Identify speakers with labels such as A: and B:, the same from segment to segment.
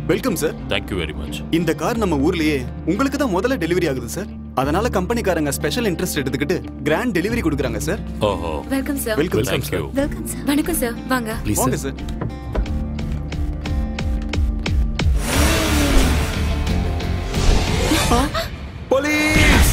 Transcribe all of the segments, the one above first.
A: Welcome sir
B: thank you very much
A: இந்த car நம்ம ஊர்லயே உங்களுக்கு தான் முதல்ல டெலிவரி ஆகுது சார் அதனால கம்பெனிக்காரங்க ஸ்பெஷல் இன்ட்ரெஸ்ட் எடுத்துக்கிட்டு கிராண்ட் டெலிவரி கொடுக்குறாங்க சார்
B: ஓஹோ
C: welcome sir
A: welcome sir
B: thank you
C: welcome sir வணக்கம் சார் வாங்க
A: வாங்க சார் போலீஸ்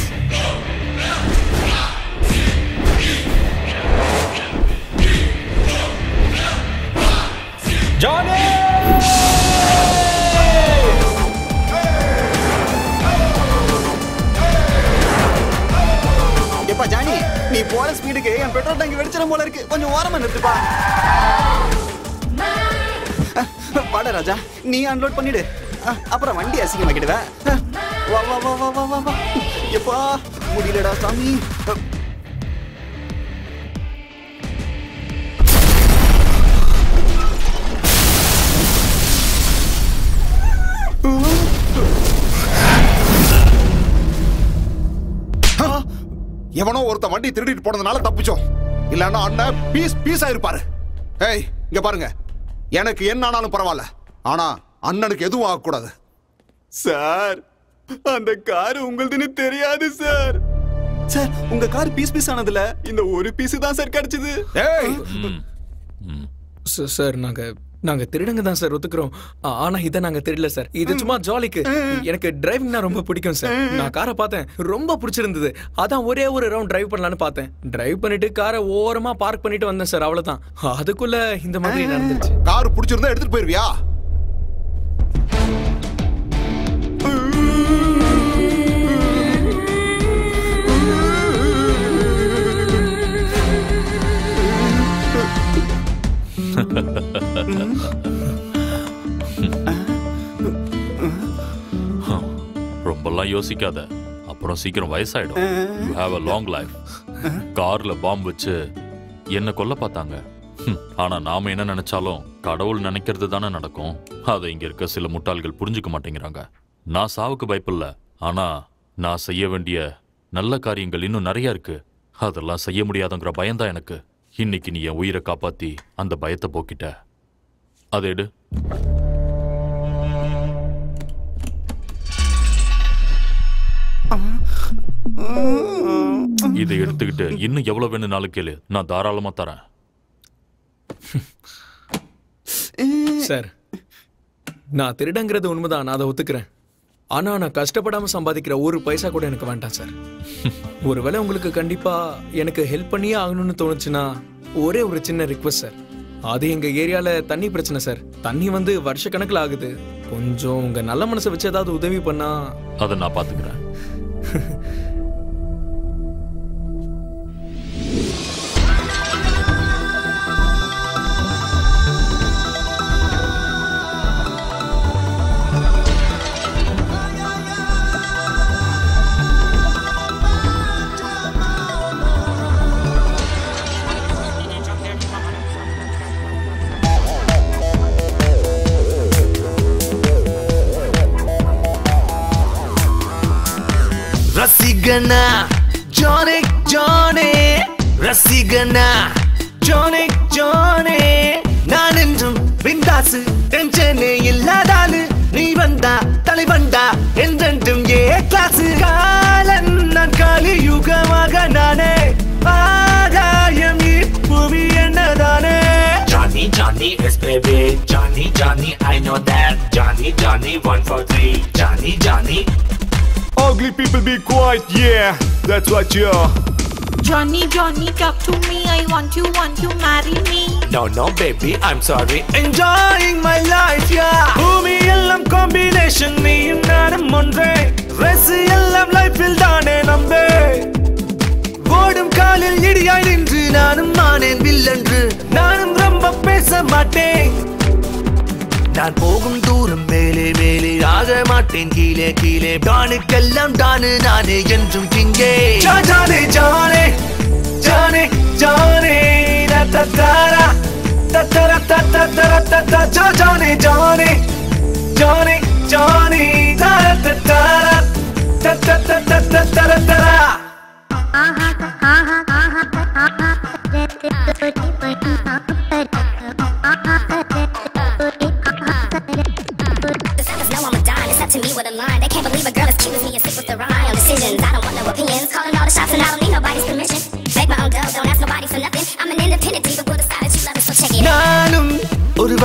A: எப்பா ஜானி நீ போற ஸ்பீடுக்கு என் பெட்ரோல் டேங்க் வெடிச்சிடும் போல இருக்கு கொஞ்சம் ஓரமா நிறுத்துப்பா வாடா ராஜா நீ அன்லோட் பண்ணிடு அஹ், அப்புறம் வண்டி அசிங்கமாக்கிடுவ அஹ், வா வா வா வா வா வா வா எப்பா முடியலடா சாமி அஹ்,
D: எவனோ ஒருத்தன் வண்டி திருடிட்டு போனதுனால தப்பிச்சோம் இல்லன்னா அண்ணன் பீஸ் பீஸ் ஆயிருப்பாரு ஏய் இங்க பாருங்க எனக்கு என்ன ஆனாலும் பரவாயில்ல ஆனா அண்ணனுக்கு எதுவும் ஆகக்கூடாது
A: சார் அந்த கார் உங்களுதுன்னு தெரியாது சார் சார் உங்க கார் பீஸ் பீஸ் ஆனதுல இந்த ஒரு பீஸ் தான் சார் கிடைச்சது
D: ஏய்
E: சார் சார் நாங்க நாங்க திருடங்க தான் சார் ஒத்துக்கிறோம் ஆ- ஆனா இதை நாங்க திருடல சார் இது சும்மா ஜாலிக்கு எனக்கு டிரைவிங்னா ரொம்ப பிடிக்கும் சார் நான் காரை பார்த்தேன் ரொம்ப பிடிச்சிருந்தது அதான் ஒரே ஒரு ரவுண்ட் டிரைவ் பண்ணலான்னு பார்த்தேன் டிரைவ் பண்ணிட்டு காரை ஓரமா பார்க் பண்ணிட்டு வந்தேன் சார் அவ்வளவுதான் அதுக்குள்ள இந்த மாதிரி நடந்துச்சு
D: கார் பிடிச்சிருந்தா எடுத்துட்டு போயிருவியா
B: ரொம்பலாம் யோசிக்காத அப்புறம் சீக்கிரம் வயசாயிடும் you have a long life கார்ல பாம்பு வச்சு என்ன கொல்ல பார்த்தாங்க ஹம், ஆனா நாம என்ன நினைச்சாலும் கடவுள் நினைக்கிறது தானே நடக்கும் அதை இங்க இருக்க சில முட்டாள்கள் புரிஞ்சுக்க மாட்டேங்கிறாங்க நான் சாவுக்கு பயப்பில்ல ஆனா நான் செய்ய வேண்டிய நல்ல காரியங்கள் இன்னும் நிறைய இருக்கு அதெல்லாம் செய்ய முடியாதுங்கிற பயம்தான் எனக்கு இன்னைக்கு நீ என் உயிரை காப்பாத்தி அந்த பயத்தை போக்கிட்ட அதை எடு இதை எடுத்துக்கிட்டு இன்னும் எவ்வளவு வேணும்னாலும் கேளு நான் தாராளமா தரேன்
E: சார் நான் திருடங்கிறது உண்மைதான் நான் அதை ஒத்துக்கிறேன் ஆனா நான் கஷ்டப்படாம சம்பாதிக்கிற ஒரு பைசா கூட எனக்கு வேண்டாம் சார் ஒருவேளை உங்களுக்கு கண்டிப்பா எனக்கு ஹெல்ப் பண்ணியே ஆகணும்னு தோணுச்சுன்னா ஒரே ஒரு சின்ன ரிக்வஸ்ட் சார் அது எங்க ஏரியால தண்ணி பிரச்சனை சார் தண்ணி வந்து வருஷ கணக்குல ஆகுது கொஞ்சம் உங்க நல்ல மனசை வச்சு ஏதாவது உதவி பண்ணா
B: அதை நான் பாத்துக்கிறேன்
F: ரசிகனா ஜானே ஜானே ரசிகனா ஜானே ஜானே நான் என்றும் பிந்தாசு டென்ஷனே இல்லாதாலு நீ வந்தா தலைவண்டா என்றென்றும் ஏ கிளாஸ் காலன் நான் காலியுகமாக நானே ஆதாயம் இப்புவி என்னதானே
G: Johnny, Johnny is baby. Johnny, Johnny, I know that. Johnny, Johnny, one for three. Johnny, Johnny.
H: Ugly people be quiet, yeah, that's what you're.
I: Johnny, Johnny, talk to me. I want you, want you, marry me.
G: No, no, baby, I'm sorry.
F: enjoying my life, yeah. பூமி எல்லாம் combination நீயும் நானும் ஒன்றே ரசி எல்லாம் லைஃபில் தானே நம்பே ஓடும் காலில் இடியாய் நின்று நானும் ஆனேன் வில்லன்று நானும் ரொம்ப பேச மாட்டேன் நான் போகும் தூரம் மேலே மேலே ஆக மாட்டேன் கீழே கீழே டானுக்கெல்லாம் டானு நானே என்றும் கிங்கே ஜானே ஜானே ஜானே ஜானே தத்தாரா தத்தர தத்தர தத்த ஜானே ஜானே ஜானே ஜானே தர தத்தாரா தத்த தத்த தர தரா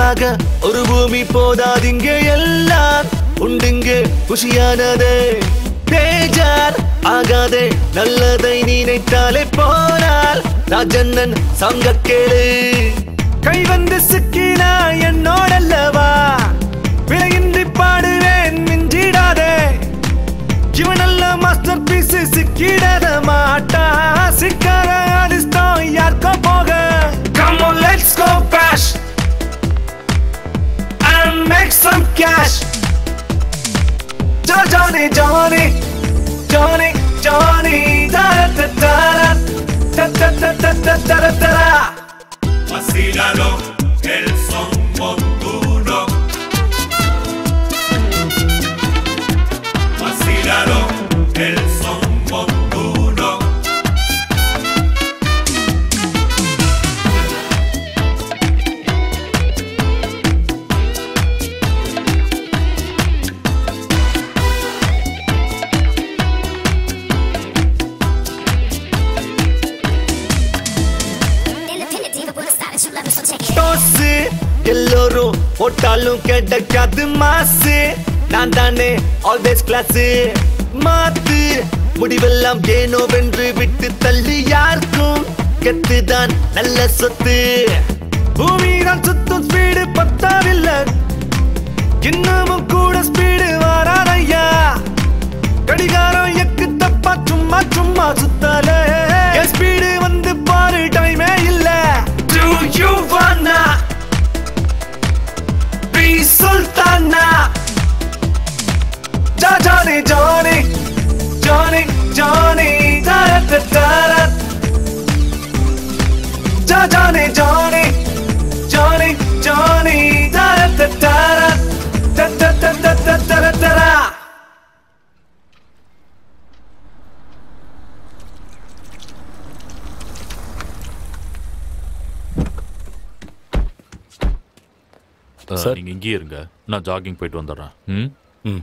F: நமக்காக ஒரு பூமி போதாதிங்க எல்லாம் உண்டுங்க குஷியானதே பேஜார் ஆகாதே நல்லதை நினைத்தாலே போனால் ராஜண்ணன் சங்க கேளு கை வந்து சிக்கினா என்னோடல்லவா விலையின்றி பாடுவேன் மிஞ்சிடாதே இவனல்ல மாஸ்டர் பீஸ் சிக்கிடாத மாட்டா சிக்கார அடிஸ்தான் யாருக்கோ போக Come on, let's go bash and make some cash. Jo- Johnny, Johnny, Johnny, Johnny, da da da da da da da da da da da da.
G: Vacílalo, el son montuno. Vacílalo, el son montuno.
F: Dose எல்லோரும் போட்டாலும் கிடைக்காது மாசு நான் தானே always class மாத்து முடிவெல்லாம் ஏனோ வென்று விட்டு தள்ளி யாருக்கும் கெத்துதான் நல்ல சொத்து பூமி தான் சுத்தும் ஸ்பீடு பத்தாவில்லை இன்னமும் கூட ஸ்பீடு வராதையா கடிகாரம் எக்கு தப்பா சும்மா சும்மா சுத்தால என் ஸ்பீடு வந்து பாரு டைமே இல்ல Do you wanna be sultana? Ja Johnny Johnny Johnny Johnny da da da da Ja Johnny Johnny Johnny Johnny da da da da da da da da da da da da
B: அஹ், நீங்க இங்கேயே இருங்க நான் jogging போயிட்டு வந்துடுறேன் ம்
E: ம்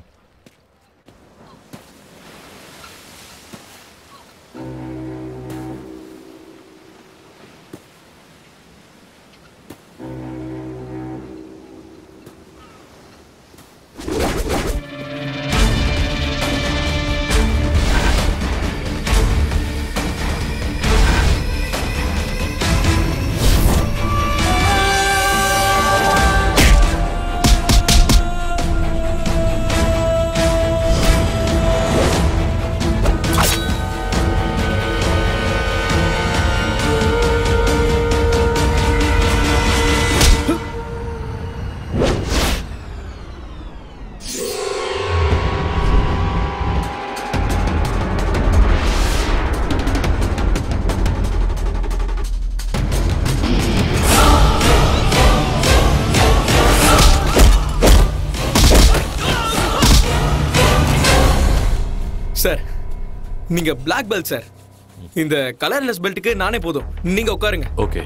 E: sir நீங்க black belt sir இந்த கலர்லெஸ் பெல்ட்டுக்கு நானே போதும் நீங்க உட்காருங்க
B: ஓகே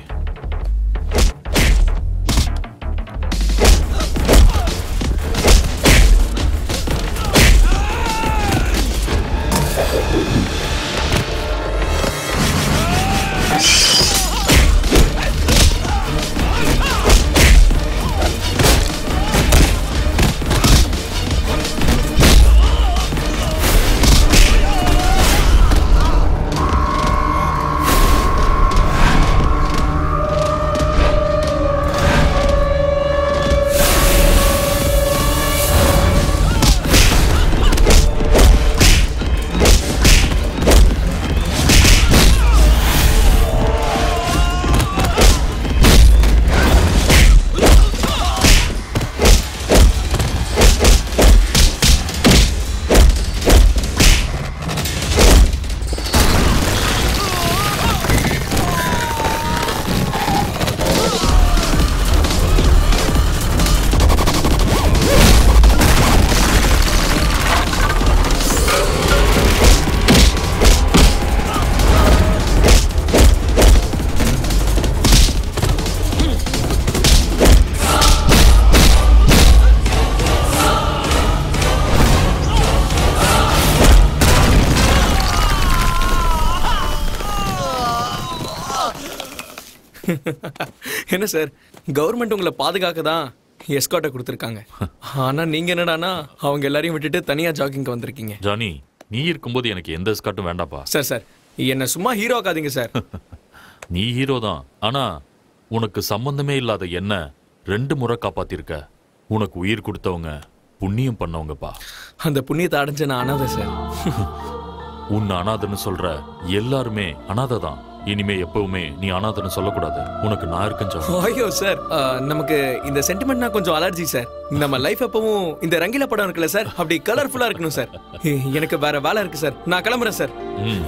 E: என்ன சார் கவர்மெண்ட் உங்களை பாதுகாக்க தான் எஸ்காட்டை கொடுத்துருக்காங்க ஆனா நீங்க என்னடானா அவங்க எல்லாரையும் விட்டுட்டு தனியா ஜாகிங்க்கு வந்திருக்கீங்க
B: ஜானி நீ இருக்கும்போது எனக்கு எந்த ஸ்கர்ட்டும் வேண்டாப்பா
E: சார் சார் என்ன சும்மா ஹீரோ ஆக்காதீங்க சார்
B: நீ ஹீரோ தான் ஆனா உனக்கு சம்பந்தமே இல்லாத என்ன ரெண்டு முறை காப்பாத்திருக்க உனக்கு உயிர் கொடுத்தவங்க புண்ணியம் பண்ணவங்கப்பா
E: அந்த புண்ணியத்தை அடைஞ்ச நான் அனாதை சார்
B: உன்னை அனாதைன்னு சொல்ற எல்லாருமே அனாதை தான் இனிமே எப்பவுமே நீ அனாதைன்னு சொல்லக்கூடாது உனக்கு நான் இருக்கேன் ஜானி
E: ஐயோ சார் ஆ, நமக்கு இந்த சென்டிமெண்ட்னா கொஞ்சம் அலர்ஜி சார் நம்ம லைஃப் எப்பவும் இந்த ரங்கில படம் இருக்குல்ல சார் அப்படி கலர்ஃபுல்லா இருக்கணும் சார் எனக்கு வேற வேலை இருக்கு சார் நான் கிளம்புறேன் சார்
B: ம்.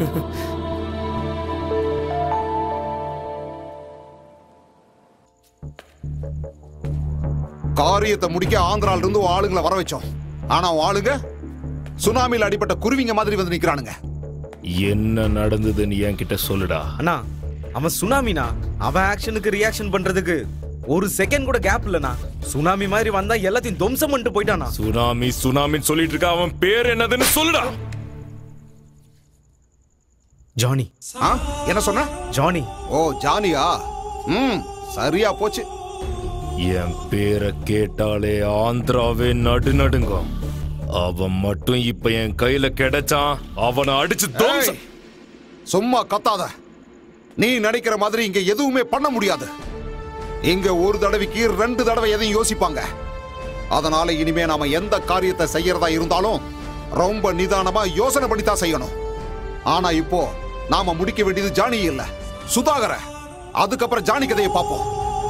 D: காரியத்தை முடிக்க ஆந்திரால இருந்து உன் ஆளுங்களை வர வச்சோம் ஆனா உன் ஆளுங்க சுனாமியில் அடிபட்ட குருவிங்க மாதிரி வந்து நிக்கிறானுங்க
J: என்ன நடந்ததுன்னு என்கிட்ட சொல்லுடா
F: அண்ணா அவன் சுனாமினா அவன் ஆக்ஷனுக்கு ரியாக்ஷன் பண்றதுக்கு ஒரு செகண்ட் கூட கேப் இல்லனா சுனாமி மாதிரி வந்தா எல்லாத்தையும் துவம்சம் பண்ணிட்டு போயிட்டானா
J: சுனாமி சுனாமின்னு சொல்லிட்டு இருக்க அவன் பேர் என்னதுன்னு சொல்லுடா
F: ஜானி
D: ஆ? என்ன சொன்ன
F: ஜானி
D: ஓ ஜானியா ம் சரியா போச்சு
J: என் பேரை கேட்டாலே ஆந்திராவே நடு நடுங்கும் அவன் மட்டும் இப்ப என் கையில கிடைச்சான் அவனை அடிச்சு துவம்சம்
D: ஏய், சும்மா கத்தாத நீ நினைக்கிற மாதிரி இங்க எதுவுமே பண்ண முடியாது இங்க ஒரு தடவைக்கு ரெண்டு தடவை எதையும் யோசிப்பாங்க அதனால இனிமே நாம எந்த காரியத்தை செய்யறதா இருந்தாலும் ரொம்ப நிதானமா யோசனை பண்ணி தான் செய்யணும் ஆனா இப்போ நாம முடிக்க வேண்டியது ஜானி இல்ல சுதாகர அதுக்கப்புறம் ஜானி கதையை பார்ப்போம்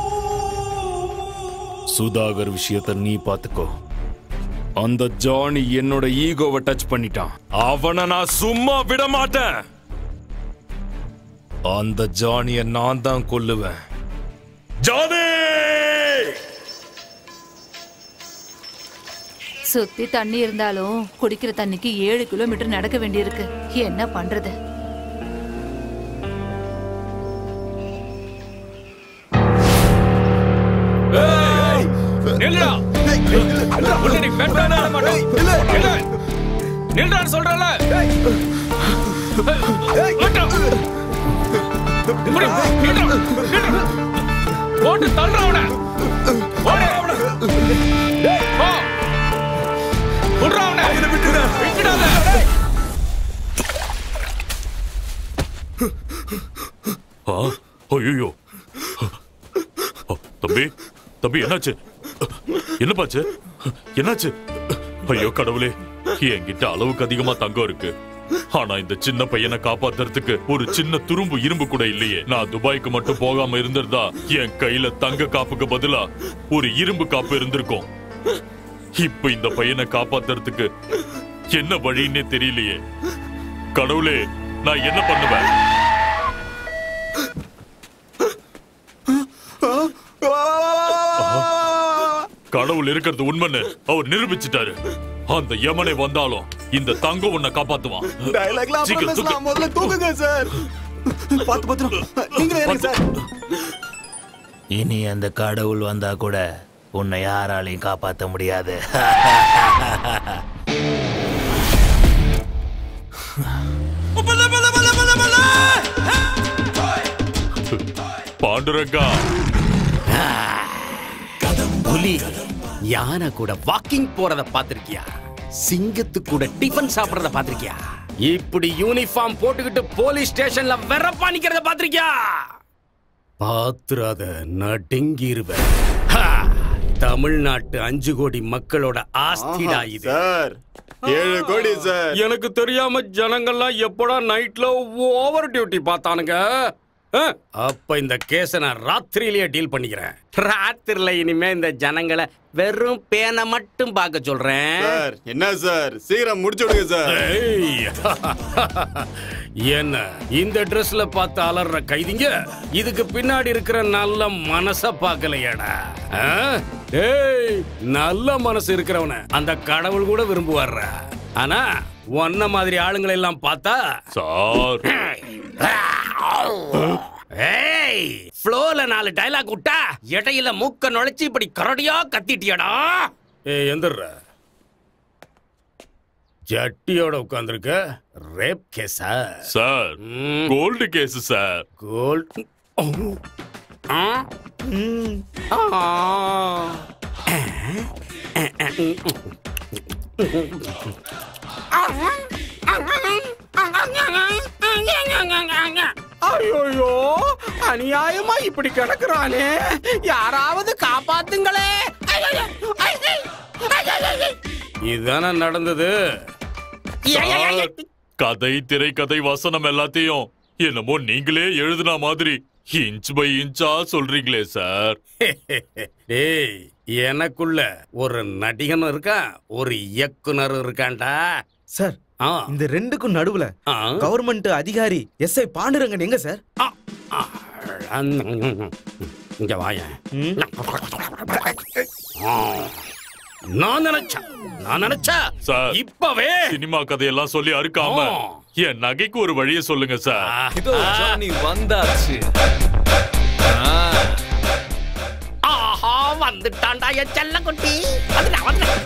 J: சுதாகர் விஷயத்த நீ பாத்துக்கோ அந்த ஜானி என்னோட ஈகோவை டச் பண்ணிட்டான் அவனை நான் சும்மா விட மாட்டேன் அந்த ஜானிய நான் தான் கொல்லுவேன் ஜானி
K: சுத்தி தண்ணி இருந்தாலும் குடிக்கிற தண்ணிக்கு ஏழு கிலோமீட்டர் நடக்க வேண்டியிருக்கு என்ன பண்றது
E: நில்லுடா உன்னை நீ வெட்டானே ஆட மாட்டோம். நில்லு. நில்லுடான்னு சொல்றேன்ல. நில்லுடா. முடி, நில்லுடா, நில்லுடா. போட்டு தள்ளுடா அவனை. ஓடு. போ. விட்றா அவனை. விட்டுடாத.
B: ஆ ஐயோ தம்பி தம்பி என்னாச்சு என்னப்பாச்சு என்னாச்சு ஐயோ கடவுளே என்கிட்ட அளவுக்கு அதிகமா தங்கம் இருக்கு ஆனா இந்த சின்ன பையனை காப்பாத்துறதுக்கு ஒரு சின்ன துரும்பு இரும்பு கூட இல்லையே நான் துபாய்க்கு மட்டும் போகாம இருந்திருந்தா என் கையில தங்க காப்புக்கு பதிலா ஒரு இரும்பு காப்பு இருந்திருக்கும் இப்ப இந்த பையனை காப்பாத்துறதுக்கு என்ன வழின்னே தெரியலையே கடவுளே நான் என்ன பண்ணுவேன் கடவுள் இருக்கிறது உண்மைன்னு அவர் நிரூபிச்சிட்டாரு அந்த யமனை வந்தாலும் இந்த தங்கம் உன்னை காப்பாத்துவான்
A: டயலாக்லாம்
B: சீக்கிரம் தூக்கு.
A: அப்புறம் முதல்ல தூக்குங்க சார் பார்த்து பத்திரம் நீங்களே ஏறுங்க சார்
G: இனி அந்த கடவுள் வந்தா கூட உன்னை யாராலையும் காப்பாத்த முடியாது
B: பாண்டுரங்கா
L: புலி யானை கூட வாக்கிங் போறத பாத்திருக்கியா சிங்கத்து கூட டிஃபன் சாப்பிடுறத பாத்திருக்கியா இப்படி யூனிஃபார்ம் போட்டுக்கிட்டு போலீஸ் ஸ்டேஷன்ல வெறப்பா நிக்கிறத பாத்திருக்கியா பாத்துறாத நடுங்கிருவேன் ஹா! தமிழ்நாட்டு அஞ்சு கோடி மக்களோட ஆஸ்திடா இது
A: சார் ஏழு கோடி சார்
L: எனக்கு தெரியாம ஜனங்கள்லாம் எப்படா நைட்ல ஓவர் டியூட்டி பார்த்தானுங்க ஆ? அப்ப இந்த கேஸ நான் ராத்திரியிலேயே டீல் பண்ணிக்கிறேன் ராத்திரில இனிமே இந்த ஜனங்களை வெறும் பேனை மட்டும் பார்க்க சொல்றேன்
A: சார் என்ன சார் சீக்கிரம் முடிச்சு விடுங்க சார்
L: ஏய். என்ன இந்த ட்ரெஸ்ல பார்த்து அலற கைதிங்க இதுக்கு பின்னாடி இருக்கிற நல்ல மனச பார்க்கலையாடா ஆ? ஏய் நல்ல மனசு இருக்கிறவன அந்த கடவுள் கூட விரும்புவார்ரா ஆனா உன்ன மாதிரி ஆளுங்களை எல்லாம் பார்த்தா
B: சார்
L: ஏய் ஃப்ளோல நாலு டயலாக் விட்டா இடையில மூக்க நுழைச்சு இப்படி கரடியா கத்திட்டியடா ஏய் எந்திர ஜட்டியோட உட்கார்ந்திருக்க ரேப் கேஸா
B: sir gold case sir
L: gold ஆ? ஆ.
M: ஐயோ அநியாயமா இப்படி கிடக்குறானே யாராவது காப்பாத்துங்களே
L: இதுதானே நடந்தது
B: சார், கதை திரைக்கதை வசனம் எல்லாத்தையும் என்னமோ நீங்களே எழுதுன மாதிரி இன்ச் பை இன்ச்சா சொல்றீங்களே சார்
L: டேய் எனக்குள்ள ஒரு நடிகன் இருக்கான் ஒரு இயக்குனர் இருக்கான்டா
N: சார் இந்த ரெண்டுக்கும் நடுவுல கவர்மெண்ட் அதிகாரி எஸ் ஐ பாண்டுரங்கன் எங்க சார்
L: இங்க வாயேன் ஆ. நான் நினைச்சேன் நான் நினைச்சேன்
B: சார்
L: இப்பவே
B: சினிமா கதையெல்லாம் சொல்லி அறுக்காம என் நகைக்கு ஒரு வழியை சொல்லுங்க சார்
E: இதோ ஜானி வந்தாச்சு
M: ஆஹா வந்துட்டான்டா என் செல்ல குட்டி வந்துட்டா வந்துட்டா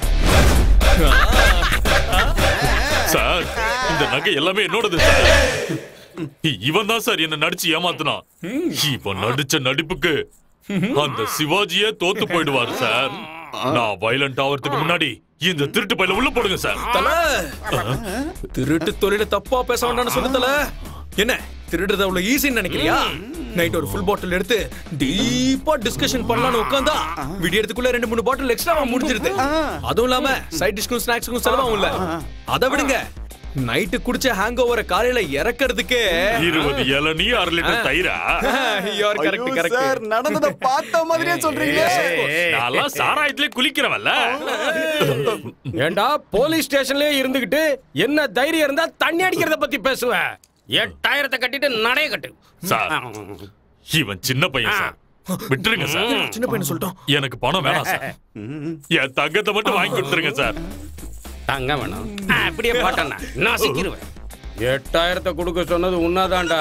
B: சார் இந்த நகை எல்லாமே என்னோடது சார் இவன் தான் சார் என்ன நடிச்சு ஏமாத்துனான் இவன் நடிச்ச நடிப்புக்கு அந்த சிவாஜியே தோத்து போயிடுவார் சார் நான் வயலண்ட் ஆவறதுக்கு முன்னாடி இந்த திருட்டு பையில உள்ள போடுங்க சார்
E: தல திருட்டு தொழில தப்பா பேச வேண்டாம்னு சொல்லு தல என்ன திருடுறது அவ்வளவு ஈஸின்னு நினைக்கிறியா நைட் ஒரு ஃபுல் பாட்டில் எடுத்து டீப்பா டிஸ்கஷன் பண்ணலாம்னு உட்காந்தா விடியறதுக்குள்ள ரெண்டு மூணு பாட்டில் எக்ஸ்ட்ராவா முடிஞ்சிருது அதுவும் இல்லாம சைட் டிஷ்க்கும் ஸ்நாக்ஸுக்கும் செலவாகும் இல்ல அதை விடுங்க நைட்டு குடிச்ச ஹேங் ஓவரை காலையில இறக்கிறதுக்கே
B: இருபது இளநீ அரை லிட்டர் தயிரா
E: யூஆர் கரெக்ட்
A: ஐயோ,
E: கரெக்ட்
A: சார், நடந்ததை பார்த்த மாதிரியே சொல்றீங்களே.
B: நான்லாம் சாராயத்திலே குளிக்கிறவன்ல
L: ஏண்டா போலீஸ் ஸ்டேஷன்லயே இருந்துகிட்டு என்ன தைரியம் இருந்தா தண்ணி அடிக்கிறத பத்தி பேசுவ எட்டாயிரத்தை கட்டிட்டு நடைய கட்டு
B: சார் இவன் சின்ன பையன் சார் விட்டுருங்க சார்
E: சின்ன பையன் சொல்லிட்டோம்
B: எனக்கு பணம் வேணாம் சார் என் தங்கத்தை மட்டும் வாங்கி கொடுத்துருங்க சார்
L: தங்க வேணும் அப்படியே பாட்டண்ணா நான் சிக்கிருவேன் எட்டாயிரத்தை கொடுக்க சொன்னது உன்னாதான்டா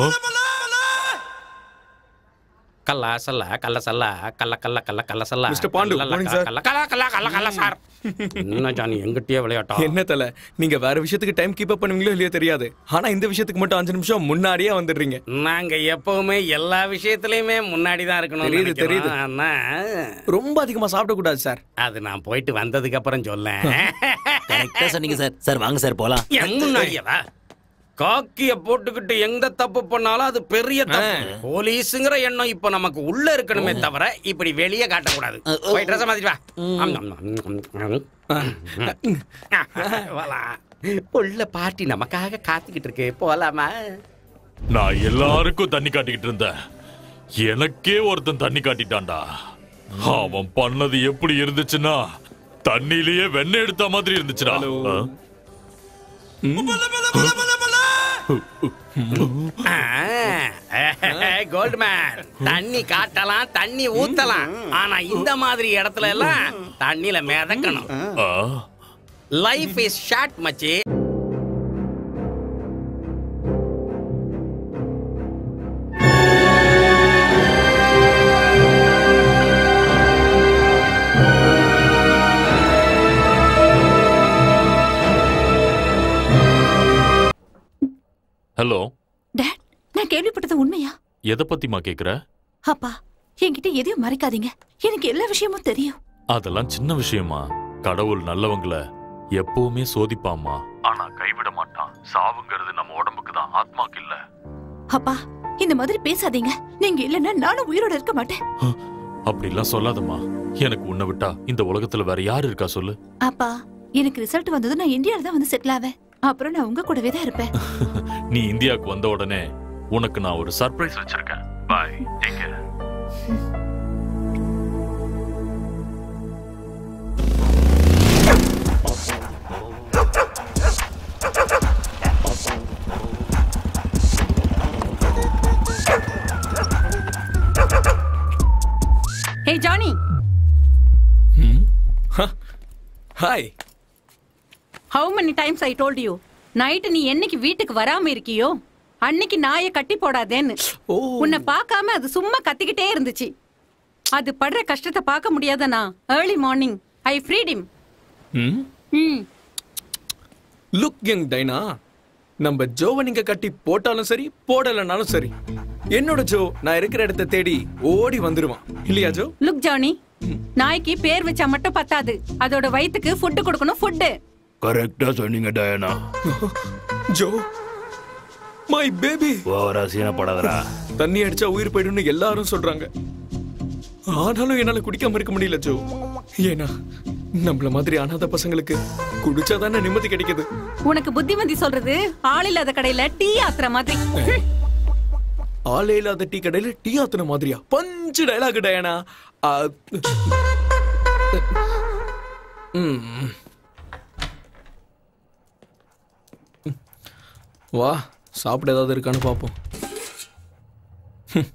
L: கல்ல சல்ல கல்ல சல்ல கல்ல கல்ல கல்ல கல்ல சல்ல
E: மிஸ்டர் பாண்டு,
L: கல்ல,
E: morning,
L: கல்ல,
E: sir.
L: கல்ல கல்ல கல்ல கல்ல கல்ல சார் என்ன ஜானி எங்கிட்டயே விளையாட்டம்
E: என்ன தல நீங்க வேற விஷயத்துக்கு டைம் கீப் அப் பண்ணுவீங்களோ இல்லையோ தெரியாது ஆனா இந்த விஷயத்துக்கு மட்டும் அஞ்சு நிமிஷம் முன்னாடியே வந்துடுறீங்க
L: நாங்க எப்பவுமே எல்லா விஷயத்துலயுமே முன்னாடி தான் இருக்கணும்
E: தெரியுது, தெரியுது.
L: ஆனா
E: ரொம்ப அதிகமா சாப்பிட கூடாது சார்
L: அது நான் போயிட்டு வந்ததுக்கு அப்புறம் சொல்லேன்
O: கரெக்டா சொன்னீங்க சார் சார் வாங்க சார் போலாம்
L: என் முன்னாடியவா காக்கிய போட்டுக்கிட்டு எந்த தப்பு பண்ணாலும் அது பெரிய தப்பு போலீஸுங்கிற எண்ணம் இப்ப நமக்கு உள்ள இருக்கணுமே தவிர இப்படி வெளியே காட்டக்கூடாது போய் ட்ரெஸ் மாத்திட்டு வா ஆம், ஆம், ஆம், ஆம். வாலாம். உள்ள பாட்டி நமக்காக காத்துக்கிட்டு இருக்கு போலாமா
B: நான் எல்லாருக்கும் தண்ணி காட்டிக்கிட்டு இருந்தேன் எனக்கே ஒருத்தன் தண்ணி காட்டிட்டான்டா அவன் பண்ணது எப்படி இருந்துச்சுன்னா தண்ணியிலேயே வெண்ணெய் எடுத்த மாதிரி இருந்துச்சுடா ஆ?
L: கோல்ட்மேன் தண்ணி காட்டலாம் தண்ணி ஊத்தலாம் ஆனா இந்த மாதிரி இடத்துல எல்லாம் தண்ணியில மிதக்கணும்
B: ஆ?
L: லைஃப் இஸ் ஷார்ட் மச்சி
B: ஹலோ
K: டேட் நான் கேள்விப்பட்டது உண்மையா
B: எதை பத்திமா கேக்குற
K: அப்பா என்கிட்ட எதையும் மறைக்காதீங்க எனக்கு எல்லா விஷயமும் தெரியும்
B: அதெல்லாம் சின்ன விஷயமா கடவுள் நல்லவங்களை எப்பவுமே சோதிப்பாமா ஆனா கைவிட மாட்டான் சாவுங்கிறது நம்ம உடம்புக்கு தான் ஆத்மாக்கு இல்ல
K: அப்பா இந்த மாதிரி பேசாதீங்க நீங்க இல்லைன்னா நானும் உயிரோட இருக்க மாட்டேன்
B: அப்படிலாம் சொல்லாதம்மா எனக்கு உன்னை விட்டா இந்த உலகத்துல வேற யாரு இருக்கா சொல்லு
K: அப்பா எனக்கு ரிசல்ட் வந்ததும் நான் இந்தியால தான் வந்து செட்டில் ஆவேன் அப்புறம் நான் உங்க கூடவே தான் இருப்பேன்
B: நீ இந்தியாவுக்கு வந்த உடனே உனக்கு நான் ஒரு சர்ப்ரைஸ் வச்சிருக்கேன் bye take care
P: hey Johnny
E: hi
P: how many times I told you night நீ என்னைக்கு வீட்டுக்கு வராம இருக்கியோ அன்னைக்கு நாயை கட்டி போடாதேன்னு உன்னை பார்க்காம அது சும்மா கத்திக்கிட்டே இருந்துச்சு அது படுற கஷ்டத்தை பார்க்க முடியாதனா ஏர்லி மார்னிங் ஐ ஃப்ரீடிம்
E: ம்
P: ம்
E: லுக் யங் டைனா நம்ம ஜோவை நீங்க கட்டி போட்டாலும் சரி போடலைனாலும் சரி என்னோட ஜோ நான் இருக்கிற இடத்த தேடி ஓடி வந்துருவான் இல்லையா ஜோ
P: லுக் ஜானி நாய்க்கு பேர் வச்சா மட்டும் பத்தாது அதோட வயித்துக்கு ஃபுட் கொடுக்கணும் ஃபுட்டு
J: கரெக்டா சொன்னீங்க டயனா
E: ஜோ மை பேபி
J: ஓவரா சீனப்படாதடா
E: தண்ணி அடிச்சா உயிர் போயிடும்னு எல்லாரும் சொல்றாங்க ஆனாலும் என்னால குடிக்காம இருக்க முடியல ஜோ ஏன்னா நம்மள மாதிரி அனாதை பசங்களுக்கு குடிச்சாதானே நிம்மதி கிடைக்குது
P: உனக்கு புத்திமதி சொல்றது ஆள் இல்லாத கடையில டீ ஆத்துற மாதிரி ஹம்.
E: ஆளே இல்லாத டீ கடையில டீ ஆத்துன மாதிரியா பஞ்சு டயலாக் டயனா ஆ, ம். வா சாப்பிட ஏதாவது இருக்கான்னு பார்ப்போம் ஹம்.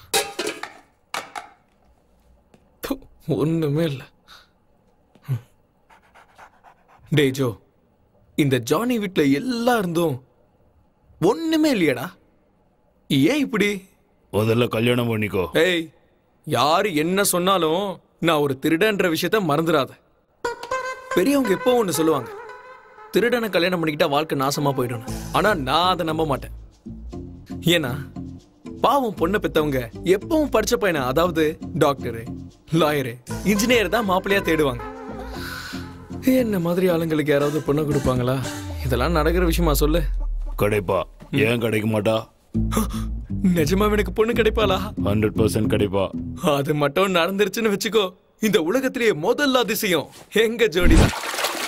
E: ப்பு, ஒண்ணுமே இல்ல ஹம். டேய் ஜோ இந்த ஜானி வீட்ல எல்லாம் இருந்தும் ஒண்ணுமே இல்லையடா ஏன் இப்படி
J: முதல்ல கல்யாணம் பண்ணிக்கோ
E: ஏய் யாரு என்ன சொன்னாலும் நான் ஒரு திருடன்ற விஷயத்த மறந்துடாத பெரியவங்க எப்போ ஒன்று சொல்லுவாங்க திருடனை கல்யாணம் பண்ணிக்கிட்டா வாழ்க்கை நாசமா போயிடும் ஆனா நான் அதை நம்ப மாட்டேன் ஏன்னா பாவம் பொண்ணை பெத்தவங்க எப்பவும் படிச்ச பையனை அதாவது டாக்டரு லாயரு இன்ஜினியர் தான் மாப்பிள்ளையா தேடுவாங்க என்ன மாதிரி ஆளுங்களுக்கு யாராவது பொண்ணை கொடுப்பாங்களா இதெல்லாம் நடக்கிற விஷயமா சொல்லு
J: கிடைப்பா ஏன் கிடைக்க மாட்டா
E: நிஜமா எனக்கு பொண்ணு கிடைப்பாளா
J: ஹண்ட்ரட் பர்சன்ட் கிடைப்பா
E: அது மட்டும் நடந்துருச்சுன்னு வச்சுக்கோ இந்த உலகத்திலேயே முதல் அதிசயம் எங்க ஜோடி தான்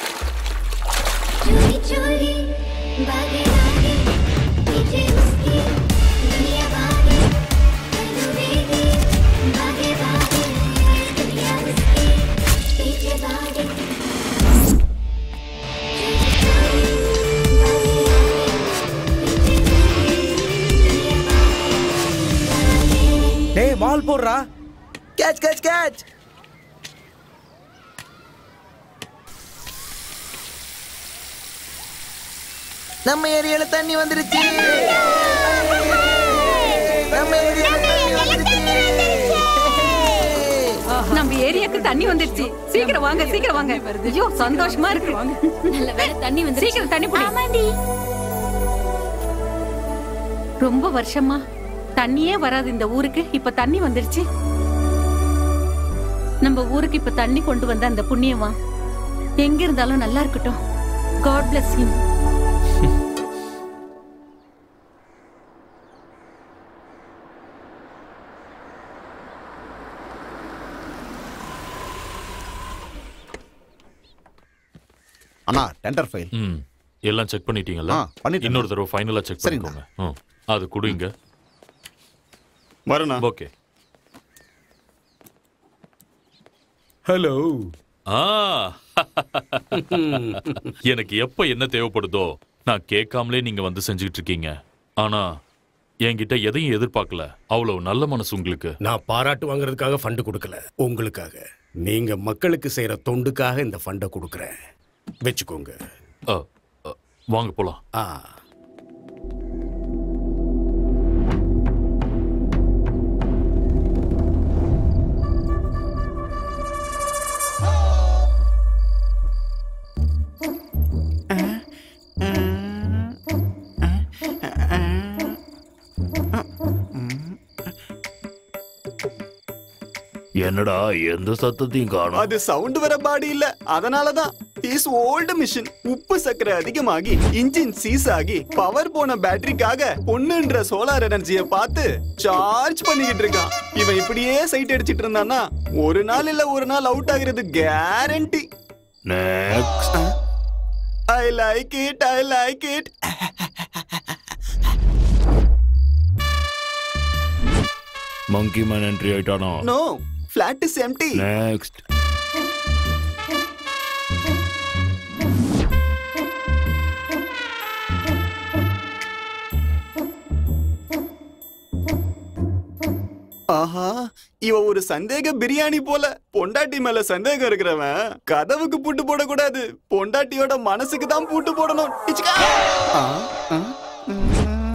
N: டேய் பால் போடுறா
M: கேட்ச் கேட்ச் கேட்ச் நம்ம ஏரியால தண்ணி வந்துருச்சு நம்ம ஏரியால தண்ணி வந்துருச்சு
P: நம்ம ஏரியாக்கு தண்ணி வந்துருச்சு சீக்கிரம் வாங்க சீக்கிரம் வாங்க ஐயோ சந்தோஷமா இருக்கு
C: நல்ல வேளை தண்ணி வந்து
P: சீக்கிரம் தண்ணி புடி ரொம்ப வருஷமா தண்ணியே வராது இந்த ஊருக்கு இப்ப தண்ணி வந்துருச்சு நம்ம ஊருக்கு இப்ப தண்ணி கொண்டு வந்த அந்த புண்ணியமா எங்க இருந்தாலும் நல்லா இருக்கட்டும் காட் bless him
D: அண்ணா டெண்டர் ஃபைல்
B: ம் எல்லாம் செக் பண்ணிட்டீங்களா
D: ஆ, பண்ணிட்டேன்.
B: இன்னொரு தடவை ஃபைனலா செக்
D: சரிங்க.
B: பண்ணிக்கோங்க ம் அது குடுங்க
A: வரண்ணா
B: ஓகே
E: ஹலோ
B: ஆ எனக்கு எப்ப என்ன தேவைப்படுதோ நான் கேட்காமலே நீங்க வந்து செஞ்சுக்கிட்டு இருக்கீங்க ஆனா என்கிட்ட எதையும் எதிர்பார்க்கல அவ்வளவு நல்ல மனசு உங்களுக்கு
L: நான் பாராட்டு வாங்குறதுக்காக ஃபண்டு கொடுக்கல உங்களுக்காக நீங்க மக்களுக்கு செய்யற தொண்டுக்காக இந்த ஃபண்டை கொடுக்கறேன் வச்சுக்கோங்க
B: அ, அ, வாங்க போலாம்
L: ஆ
J: என்னடா எந்த சத்தத்தையும் காணும்
A: அது சவுண்ட் வர பாடி இல்ல அதனாலதான் இஸ் ஓல்டு மிஷின் உப்பு சக்கரை அதிகமாகி இன்ஜின் சீஸ் ஆகி பவர் போன பேட்டரிக்காக பொண்ணுன்ற சோலார் எனர்ஜிய பார்த்து சார்ஜ் பண்ணிக்கிட்டு இருக்கான் இவன் இப்படியே சைட் அடிச்சிட்டு இருந்தான்னா ஒரு நாள் இல்ல ஒரு நாள் அவுட் ஆகுறது guarantee
J: next
A: I like it I like it
J: monkey man entry ஆயிட்டானோ
A: no flat is empty
J: next
A: ஆஹா இவ ஒரு சந்தேக பிரியாணி போல பொண்டாட்டி மேல சந்தேகம் இருக்கிறவன் கதவுக்கு பூட்டு போடக்கூடாது பொண்டாட்டியோட மனசுக்கு தான் பூட்டு போடணும் இச்சிக்கா. ஆ, ஆ, ம்,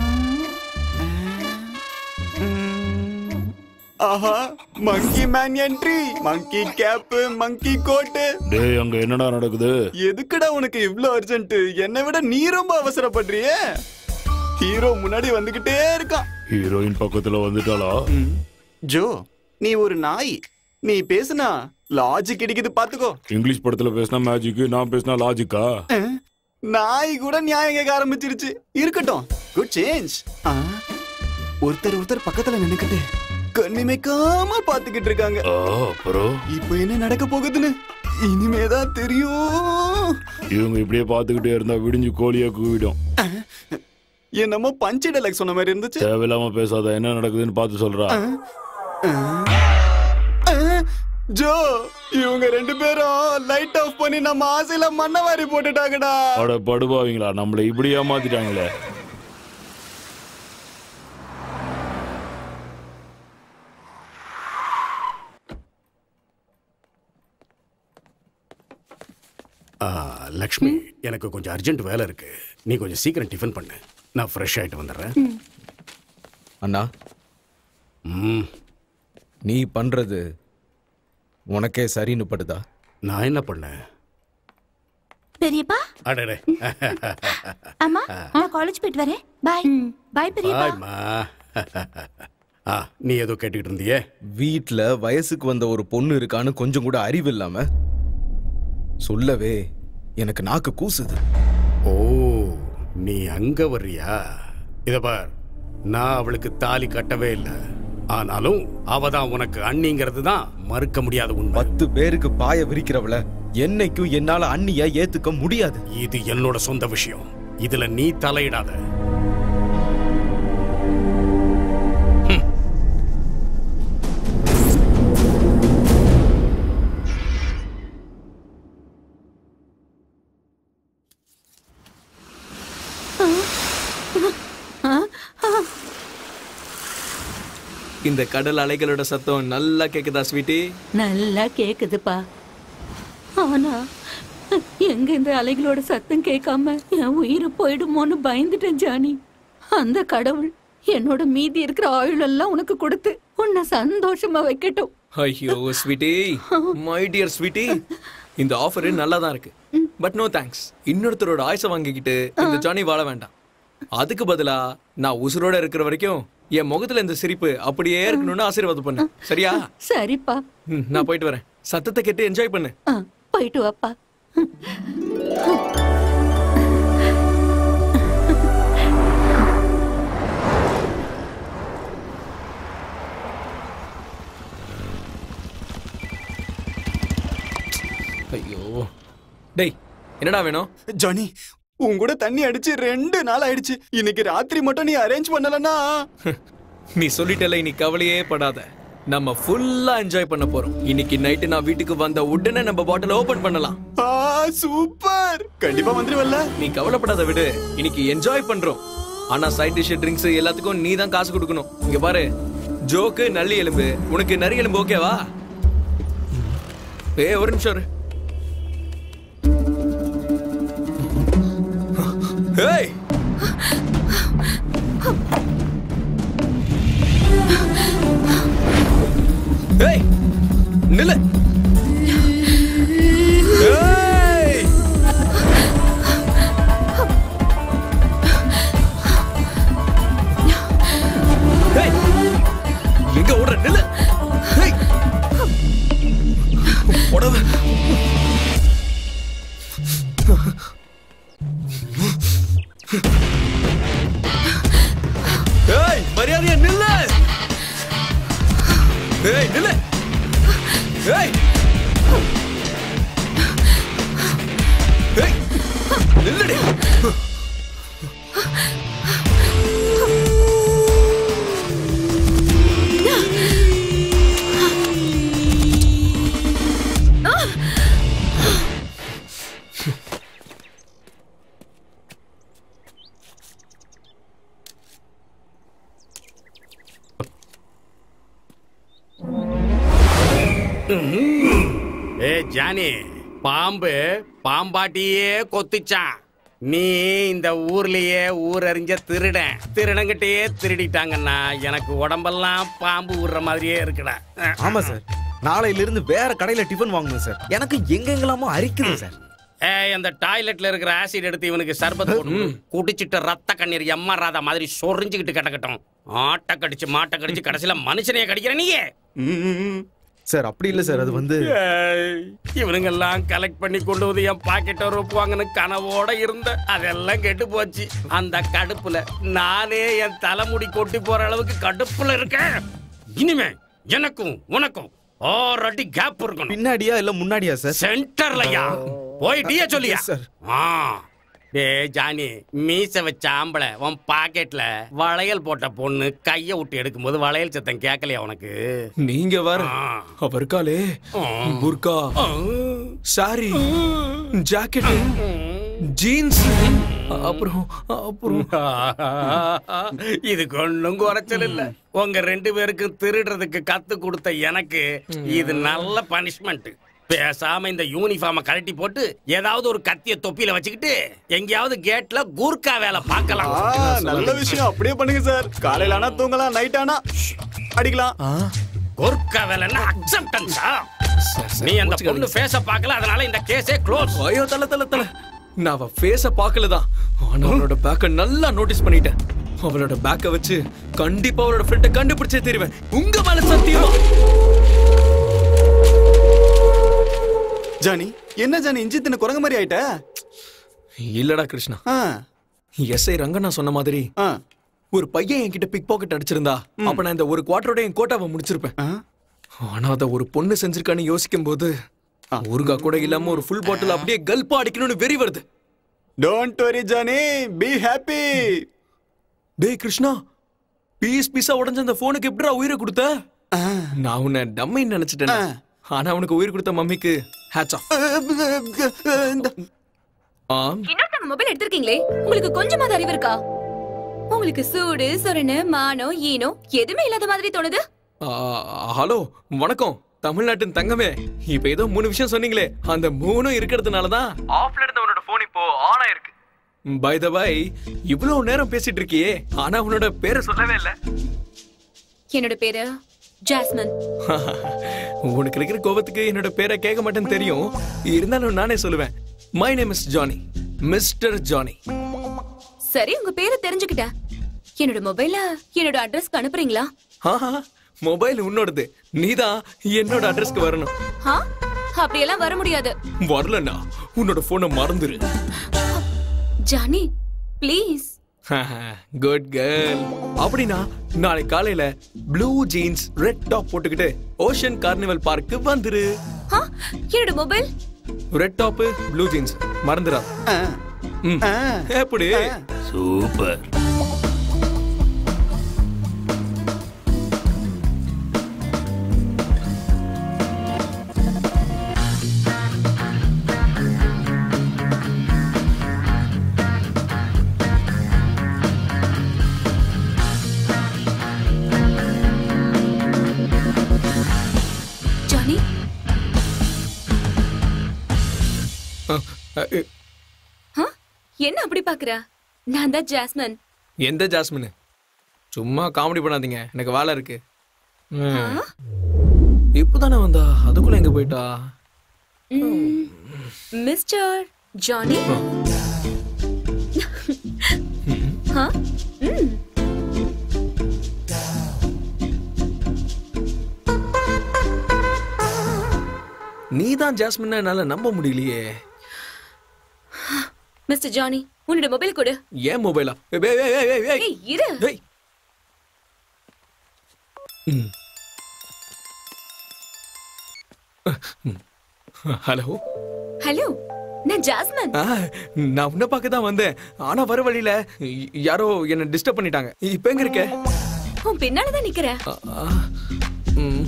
A: ம். ஆஹா monkey man entry monkey cap monkey coat
J: டேய் அங்க என்னடா நடக்குது
A: எதுக்குடா உனக்கு இவ்ளோ அர்ஜென்ட் என்னை விட நீ ரொம்ப அவசரப்படுறியே ஹீரோ முன்னாடி வந்துகிட்டே இருக்கான்
J: ஹீரோயின் பக்கத்துல வந்துட்டாளா
A: ஜோ நீ ஒரு நாய் நீ பேசுனா லாஜிக் கிடைக்குது பாத்துக்கோ
J: இங்கிலீஷ் படத்துல பேசினா மேஜிக் நான் பேசினா லாஜிக்கா
A: நாய் கூட நியாயம் கேட்க ஆரம்பிச்சிருச்சு இருக்கட்டும் குட் சேஞ்ச் ஒருத்தர் ஒருத்தர் பக்கத்துல நின்னுக்கிட்டு கண்ணிமைக்காம பாத்துக்கிட்டு இருக்காங்க
J: அப்புறம்
A: இப்போ என்ன நடக்க போகுதுன்னு இனிமேதான் தெரியும்
J: இவங்க இப்படியே பார்த்துக்கிட்டே இருந்தா விடிஞ்சு கோழியா கூவிடும்
A: என்னமோ பஞ்சு டைலாக் சொன்ன மாதிரி இருந்துச்சு
J: தேவையில்லாம பேசாத என்ன நடக்குதுன்னு பார்த்து சொல்றா
A: ஜோ இவங்க ரெண்டு பேரும் லைட் ஆஃப் பண்ணி நம்ம ஆசையில மண்ணவாரி போட்டுட்டாங்கடா
J: அட படுபாவீங்களா நம்மளை இப்படி ஏமாத்திட்டாங்களே
L: ஆ, லக்ஷ்மி எனக்கு கொஞ்சம் அர்ஜென்ட் வேலை இருக்கு நீ கொஞ்சம் சீக்கிரம் டிஃபன் பண்ணு நான் ஃப்ரெஷ் ஆயிட்டு வந்துடுறேன்
N: அண்ணா
L: ம்
N: நீ பண்றது உனக்கே சரின்னு படுதா
L: நான் என்ன பண்ணேன்
I: பெரியப்பா
L: அடடே
I: அம்மா நான் காலேஜ் போயிட்டு வரேன் பாய் பாய் பெரியப்பா
L: பாய்மா ஆ நீ ஏதோ கேட்டுக்கிட்டு இருந்தியே
N: வீட்ல வயசுக்கு வந்த ஒரு பொண்ணு இருக்கான்னு கொஞ்சம் கூட அறிவு இல்லாம சொல்லவே எனக்கு நாக்கு கூசுது
L: ஓ நீ அங்க வர்றியா இத பார் நான் அவளுக்கு தாலி கட்டவே இல்லை ஆனாலும் அவ தான் உனக்கு அண்ணிங்கிறது தான் மறுக்க முடியாத உண்மை
N: பத்து பேருக்கு பாய விரிக்கிறவள என்னைக்கும் என்னால அண்ணிய ஏத்துக்க முடியாது
L: இது என்னோட சொந்த விஷயம் இதுல நீ தலையிடாத
E: இந்த கடல் அலைகளோட சத்தம் நல்லா கேக்குதா ஸ்வீட்டி
P: நல்லா கேக்குதுப்பா ஆனா எங்க இந்த அலைகளோட சத்தம் கேட்காம என் உயிர் போயிடுமோன்னு பயந்துட்டேன் ஜானி அந்த கடவுள் என்னோட மீதி இருக்கிற ஆயுள் எல்லாம் உனக்கு கொடுத்து உன்னை சந்தோஷமா வைக்கட்டும்
E: ஐயோ ஸ்வீட்டி மை டியர் ஸ்வீட்டி இந்த ஆஃபர் நல்லா தான் இருக்கு பட் நோ தேங்க்ஸ் இன்னொருத்தரோட ஆயுசை வாங்கிக்கிட்டு இந்த ஜானி வாழ வேண்டாம் அதுக்கு பதிலா நான் உசுரோட இருக்கிற வரைக்கும் என் முகத்துல இந்த சிரிப்பு அப்படியே இருக்கணும்னு ஆசீர்வாதம் பண்ணு சரியா
P: சரிப்பா
E: ம், நான் போயிட்டு வரேன் சத்தத்தை கேட்டு என்ஜாய் பண்ணு
P: ஆ, போயிட்டு வாப்பா
E: ஐயோ டேய் என்னடா வேணும்
A: ஜானி உன் கூட தண்ணி அடிச்சு ரெண்டு நாள் ஆயிடுச்சு இன்னைக்கு ராத்திரி மட்டும் நீ அரேஞ்ச் பண்ணலன்னா
E: நீ சொல்லிட்டல நீ கவலையே படாத நம்ம ஃபுல்லா என்ஜாய் பண்ண போறோம் இன்னைக்கு நைட்டு நான் வீட்டுக்கு வந்த உடனே நம்ம பாட்டில் ஓபன் பண்ணலாம்
A: ஆ சூப்பர் கண்டிப்பா வந்துருவல்ல
E: நீ கவலைப்படாத விடு இன்னைக்கு என்ஜாய் பண்றோம் ஆனா சைட் டிஷ் ட்ரிங்க்ஸ் எல்லாத்துக்கும் நீ தான் காசு கொடுக்கணும் இங்க பாரு ஜோக்கு நல்லி எலும்பு உனக்கு நரி எலும்பு ஓகேவா ஏய் ஒரு நிமிஷம் இரு. ஏய் ஏய் நில்லு ஏய் ஏய் எங்க ஓடுற நில்லு ஏய் புடவை ஏய் மரியாதையா நில்லு ஏய் நில்லு ஏய் ஏய் நில்லுடி
L: ஏ ஜானி பாம்பு பாம்பாட்டியே கொத்துச்சான் நீ இந்த ஊர்லயே ஊரறிஞ்ச திருடன் திருடங்கிட்டயே திருடிட்டாங்கன்னா எனக்கு உடம்பெல்லாம் பாம்பு விடுற மாதிரியே இருக்குடா
N: ஆமா சார் நாளையில இருந்து வேற கடையில டிஃபன் வாங்கணும் சார் எனக்கு எங்கெங்கெல்லாமோ அரிக்குது சார்
L: ஏய் அந்த டாய்லெட்ல இருக்கிற ஆசிட் எடுத்து இவனுக்கு சர்பத் போட்டு குடிச்சிட்டு ரத்த கண்ணீர் எம்மா ராதா மாதிரி சொரிஞ்சுக்கிட்டு கிடக்கட்டும் ஆட்டை கடிச்சு மாட்டை கடிச்சு கடைசியில மனுஷனையே கடிக்கிற நீயே
N: சார் அப்படி இல்ல சார் அது வந்து
L: ஏய், இவனுங்கெல்லாம் கலெக்ட் பண்ணி கொண்டு வந்து என் பாக்கெட்டை ரொப்புவாங்கன்னு கனவோட இருந்த அதெல்லாம் கெட்டு போச்சு அந்த கடுப்புல நானே என் தலைமுடி கொட்டி போற அளவுக்கு கடுப்புல இருக்கேன் இனிமே எனக்கும் உனக்கும் ஆறு அடி கேப் இருக்கணும்
N: பின்னாடியா இல்ல முன்னாடியா சார்
L: சென்டர்லயா போய் டீய சொல்லியா
N: Yes, sir.
L: ஆ டேய் ஜானி மீச வச்ச ஆம்பளை உன் பாக்கெட்ல வளையல் போட்ட பொண்ணு கைய விட்டு எடுக்கும்போது வளையல் சத்தம் கேட்கலையா உனக்கு
E: நீங்க வர அவ இருக்காளே புர்கா சாரி ஜாக்கெட் ஜீன்ஸ் அப்புறம் அப்புறம்
L: இதுக்கு ஒண்ணும் குறைச்சல் இல்ல உங்க ரெண்டு பேருக்கும் திருடுறதுக்கு கத்து கொடுத்த எனக்கு இது நல்ல பனிஷ்மெண்ட் பேசாம இந்த யூனிஃபார்ம கழட்டி போட்டு ஏதாவது ஒரு கத்திய தொப்பியில வச்சுக்கிட்டு எங்கேயாவது கேட்ல கூர்க்கா வேலை பார்க்கலாம்
A: ஆ, நல்ல விஷயம் அப்படியே பண்ணுங்க சார் காலையில ஆனா தூங்கலாம் நைட் ஆனா அடிக்கலாம்
L: கூர்க்கா வேலைன்னா அக்செப்டன்ஸா நீ அந்த பொண்ணு ஃபேஸ பார்க்கல அதனால இந்த கேஸே க்ளோஸ்
E: ஐயோ தல தல தல நான் அவ ஃபேஸ பார்க்கலதான் ஆனா அவளோட பேக்க நல்லா நோட்டீஸ் பண்ணிட்டேன் அவளோட பேக்க வச்சு கண்டிப்பா அவளோட ஃப்ரெண்ட கண்டுபிடிச்சே தெரிவேன் உங்க மேல சத்தியமா
A: ஜானி என்ன ஜானி இஞ்சி தின்னு குரங்கு மாதிரி ஆயிட்ட
E: இல்லடா கிருஷ்ணா எஸ்ஐ ரங்கண்ணா சொன்ன மாதிரி ஒரு பையன் என்கிட்ட பிக் பாக்கெட் அடிச்சிருந்தா அப்ப நான் இந்த ஒரு குவார்டரோட என் கோட்டாவை முடிச்சிருப்பேன் ஆனா அத ஒரு பொண்ணு செஞ்சிருக்கான்னு யோசிக்கும் போது ஊருகா கூட இல்லாம ஒரு ஃபுல் பாட்டில் அப்படியே கல்பா அடிக்கணும்னு வெறி வருது
A: don't worry Johnny be happy
E: டேய் கிருஷ்ணா பீஸ் பீஸா உடைஞ்ச அந்த போனுக்கு எப்படிடா உயிரை கொடுத்த நான் உன்னை டம்மைன்னு நினைச்சிட்டேன் ஆனா அவனுக்கு உயிர் கொடுத்த மம்மிக்கு ஹேட்ஸ் ஆஃப் ஆம்
C: இன்னொருத்தவங்க மொபைல் எடுத்திருக்கீங்களே உங்களுக்கு கொஞ்சமாவது அறிவு இருக்கா உங்களுக்கு சூடு சொரணு மானம் ஈனோ எதுவுமே இல்லாத மாதிரி தோணுது
E: ஆ, ஹலோ வணக்கம் தமிழ்நாட்டின் தங்கமே இப்ப ஏதோ மூணு விஷயம் சொன்னீங்களே அந்த மூணும் இருக்கிறதுனால தான் ஆஃப்ல இருந்த உன்னோட போன் இப்போ ஆன் ஆயிருக்கு பை த பை இவ்வளவு நேரம் பேசிட்டு இருக்கியே ஆனா உன்னோட பேரை சொல்லவே இல்ல
C: என்னோட பேரு ஜாஸ்மின்
E: உனக்கு இருக்கிற கோபத்துக்கு என்னோட பேரை கேட்க மாட்டேன்னு தெரியும் இருந்தாலும் நானே சொல்லுவேன் my name is Johnny mister Johnny
C: சரி உங்க பேரை தெரிஞ்சுக்கிட்டேன் என்னோட மொபைல்ல என்னோட அட்ரஸ்க்கு அனுப்புறீங்களா
E: ஆஹா மொபைல் உன்னோடது நீதான் என்னோட அட்ரஸ்க்கு வரணும்
C: ஆ அப்படியெல்லாம் வர முடியாது
E: வரலன்னா உன்னோட போனை மறந்துரு
C: ஜானி ப்ளீஸ்
E: குட் கேர்ள் அப்படின்னா நாளை காலையில ப்ளூ ஜீன்ஸ் ரெட் டாப் போட்டுக்கிட்டு ஓஷன் கார்னிவல் பார்க்கு வந்துரு
C: ஆ என்னோட mobile
E: red top blue jeans மறந்துடா ம். எப்படி
B: சூப்பர்
C: ஜானி ஆ என்ன அப்படி பாக்குற நான் தான் ஜாஸ்மின்
E: எந்த ஜாஸ்மின் சும்மா காமெடி பண்ணாதீங்க எனக்கு வேலை இருக்கு ம். இப்பதானே வந்தா அதுக்குள்ள எங்க போயிட்டா
C: ம், மிஸ்டர் ஜானி ஆ ம்
E: நீ தான் ஜாஸ்மின் என்னால நம்ப முடியலையே
C: மிஸ்டர் ஜானி உன்னோட மொபைல் கொடு
E: ஏன் மொபைலா ஏய், ஏய், ஏய், ஏய், ஏய்.
C: ஏய் இரு
E: ஏய். ம். ம். ஹலோ
C: ஹலோ நான் ஜாஸ்மின்
E: ஆ, நான் உன்னை பார்க்க தான் வந்தேன் ஆனா வர வழியில ய- யாரோ என்ன டிஸ்டர்ப் பண்ணிட்டாங்க இப்ப எங்க இருக்க
C: உன் பின்னால தான் நிக்கிறேன்
E: ஆ, ஆ, ம்.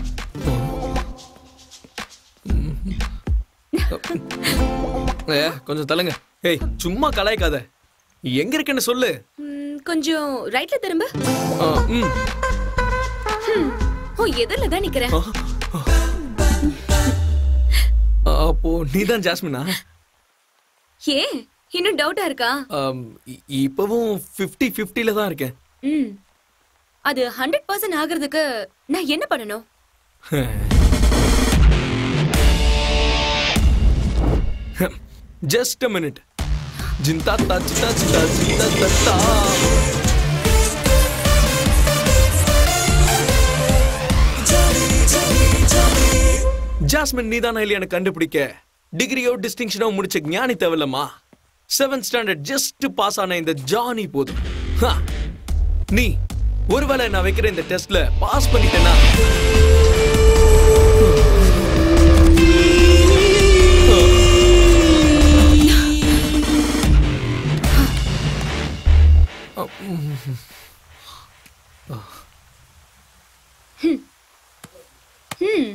E: ஏ, கொஞ்சம் தள்ளுங்க ஏய் சும்மா கலாய்க்காத எங்க இருக்கேன்னு சொல்லு
C: ம், கொஞ்சம் ரைட்ல திரும்ப
E: ஆ, ம்.
C: ஹம், உன் எதிரில தான் நிக்கிறேன்
E: அப்போ நீதான் ஜாஸ்மினா
C: ஏ இன்னும் டவுட்டா இருக்கா
E: ஆம், இ- இப்பவும் ஃபிஃப்டி ஃபிஃப்டில தான் இருக்கேன்
C: ம் அது ஹண்ட்ரட் பர்சன்ட் ஆகுறதுக்கு நான் என்ன பண்ணணும்
E: ஜஸ்ட் அ மினிட் ஜிந்தா தா ஜிந்தா ஜிந்தா ஜிந்தா தத்தா ஜாஸ்மின் நீதானா இல்லையா எனக்கு கண்டுபிடிக்க டிகிரியோ டிஸ்டிங்ஷனோ முடிச்ச ஞானி தேவையில்லம்மா செவன்த் ஸ்டாண்டர்ட் ஜஸ்ட் பாஸ் ஆன இந்த ஜானி போதும் ஹா. நீ ஒருவேளை நான் வைக்கிற இந்த டெஸ்ட்ல பாஸ் பண்ணிட்டேன்னா
C: ம்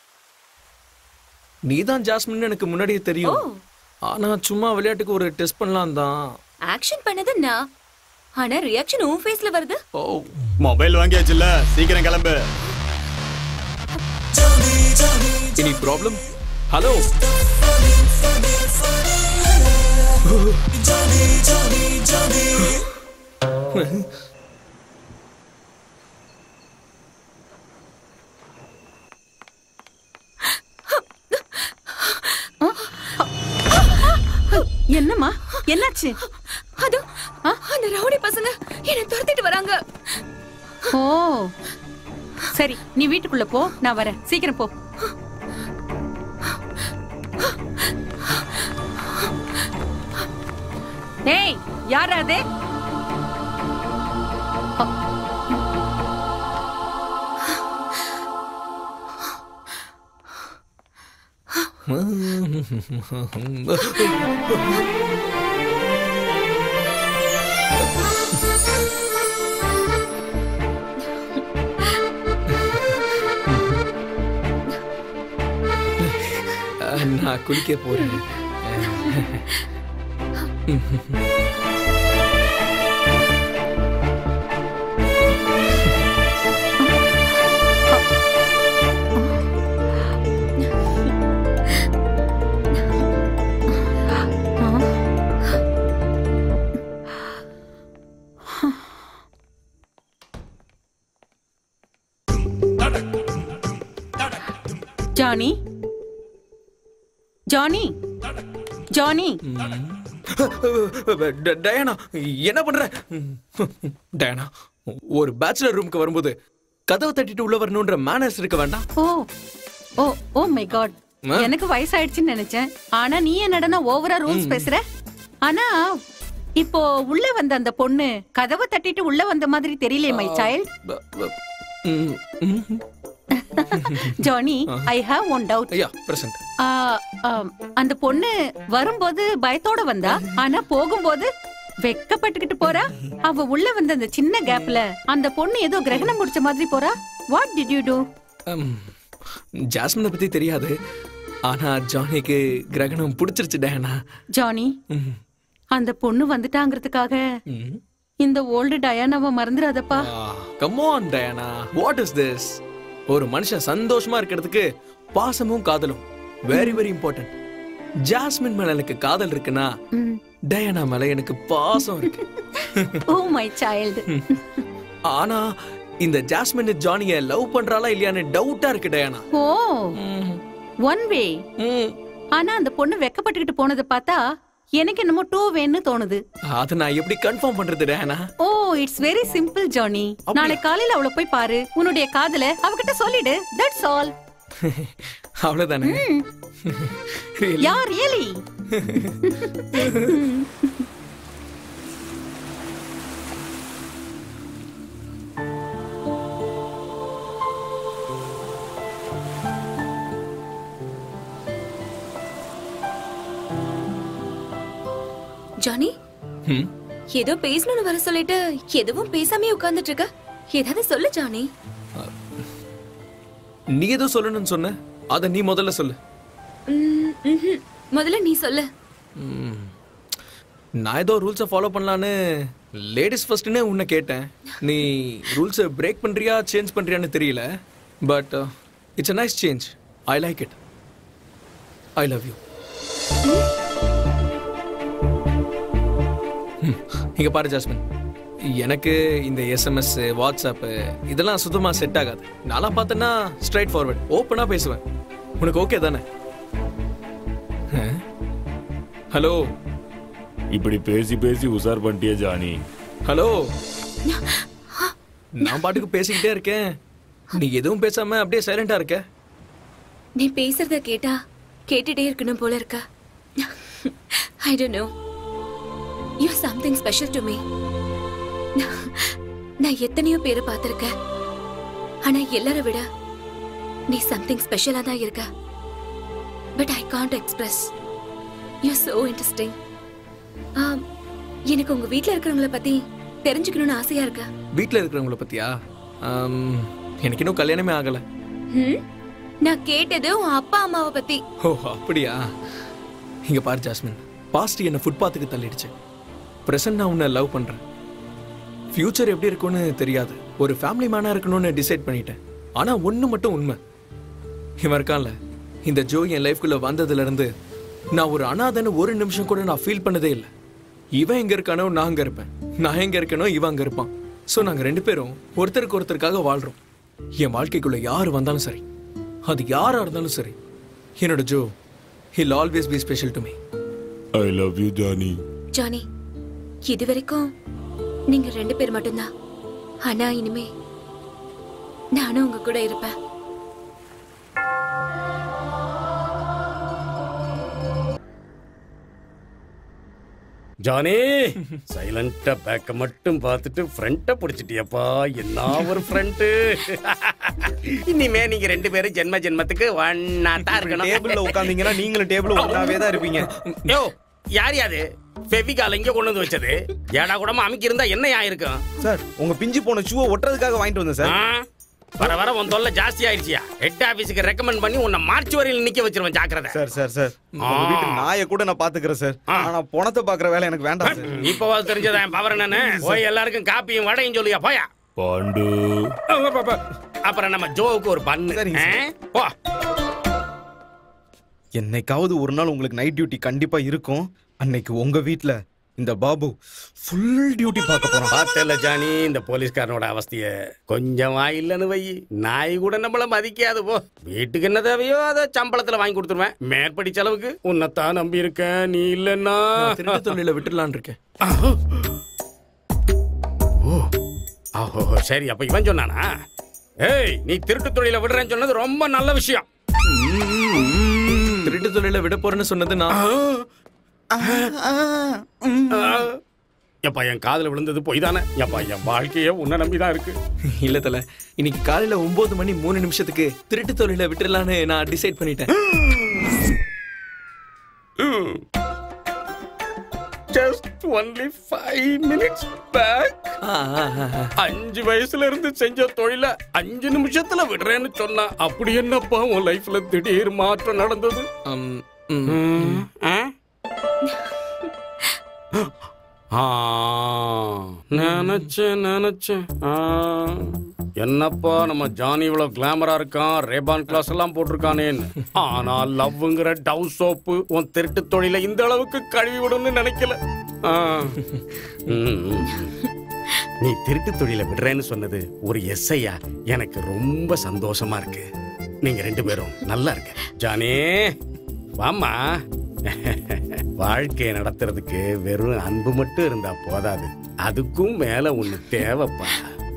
E: நீதான் ஜாஸ்மின் எனக்கு முன்னாடியே தெரியும் ஆனா சும்மா விளையாட்டுக்கு ஒரு டெஸ்ட் பண்ணலாம் தான்
C: ஆக்ஷன் பண்ணது நான் ஆனா ரியாக்ஷன் உன் ஃபேஸ்ல வருது
A: மொபைல் வாங்கியாச்சுல்ல சீக்கிரம் கிளம்பு
E: எனி ப்ராப்ளம் ஹலோ
P: என்னம்மா என்னாச்சு
C: அது அந்த ரவுடி பசங்க என்ன துரத்திட்டு வராங்க
P: ஓ சரி நீ வீட்டுக்குள்ள போ நான் வரேன் சீக்கிரம் போ ஏய் யார் அது
E: நான் குளிக்க போறேன்
P: ஜானி ஜானி ஜானி
E: ட- டயானா என்ன பண்ற டயானா ஒரு பேச்சுலர் ரூமுக்கு வரும்போது கதவை தட்டிட்டு உள்ள வரணும்ன்ற மேனர்ஸ் இருக்க வேண்டாம்
P: ஓ ஓ ஓ மை காட்
E: ஆ?
P: எனக்கு வயசாயிடுச்சுன்னு நினைச்சேன் ஆனா நீ என்னடனா ஓவரா ரூல்ஸ் பேசுற ஆனா இப்போ உள்ள வந்த அந்த பொண்ணு கதவை தட்டிட்டு உள்ள வந்த மாதிரி தெரியலையே மை சைல்ட்
E: ம், ம்.
P: ஜானி
E: ஆ.
P: ஐ ஹாவ் ஒன் டவுட்
E: ஐயா பிரசன்ட்
P: அந்த பொண்ணு வரும்போது பயத்தோட வந்தா ஆனா போகும்போது வெக்கப்பட்டுக்கிட்டு போறா அவ உள்ள வந்த அந்த சின்ன கேப்ல அந்த பொண்ணு ஏதோ கிரகணம் முடிச்ச மாதிரி போறா வாட் டிட் யூ டூ
E: ஜாஸ்மினை பத்தி தெரியாது ஆனா ஜானிக்கு கிரகணம் பிடிச்சிருச்சு டயானா
P: ஜானி
E: ம்.
P: அந்த பொண்ணு வந்துட்டாங்கிறதுக்காக இந்த ஓல்டு டயானாவை மறந்துடாதப்பா
E: come on Diana what is this ஒரு மனுஷன் சந்தோஷமா இருக்கிறதுக்கு பாசமும் காதலும் வெரி வெரி இம்பார்ட்டன்ட் ஜாஸ்மின் மேல எனக்கு காதல் இருக்குன்னா டயானா மேல எனக்கு பாசம் இருக்கு
P: ஓ மை சைல்டு
E: ஆனா இந்த ஜாஸ்மின் ஜானிய லவ் பண்றாளா இல்லையான்னு டவுட்டா இருக்கு டயானா
P: ஓ ஒன் வே ஆனா அந்த பொண்ணு வெக்கப்பட்டுக்கிட்டு போனதை பார்த்தா எனக்கு என்னமோ டூ வேன்னு தோணுது
E: அதை நான் எப்படி கன்ஃபார்ம் பண்றது Diana
P: oh it's very simple Johnny நாளை காலையில அவளை போய் பாரு உன்னுடைய காதல அவகிட்ட சொல்லிடு தட்ஸ் ஆல்
E: அவ்வளவுதானே Really?
P: யா ரியலி
C: ஜானி
E: ம்?
C: ஏதோ பேசணும்னு வர சொல்லிட்டு எதுவும் பேசாமே உட்கார்ந்துட்டு இருக்க ஏதாவது சொல்லு ஜானி
E: நீ ஏதோ சொல்லணும்னு சொன்ன அத நீ முதல்ல சொல்லு
C: ம், ம்ஹும். முதல்ல நீ சொல்லு
E: ம். நான் ஏதோ ரூல்ஸை ஃபாலோ பண்ணலான்னு லேடிஸ் ஃபர்ஸ்ட்னே உன்னை கேட்டேன் நீ ரூல்ஸை பிரேக் பண்றியா சேஞ்ச் பண்றியான்னு தெரியல but it's a nice change I like it I love you இங்க பாரு ஜாஸ்மின் எனக்கு இந்த எஸ்எம்எஸ் வாட்ஸ்அப் இதெல்லாம் சுத்தமா செட் ஆகாது நான்லாம் பார்த்தேன்னா ஸ்ட்ரைட் ஃபார்வர்ட் ஓப்பனா பேசுவேன் உனக்கு ஓகே தானே ஹலோ
J: இப்படி பேசி பேசி உசார் பண்ணிட்டியே ஜானி
E: ஹலோ நான் பாட்டுக்கு பேசிக்கிட்டே இருக்கேன் நீ எதுவும் பேசாம அப்படியே சைலண்டா இருக்க
C: நீ பேசுறத கேட்டா கேட்டுட்டே இருக்கணும் போல இருக்கா I don't know you something special to me நான் எத்தனையோ பேரை பார்த்திருக்கேன் ஆனா எல்லார விட நீ சம்திங் ஸ்பெஷலா தான் இருக்க but I can't express you so interesting எனக்கு உங்க வீட்ல இருக்கிறவங்கள பத்தி தெரிஞ்சுக்கணும்னு ஆசையா இருக்கா
E: வீட்ல இருக்கிறவங்கள பத்தியா ஆம், எனக்கு இன்னும் கல்யாணமே ஆகல
C: ம்? நான் கேட்டது உன் அப்பா அம்மாவை பத்தி
E: ஓ அப்படியா இங்க பாரு ஜாஸ்மின் பாஸ்ட் என்ன ஃபுட்பாத்துக்கு தள்ளிடுச்சு பிரசன்ட் நான் உன்னை லவ் பண்றேன் ஃபியூச்சர் எப்படி இருக்கும்னு தெரியாது ஒரு ஃபேமிலி மேனா இருக்கணும்னு டிசைட் பண்ணிட்டேன் ஆனா ஒண்ணு மட்டும் உண்மை இவன் இருக்கான்ல இந்த ஜோ என் லைஃப்குள்ள வந்ததுல இருந்து நான் ஒரு அனாதைன்னு ஒரு நிமிஷம் கூட நான் ஃபீல் பண்ணதே இல்லை இவன் எங்க இருக்கானோ நான் அங்க இருப்பேன் நான் எங்க இருக்கனோ இவன் அங்க இருப்பான் ஸோ நாங்க ரெண்டு பேரும் ஒருத்தருக்கு ஒருத்தருக்காக வாழ்றோம் என் வாழ்க்கைக்குள்ள யார் வந்தாலும் சரி அது யாரா இருந்தாலும் சரி என்னோட Joe will always be special to me
J: I love you Johnny
C: Johnny இது வரைக்கும் நீங்க ரெண்டு பேர் மட்டும்தான் ஆனா இனிமே நானும் உங்க கூட இருப்பேன்
L: ஜானி சைலண்டா பேக்க மட்டும் பார்த்துட்டு ஃப்ரண்ட்ட புடிச்சிட்டியப்பா என்ன ஒரு ஃப்ரண்ட் இனிமே நீங்க ரெண்டு பேரும் ஜென்ம ஜென்மத்துக்கு ஒன்னா தான் இருக்கணும்
N: டேபிள்ல உட்காந்தீங்கன்னா நீங்களும் டேபிள் ஒன்னாவே தான் இருப்பீங்க
L: யோ யார் யாது ஃபெவிகால் எங்க கொண்டு வந்து வச்சது ஏடா கூடமா அமைக்கி இருந்தா என்ன ஆயிருக்கும்
N: சார் உங்க பிஞ்சு போன ஷூவை ஒட்டுறதுக்காக வாங்கிட்டு வந்தேன் சார்
L: ஆ? வர வர உன் தொல்லை ஜாஸ்தி ஆயிடுச்சியா ஹெட் ஆபீஸுக்கு ரெக்கமெண்ட் பண்ணி உன்னை மார்ச் வரையில் நிக்க வச்சிருவேன் ஜாக்கிரதை
N: சார் சார் சார்
L: ஆ.
N: உங்க வீட்டு நாயை கூட நான் பாத்துக்கிறேன் சார் ஆனா பணத்தை பாக்குற வேலை எனக்கு வேண்டாம் சார்
L: இப்ப தெரிஞ்சதா என் பவர் என்னன்னு போய் எல்லாருக்கும் காப்பியும் வடையும் சொல்லியா போயா
J: பாண்டு
L: அப்புறம் நம்ம ஜோவுக்கு ஒரு பண்ணு ஆ? போ
N: என்னைக்காவது ஒரு நாள் உங்களுக்கு நைட் டியூட்டி கண்டிப்பா இருக்கும் அன்னைக்கு உங்க வீட்ல இந்த பாபு ஃபுல் டியூட்டி பார்க்க போறான்
L: பார்த்தல ஜானி இந்த போலீஸ்காரனோட அவஸ்தைய கொஞ்சம் இல்லைன்னு வை நாய் கூட நம்மள மதிக்காது போ வீட்டுக்கு என்ன தேவையோ அதை சம்பளத்துல வாங்கி கொடுத்துருவேன் மேற்படி செலவுக்கு உன்னைத்தான் நம்பி இருக்கேன் நீ இல்லைன்னா
E: நான் திருட்டு தொழில விட்டுடலான் இருக்கேன்
L: ஓஹோ சரி அப்ப இவன் சொன்னானா ஏய் நீ திருட்டு தொழில விடுறேன்னு சொன்னது ரொம்ப நல்ல விஷயம்
E: திருட்டு தொழில விட போறேன்னு சொன்னது நான்
L: எப்பா என் காதுல விழுந்தது போய் தானே எப்பா என் வாழ்க்கையே உன்னை நம்பிதான் இருக்கு
E: இல்ல தல இன்னைக்கு காலையில ஒன்பது மணி மூணு நிமிஷத்துக்கு திருட்டு தொழில விட்டுடலான்னு நான் டிசைட் பண்ணிட்டேன்
L: just only five minutes back அஞ்சு வயசுல இருந்து செஞ்ச தொழில அஞ்சு நிமிஷத்துல விடுறேன்னு சொன்னா அப்படி என்னப்பா உன் லைஃப்ல திடீர் மாற்றம் நடந்தது ம், ஆ? ஆ, நினைச்சேன் நினைச்சேன் ஆ. என்னப்பா நம்ம ஜானி இவ்வளவு கிளாமரா இருக்கான் ரேபான் கிளாஸ் எல்லாம் போட்டிருக்கானேன்னு ஆனா லவ்ங்கிற டவ் சோப்பு உன் திருட்டு தொழில இந்த அளவுக்கு கழுவி விடும்னு நினைக்கல ஆ. ம், ம். நீ திருட்டு தொழில விடுறேன்னு சொன்னது ஒரு எஸ்ஐயா எனக்கு ரொம்ப சந்தோஷமா இருக்கு நீங்க ரெண்டு பேரும் நல்லா இருக்க ஜானே வாமா வாழ்க்கையை நடத்துறதுக்கு வெறும் அன்பு மட்டும் இருந்தா போதாது அதுக்கும் மேல ஒண்ணு தேவைப்பா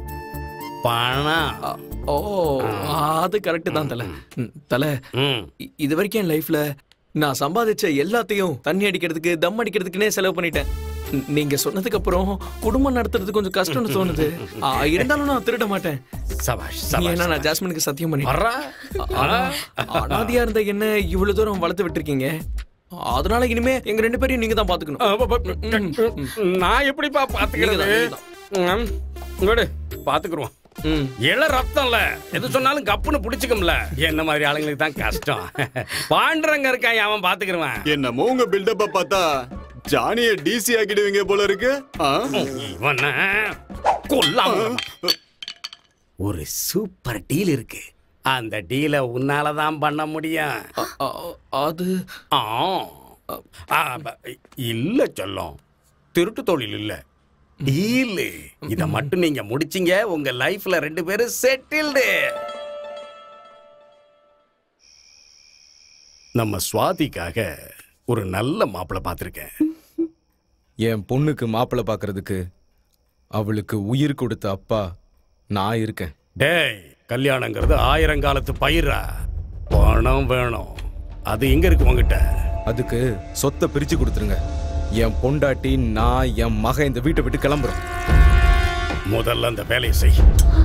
L: பணம்
E: ஓ அது கரெக்ட் தான் தல ம், தல இ- இது வரைக்கும் என் லைஃப்ல நான் சம்பாதிச்ச எல்லாத்தையும் தண்ணி அடிக்கிறதுக்கு தம் அடிக்கிறதுக்குனே செலவு பண்ணிட்டேன் ம், நீங்க சொன்னதுக்கு அப்புறம் குடும்பம் நடத்துறது கொஞ்சம் கஷ்டம்னு தோணுது ஆ, இருந்தாலும் நான் திருட மாட்டேன்
L: சபாஷ்
E: ஏன்னா நான் ஜாஸ்மினுக்கு சத்தியம்
L: வர்றா.
E: பண்ணிட்டேன் ஆனா, அனாதையா இருந்த என்ன இவ்வளவு தூரம் வளர்த்து விட்டுருக்கீங்க அதனால இனிமே எங்க ரெண்டு பேரையும் நீங்க தான் பாத்துக்கணும்
L: நான் எப்படிப்பா பாத்துக்கிறது ம், விடு பாத்துக்குருவோம் இள ரத்தம்ல எது சொன்னாலும் கப்புன்னு புடிச்சுக்கும்ல என்ன மாதிரி ஆளுங்களுக்கு தான் கஷ்டம் பாண்டரங்க இருக்கான் அவன் பாத்துக்கிருவான்
A: என்னமோ உங்க பில்டப்ப பார்த்தா ஜானிய டிசி ஆக்கிடுவீங்க போல இருக்கு ஆ?
L: இவன கொல்லாம விடமா. ஒரு சூப்பர் டீல் இருக்கு அந்த டீலை உன்னால தான் பண்ண முடியும்
E: அது
L: ஆ ஆ, ப- இல்ல சொல்லும் திருட்டு தொழில் இல்ல டீல் இத மட்டும் நீங்க முடிச்சீங்க உங்க லைஃப்ல ரெண்டு பேரும் செட்டில்டு நம்ம சுவாதிக்காக ஒரு நல்ல மாப்பிள்ளை பார்த்துருக்கேன்
N: என் பொண்ணுக்கு மாப்பிள்ளை பார்க்கறதுக்கு அவளுக்கு உயிர் கொடுத்த அப்பா நான் இருக்கேன்
L: டேய் கல்யாணங்கிறது ஆயிரங்காலத்து பயிரா பணம் வேணும் அது எங்க இருக்கு உங்ககிட்ட
N: அதுக்கு சொத்தை பிரிச்சு கொடுத்துருங்க என் பொண்டாட்டி நான் என் மகன் இந்த வீட்டை விட்டு கிளம்புறோம்
L: முதல்ல அந்த வேலையை செய்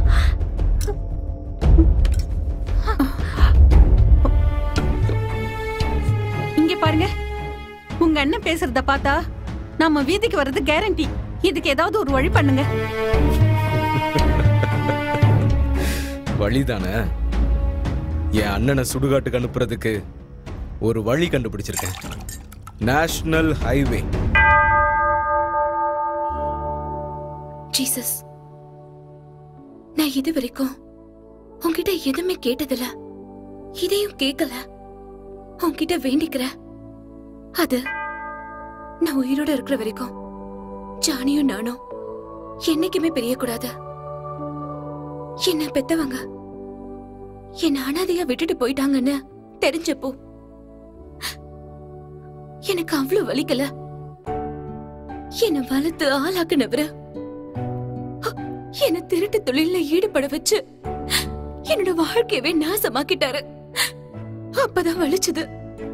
P: இங்க பாருங்க உங்க அண்ணன் பேசுறத பார்த்தா நம்ம வீதிக்கு வர்றது கேரண்டி இதுக்கு ஏதாவது ஒரு வழி பண்ணுங்க
N: வழிதானே என் அண்ணனை சுடுகாட்டுக்கு அனுப்புறதுக்கு ஒரு வழி கண்டுபிடிச்சிருக்கேன் நேஷனல் ஹைவே
C: ஜீசஸ் நான் இது வரைக்கும் உன்கிட்ட எதுவுமே கேட்டதில்ல இதையும் கேட்கல உன்கிட்ட வேண்டிக்கிறேன் அது நான் உயிரோட இருக்கிற வரைக்கும் ஜானியும் நானும் என்னைக்குமே பிரியக்கூடாது என்ன பெத்தவங்க என்ன அனாதையா விட்டுட்டு போயிட்டாங்கன்னு தெரிஞ்சப்போ எனக்கு அவ்வளவு வலிக்கல என்ன வளர்த்து ஆளாக்குனவரு என்ன திருட்டு தொழில்ல ஈடுபட வச்சு என்னோட வாழ்க்கையவே நாசமாக்கிட்டாரு அப்பதான் வலிச்சது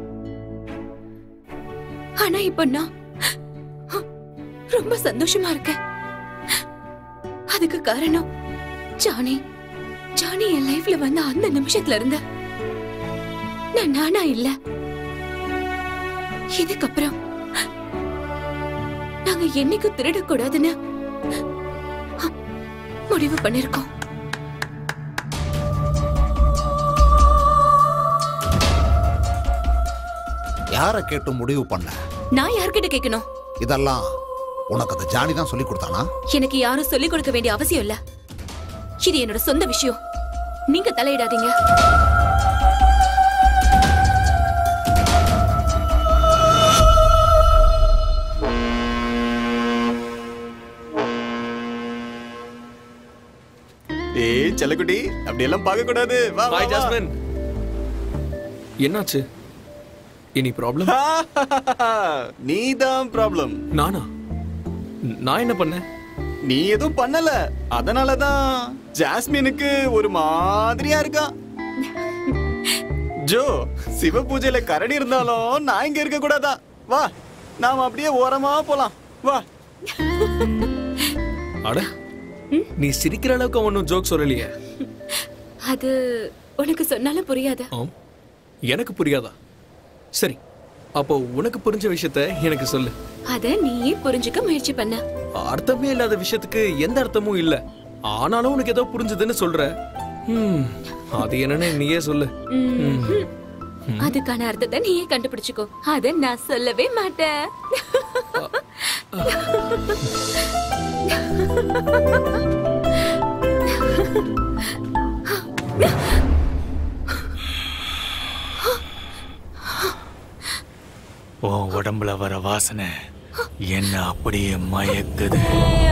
C: ஆனா இப்ப நான் ரொம்ப சந்தோஷமா இருக்கேன் அதுக்கு காரணம் ஜானி ஜானி என் லைஃப்ல வந்த அந்த நிமிஷத்துல இருந்த நான் நானா இல்ல இதுக்கப்புறம் நாங்க என்னைக்கும் திருடக்கூடாதுன்னு முடிவு பண்ணிருக்கோம்
D: யாரை கேட்டு முடிவு பண்ண
C: நான் யார்கிட்ட கேட்கணும்
D: இதெல்லாம் உனக்கு அந்த ஜானி தான் சொல்லி கொடுத்தானா
C: எனக்கு யாரும் சொல்லிக் கொடுக்க வேண்டிய அவசியம் இல்ல இது என்னோட சொந்த விஷயம் நீங்க தலையிடாதீங்க
A: ஏய் செல்லக்குட்டி அப்படியெல்லாம் பார்க்க கூடாது வா வா,
E: பாய்
A: வா
E: ஜாஸ்மின் என்னாச்சு இனி ப்ராப்ளம்
A: நீதான் ப்ராப்ளம்
E: நானா நான் என்ன பண்ணேன்
A: நீ எதுவும் பண்ணல அதனாலதான் ஜாஸ்மினுக்கு ஒரு மாதிரியா இருக்கான் ஜோ சிவ பூஜையில கரடி இருந்தாலும் நான் இங்க இருக்க கூடாதா வா நாம அப்படியே ஓரமா போலாம் வா
E: அட நீ சிரிக்கிற அளவுக்கு ஒன்றும் ஜோக் சொல்லலையே
C: அது உனக்கு சொன்னாலும் புரியாது
E: ஆம் எனக்கு புரியாதா சரி அப்போ உனக்கு புரிஞ்ச விஷயத்த எனக்கு சொல்லு
C: அத நீயே புரிஞ்சுக்க முயற்சி பண்ண
E: அர்த்தமே இல்லாத விஷயத்துக்கு எந்த அர்த்தமும் இல்ல ஆனாலும் உனக்கு ஏதோ புரிஞ்சுதுன்னு சொல்ற ம், அது என்னன்னு நீயே சொல்லு
C: ம். அதுக்கான அர்த்தத்தை நீயே கண்டுபிடிச்சுக்கோ அத நான் சொல்லவே மாட்டேன்
Q: உன் உடம்புல வர வாசனை என்ன அப்படியே மயக்குது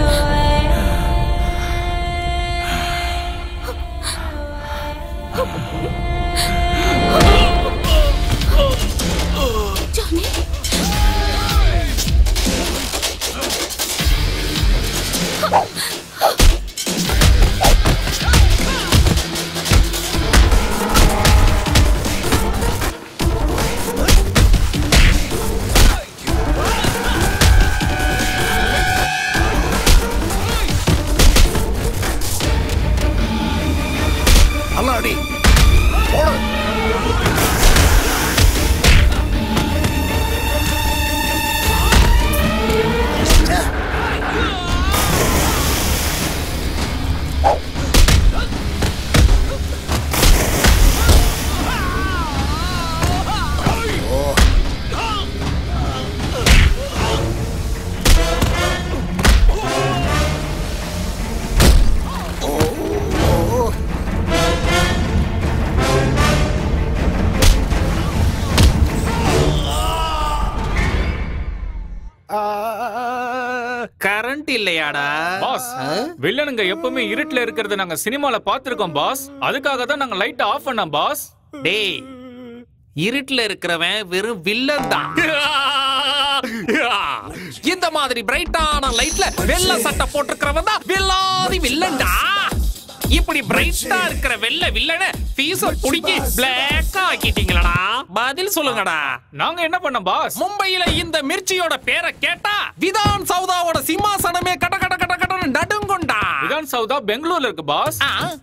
C: ஜானி
D: நல்லா அடி போடு
Q: கரண்ட் இல்லையாடா
R: பாஸ் வில்லனுங்க எப்பவுமே இருட்டுல இருக்கிறத நாங்க சினிமால பாத்திருக்கோம் பாஸ் அதுக்காக தான் நாங்க லைட் ஆஃப் பண்ணோம் பாஸ்
Q: டேய்
S: இருட்டுல இருக்கிறவன் வெறும் வில்லன் தான் இந்த மாதிரி பிரைட்டான லைட்ல வெள்ளை சட்டை போட்டிருக்கிறவன் தான் வில்லாதி வில்லன்டா இப்படி பிரைட்டா இருக்கிற வெள்ள வில்லன பீஸ புடிக்கி பிளாக் ஆக்கிட்டீங்களடா பதில் சொல்லுங்கடா
R: நாங்க என்ன பண்ண பாஸ்
S: மும்பையில இந்த மிர்ச்சியோட பேரை கேட்டா விதான் சௌதாவோட சிம்மாசனமே கட கட கட கடன்னு நடுங்குண்டா
R: விதான் சௌதா பெங்களூர்ல இருக்கு பாஸ்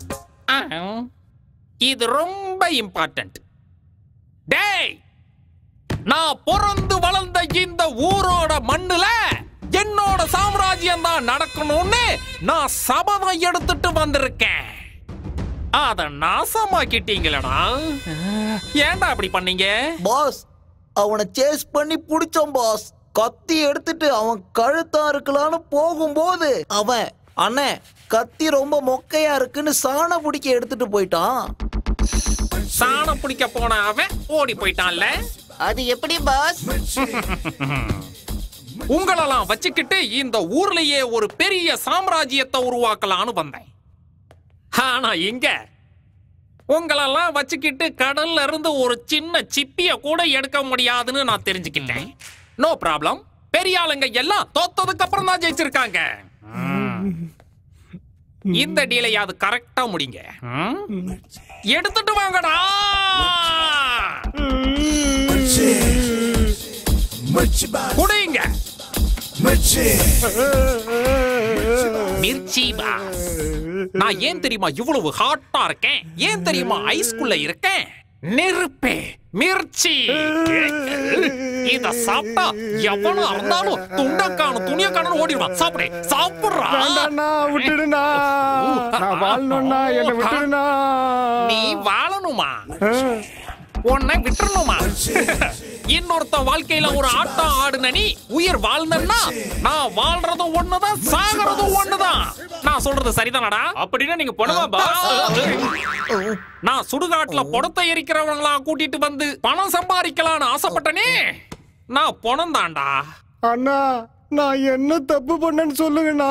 S: இது ரொம்ப இம்பார்ட்டன்ட் டேய் நான் பிறந்து வளர்ந்த இந்த ஊரோட மண்ணுல என்னோட சாம்ராஜ்யம் தான் நடக்கணும்னு நான் சபதம் எடுத்துட்டு வந்திருக்கேன் அத நாசமாக்கிட்டீங்களடா ஏன்டா அப்படி பண்ணீங்க
M: பாஸ் அவனை சேஸ் பண்ணி புடிச்சோம் பாஸ் கத்தி எடுத்துட்டு அவன் கழுத்தா இருக்கலான்னு போகும்போது அவன் அண்ணே கத்தி ரொம்ப மொக்கையா இருக்குன்னு சாண பிடிக்க எடுத்துட்டு போயிட்டான்
S: சாணம் பிடிக்க போன அவன் ஓடி போயிட்டான்ல
M: அது எப்படி பாஸ்
S: உங்களெல்லாம் வச்சுக்கிட்டு இந்த ஊர்லயே ஒரு பெரிய சாம்ராஜ்யத்தை உருவாக்கலான்னு வந்தேன் ஆனா இங்க உங்களெல்லாம் வச்சுக்கிட்டு கடல்ல இருந்து ஒரு சின்ன சிப்பிய கூட எடுக்க முடியாதுன்னு நான் தெரிஞ்சுக்கிட்டேன் நோ ப்ராப்ளம் பெரிய ஆளுங்க எல்லாம் தோத்ததுக்கு அப்புறம் தான் ஜெயிச்சிருக்காங்க இந்த டீலையாவது கரெக்டா முடிங்க ம்? எடுத்துட்டு வாங்கடா குடிங்க மிர்ச்சி பாஸ் நான் ஏன் தெரியுமா இவ்வளவு ஹாட்டா இருக்கேன் ஏன் தெரியுமா ஐஸ்குள்ள இருக்கேன் நெருப்பே மிர்ச்சி இத சாப்பிட்டா எவனா இருந்தாலும் துண்டக்கான துணியக்கான ஓடிடுவான் சாப்பிடு சாப்பிடுறா
H: வேண்டாண்ணா விட்டுடுண்ணா நான் வாழணும்ண்ணா என்னை விட்டுடுண்ணா
S: நீ வாழணுமா உன்னை விட்டுறணுமா இன்னொருத்த வாழ்க்கையில ஒரு ஆட்டம் ஆடுன நீ உயிர் வாழ்ந்தன்னா நான் வாழ்றதும் ஒண்ணுதான் சாகிறதும் ஒண்ணுதான் நான் சொல்றது சரிதானடா
R: அப்படின்னா நீங்க போனவா பாஸ்
S: நான் சுடுகாட்டுல புடத்தை எரிக்கிறவங்களா கூட்டிட்டு வந்து பணம் சம்பாதிக்கலாம்னு ஆசைப்பட்டனே நான் பணம் தான்டா
H: அண்ணா நான் என்ன தப்பு பண்ணேன்னு சொல்லுங்கண்ணா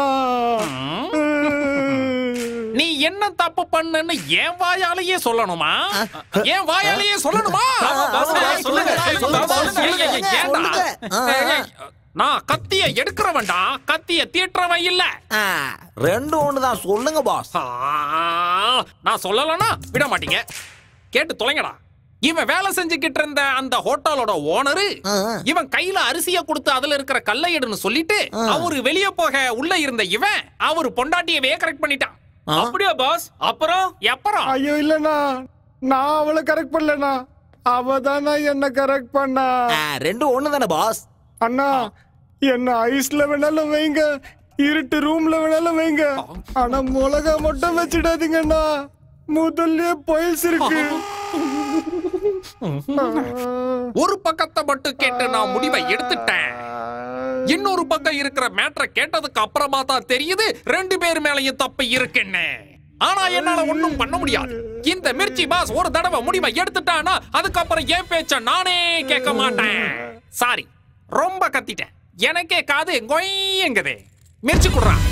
S: நீ என்ன தப்பு பண்ணன்னு என் வாயாலேயே சொல்லணுமா என் வாயாலேயே சொல்லணுமா சொல்லுங்க ஏன்டா ஏய், நான் கத்திய எடுக்கிறவன்டா கத்திய தீட்டுறவன் இல்ல
M: ரெண்டு ஒண்ணுதான் சொல்லுங்க பாஸ்
S: நான் சொல்லலன்னா விட மாட்டீங்க கேட்டு தொலைங்கடா இவன் வேலை செஞ்சுக்கிட்டு இருந்த அந்த ஹோட்டலோட ஓனரு இவன் கையில அரிசிய கொடுத்து அதுல இருக்கிற கல்லை எடுன்னு சொல்லிட்டு அவரு வெளிய போக உள்ள இருந்த இவன் அவரு பொண்டாட்டியவே கரெக்ட் பண்ணிட்டான்
R: அப்படியா பாஸ் அப்புறம்
S: எப்பறம்
H: ஐயோ இல்லண்ணா நான் அவளை கரெக்ட் பண்ணலண்ணா அவ தானே என்ன கரெக்ட் பண்ணா
M: ரெண்டு ஒண்ணு தானே பாஸ்
H: அண்ணா என்ன ஐஸ்ல வேணாலும் வைங்க இருட்டு ரூம்ல வேணாலும் வைங்க ஆனா மிளகா மட்டும் வச்சிடாதீங்கண்ணா முதல்ல பொயில்ஸ் இருக்கு
S: ஒரு பக்கத்தை மட்டும் கேட்டு நான் முடிவை எடுத்துட்டேன் இன்னொரு பக்கம் இருக்கிற மேட்ரை கேட்டதுக்கு அப்புறமா தான் தெரியுது ரெண்டு பேர் மேலயும் தப்பு இருக்குன்னு ஆனா என்னால ஒண்ணும் பண்ண முடியாது இந்த மிர்ச்சி பாஸ் ஒரு தடவை முடிவை எடுத்துட்டானா அதுக்கப்புறம் என் பேச்ச நானே கேட்க மாட்டேன் சாரி ரொம்ப கத்திட்டேன் எனக்கே காது கொய்யுங்குது மிர்ச்சி குடுறான்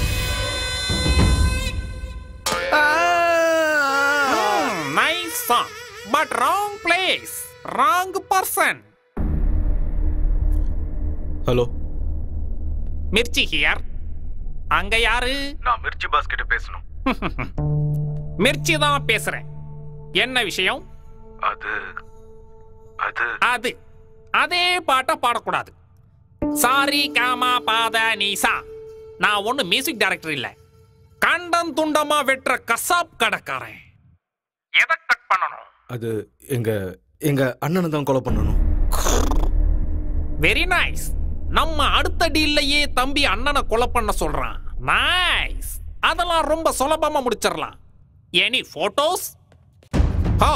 S: nice song but wrong place wrong person
N: hello
S: Mirchi here அங்க யாரு
Q: நான் மிர்ச்சி பாஸ் கிட்ட பேசணும்
S: மிர்ச்சி தான் பேசுறேன் என்ன விஷயம்
Q: அது அது
S: அது அதே பாட்டை பாடக்கூடாது சாரி காமா பாத நீசா நான் ஒண்ணு மியூசிக் டைரக்டர் இல்ல கண்டம் துண்டமா வெட்டுற கசாப் கடைக்காரன் எதை கட் பண்ணணும்
N: அது எங்க எங்க அண்ணனை தான் கொலை பண்ணணும்
S: வெரி நைஸ் நம்ம அடுத்த டீல்லையே தம்பி அண்ணனை கொலை பண்ண சொல்றான் நைஸ் அதெல்லாம் ரொம்ப சுலபமா முடிச்சிடலாம் எனி போட்டோஸ் ஹா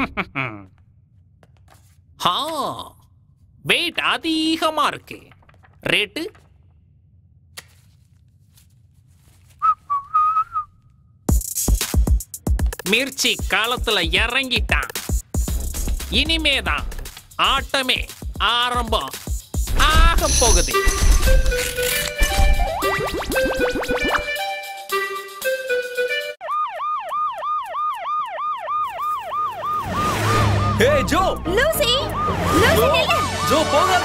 S: ஹா வெயிட் அதிகமா இருக்கு ரேட்டு மிர்ச்சி காலத்துல இறங்கிட்டான் இனிமேதான் ஆட்டமே ஆரம்பம் ஆக போகுது
E: ஹே ஜோ
I: லூசி
E: ஜோ போகாத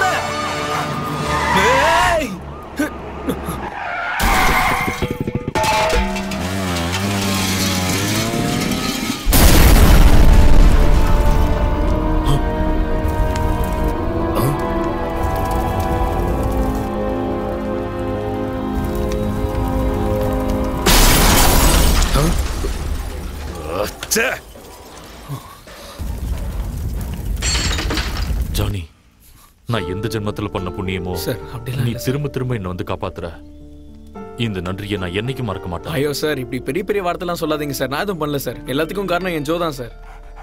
E: ஏய்
L: அச்சே.
B: ஜானி நான் எந்த ஜென்மத்துல பண்ண புண்ணியமோ
E: சார், அப்படிலாம்
B: நீ
E: இல்ல,
B: திரும்ப திரும்ப என்ன வந்து காப்பாத்துற இந்த நன்றியை நான் என்னைக்கும் மறக்க மாட்டேன்
E: ஐயோ சார் இப்படி பெரிய பெரிய வார்த்தைலாம் சொல்லாதீங்க சார் நான் எதுவும் பண்ணல சார் எல்லாத்துக்கும் காரணம் என் ஜோ தான் சார்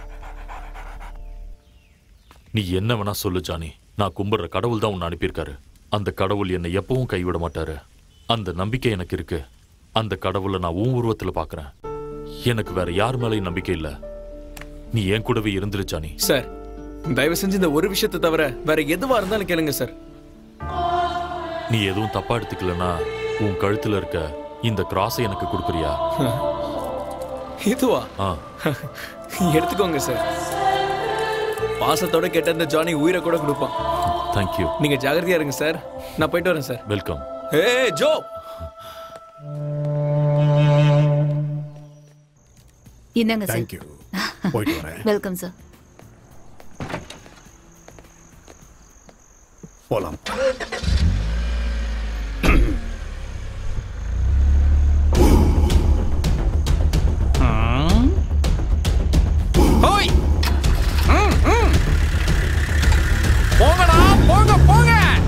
B: நீ என்ன வேணா சொல்லு ஜானி நான் கும்பிடுற கடவுள் தான் உன்னை அனுப்பியிருக்காரு அந்த கடவுள் என்னை எப்பவும் கைவிட மாட்டாரு அந்த நம்பிக்கை எனக்கு இருக்கு அந்த கடவுளை நான் உன் உருவத்துல பார்க்கறேன் எனக்கு வேற யார் மேலயும் நம்பிக்கை இல்ல நீ என் கூடவே இருந்துரு ஜானி
E: சார் தயவு செஞ்சு இந்த ஒரு விஷயத்தை தவிர வேற எதுவா இருந்தாலும் கேளுங்க சார்
B: நீ எதுவும் தப்பா எடுத்துக்கலனா உன் கழுத்துல இருக்க இந்த கிராஸை எனக்கு கொடுக்குறியா
E: இதுவா
B: ஆ
E: எடுத்துக்கோங்க சார் பாசத்தோட கேட்ட இந்த ஜானி உயிரை கூட கொடுப்பான்
B: தேங்க்யூ
E: நீங்க ஜாகிரதையா இருங்க சார் நான் போயிட்டு வரேன் சார்
B: வெல்கம்
E: ஏ ஜோ
K: இந்தாங்க சார்
L: தேங்க்யூ போயிட்டு வரேன்
K: வெல்கம் சார்
L: போலாம்
S: ஹோய் ம், ம். போங்கடா போங்க போங்க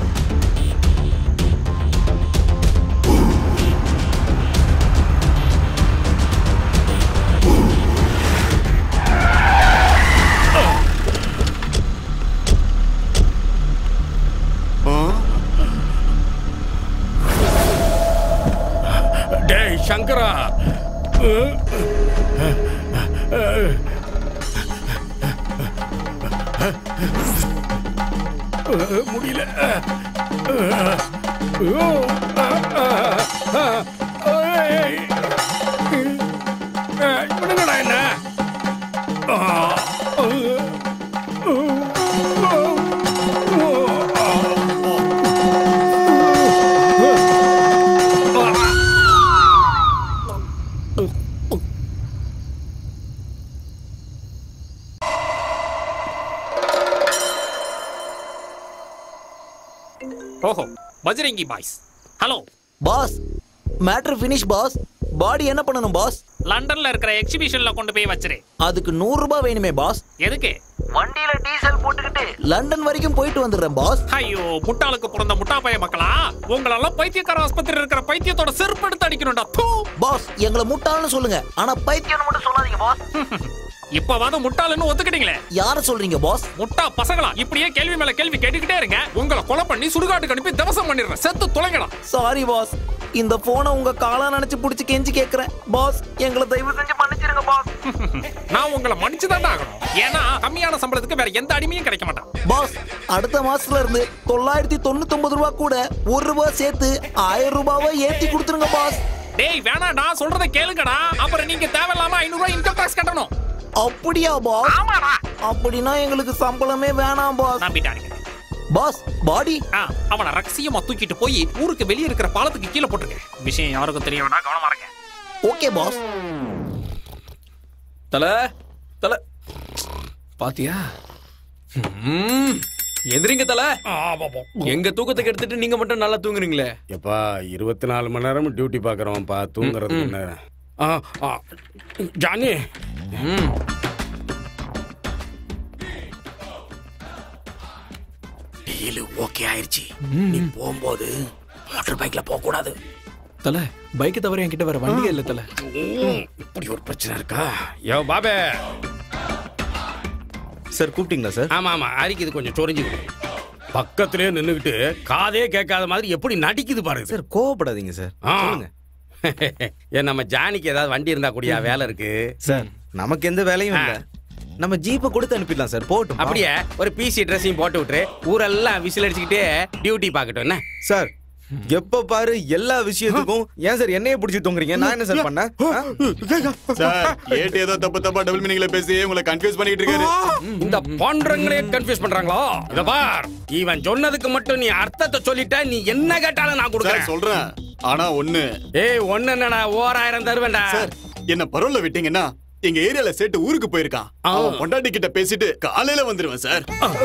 L: டேய் சங்கரா முடியல இவனுங்கடா என்ன
S: ஓஹோ Bajrangi boys hello
M: boss matter finish boss body என்ன பண்ணணும் பாஸ்
S: லண்டன்ல இருக்கிற எக்ஸிபிஷன்ல கொண்டு போய் வச்சிரு
M: அதுக்கு நூறு ரூபாய் வேணுமே பாஸ்
S: எதுக்கு
M: வண்டியில டீசல் போட்டுக்கிட்டு லண்டன் வரைக்கும் போயிட்டு வந்துடுறேன் பாஸ்
S: ஐயோ முட்டாளுக்கு பிறந்த முட்டா பைய மக்களா உங்களெல்லாம் பைத்தியக்கார ஆஸ்பத்திரி இருக்கிற பைத்தியத்தோட செருப்பு எடுத்து அடிக்கணும்டா தூ
M: பாஸ் எங்களை முட்டாள்னு சொல்லுங்க ஆனா பைத்தியம் மட்டும் சொல்லாதீங்க பாஸ்
S: இப்பவாவது முட்டாளுன்னு ஒத்துக்கிட்டீங்களே
M: யார சொல்றீங்க பாஸ்
S: முட்டா பசங்களா இப்படியே கேள்வி மேல கேள்வி கேட்டுக்கிட்டே இருங்க உங்களை கொலை பண்ணி சுடுகாட்டுக்கு அனுப்பி தவசம் பண்ணிடுறேன் செத்து தொலைங்கடா
M: சாரி பாஸ் இந்த போனை உங்க காலா நினைச்சு புடிச்சு கெஞ்சி கேக்குறேன் பாஸ் எங்களை தயவு செஞ்சு மன்னிச்சிருங்க பாஸ்
S: நான் உங்களை மன்னிச்சு ஆகணும் ஏன்னா கம்மியான சம்பளத்துக்கு வேற எந்த அடிமையும் கிடைக்க மாட்டான்
M: பாஸ் அடுத்த மாசத்துல இருந்து தொள்ளாயிரத்தி தொண்ணூத்தி ஒன்பது ரூபாய் கூட ஒரு ரூபாய் சேர்த்து ஆயிரம் ரூபாவை ஏத்தி கொடுத்துருங்க பாஸ்
S: டேய் வேணாடா சொல்றதை கேளுங்கடா அப்புறம் நீங்க தேவையில்லாம ஐநூறு ரூபாய் இன்கம் டாக்ஸ் கட்டணும்
M: அப்படியா பாஸ் அப்படின்னா எங்களுக்கு சம்பளமே வேணாம் பாஸ்
S: நம்பிட்டானுங்க
M: பாஸ் பாடி
S: அவனை ரகசியமா தூக்கிட்டு போய் ஊருக்கு வெளியே இருக்கிற பாலத்துக்கு கீழே போட்டுருங்க விஷயம் யாருக்கும் தெரிய வேணா கவனமா இருங்க
M: ஓகே பாஸ்
E: தல தல பாத்தியா ம், எந்திரிங்க தல எங்க தூக்கத்துக்கு எடுத்துட்டு நீங்க மட்டும் நல்லா தூங்குறீங்களே
L: எப்பா இருபத்தி நாலு மணி நேரமும் டியூட்டி பார்க்குறோம்ப்பா தூங்குறது என்ன ஆ ஆ ஜானி
O: டீலு ஓகே ஆயிருச்சு நீ போகும்போது மோட்டர் பைக்ல போக கூடாது
E: தல பைக்கை தவிர என்கிட்ட வேற வண்டியே இல்ல தல
L: இப்படி ஒரு பிரச்சனை இருக்கா யோ பாபே
N: சார் கூப்பிட்டீங்களா சார்
L: ஆமா ஆமா அரிக்குது கொஞ்சம் சொரிஞ்சு கொடு. பக்கத்திலே நின்னுகிட்டு காதே கேட்காத மாதிரி எப்படி நடிக்குது பாருங்க
N: சார் கோவப்படாதீங்க சார் சொல்லுங்க
L: ஏன் நம்ம ஜானிக்கு ஏதாவது வண்டி இருந்தா கூடியா வேலை இருக்கு
N: சார் நமக்கு எந்த வேலையும் இல்ல நம்ம ஜீப்பை கொடுத்து அனுப்பிடலாம் சார் போட்டும்
L: அப்படியே ஒரு பிசி ட்ரெஸ்ஸையும் போட்டு விட்டுரு ஊரெல்லாம் விசில் அடிச்சுக்கிட்டே டியூட்டி பார்க்கட்டும் என்ன
N: சார் எப்ப பாரு எல்லா விஷயத்துக்கும் ஏன் சார் என்னைய பிடிச்சி தொங்குறீங்க நான் என்ன சார் பண்ணேன் ஆ?
A: சார் ஏட்டு ஏதோ தப்பு தப்பா டபுள் மீனிங்ல பேசி உங்களை கன்ஃபியூஸ் பண்ணிட்டு இருக்காரு
L: இந்த பாண்டங்களே கன்ஃபியூஸ் பண்றாங்களோ இத பார் இவன் சொன்னதுக்கு மட்டும் நீ அர்த்தத்தை சொல்லிட்ட நீ என்ன கேட்டாலும் நான் கொடுக்குறேன்
A: சொல்றேன் ஆனா ஒண்ணு
L: ஏய் ஒண்ணு என்னடா ஓராயிரம் தருவேன்டா
A: சார் என்ன பரோல்ல விட்டீங்கன்னா எங்க ஏரியால சேட்டு ஊருக்கு போயிருக்கான் அவன் பொண்டாட்டி கிட்ட பேசிட்டு காலையில வந்துருவேன் சார்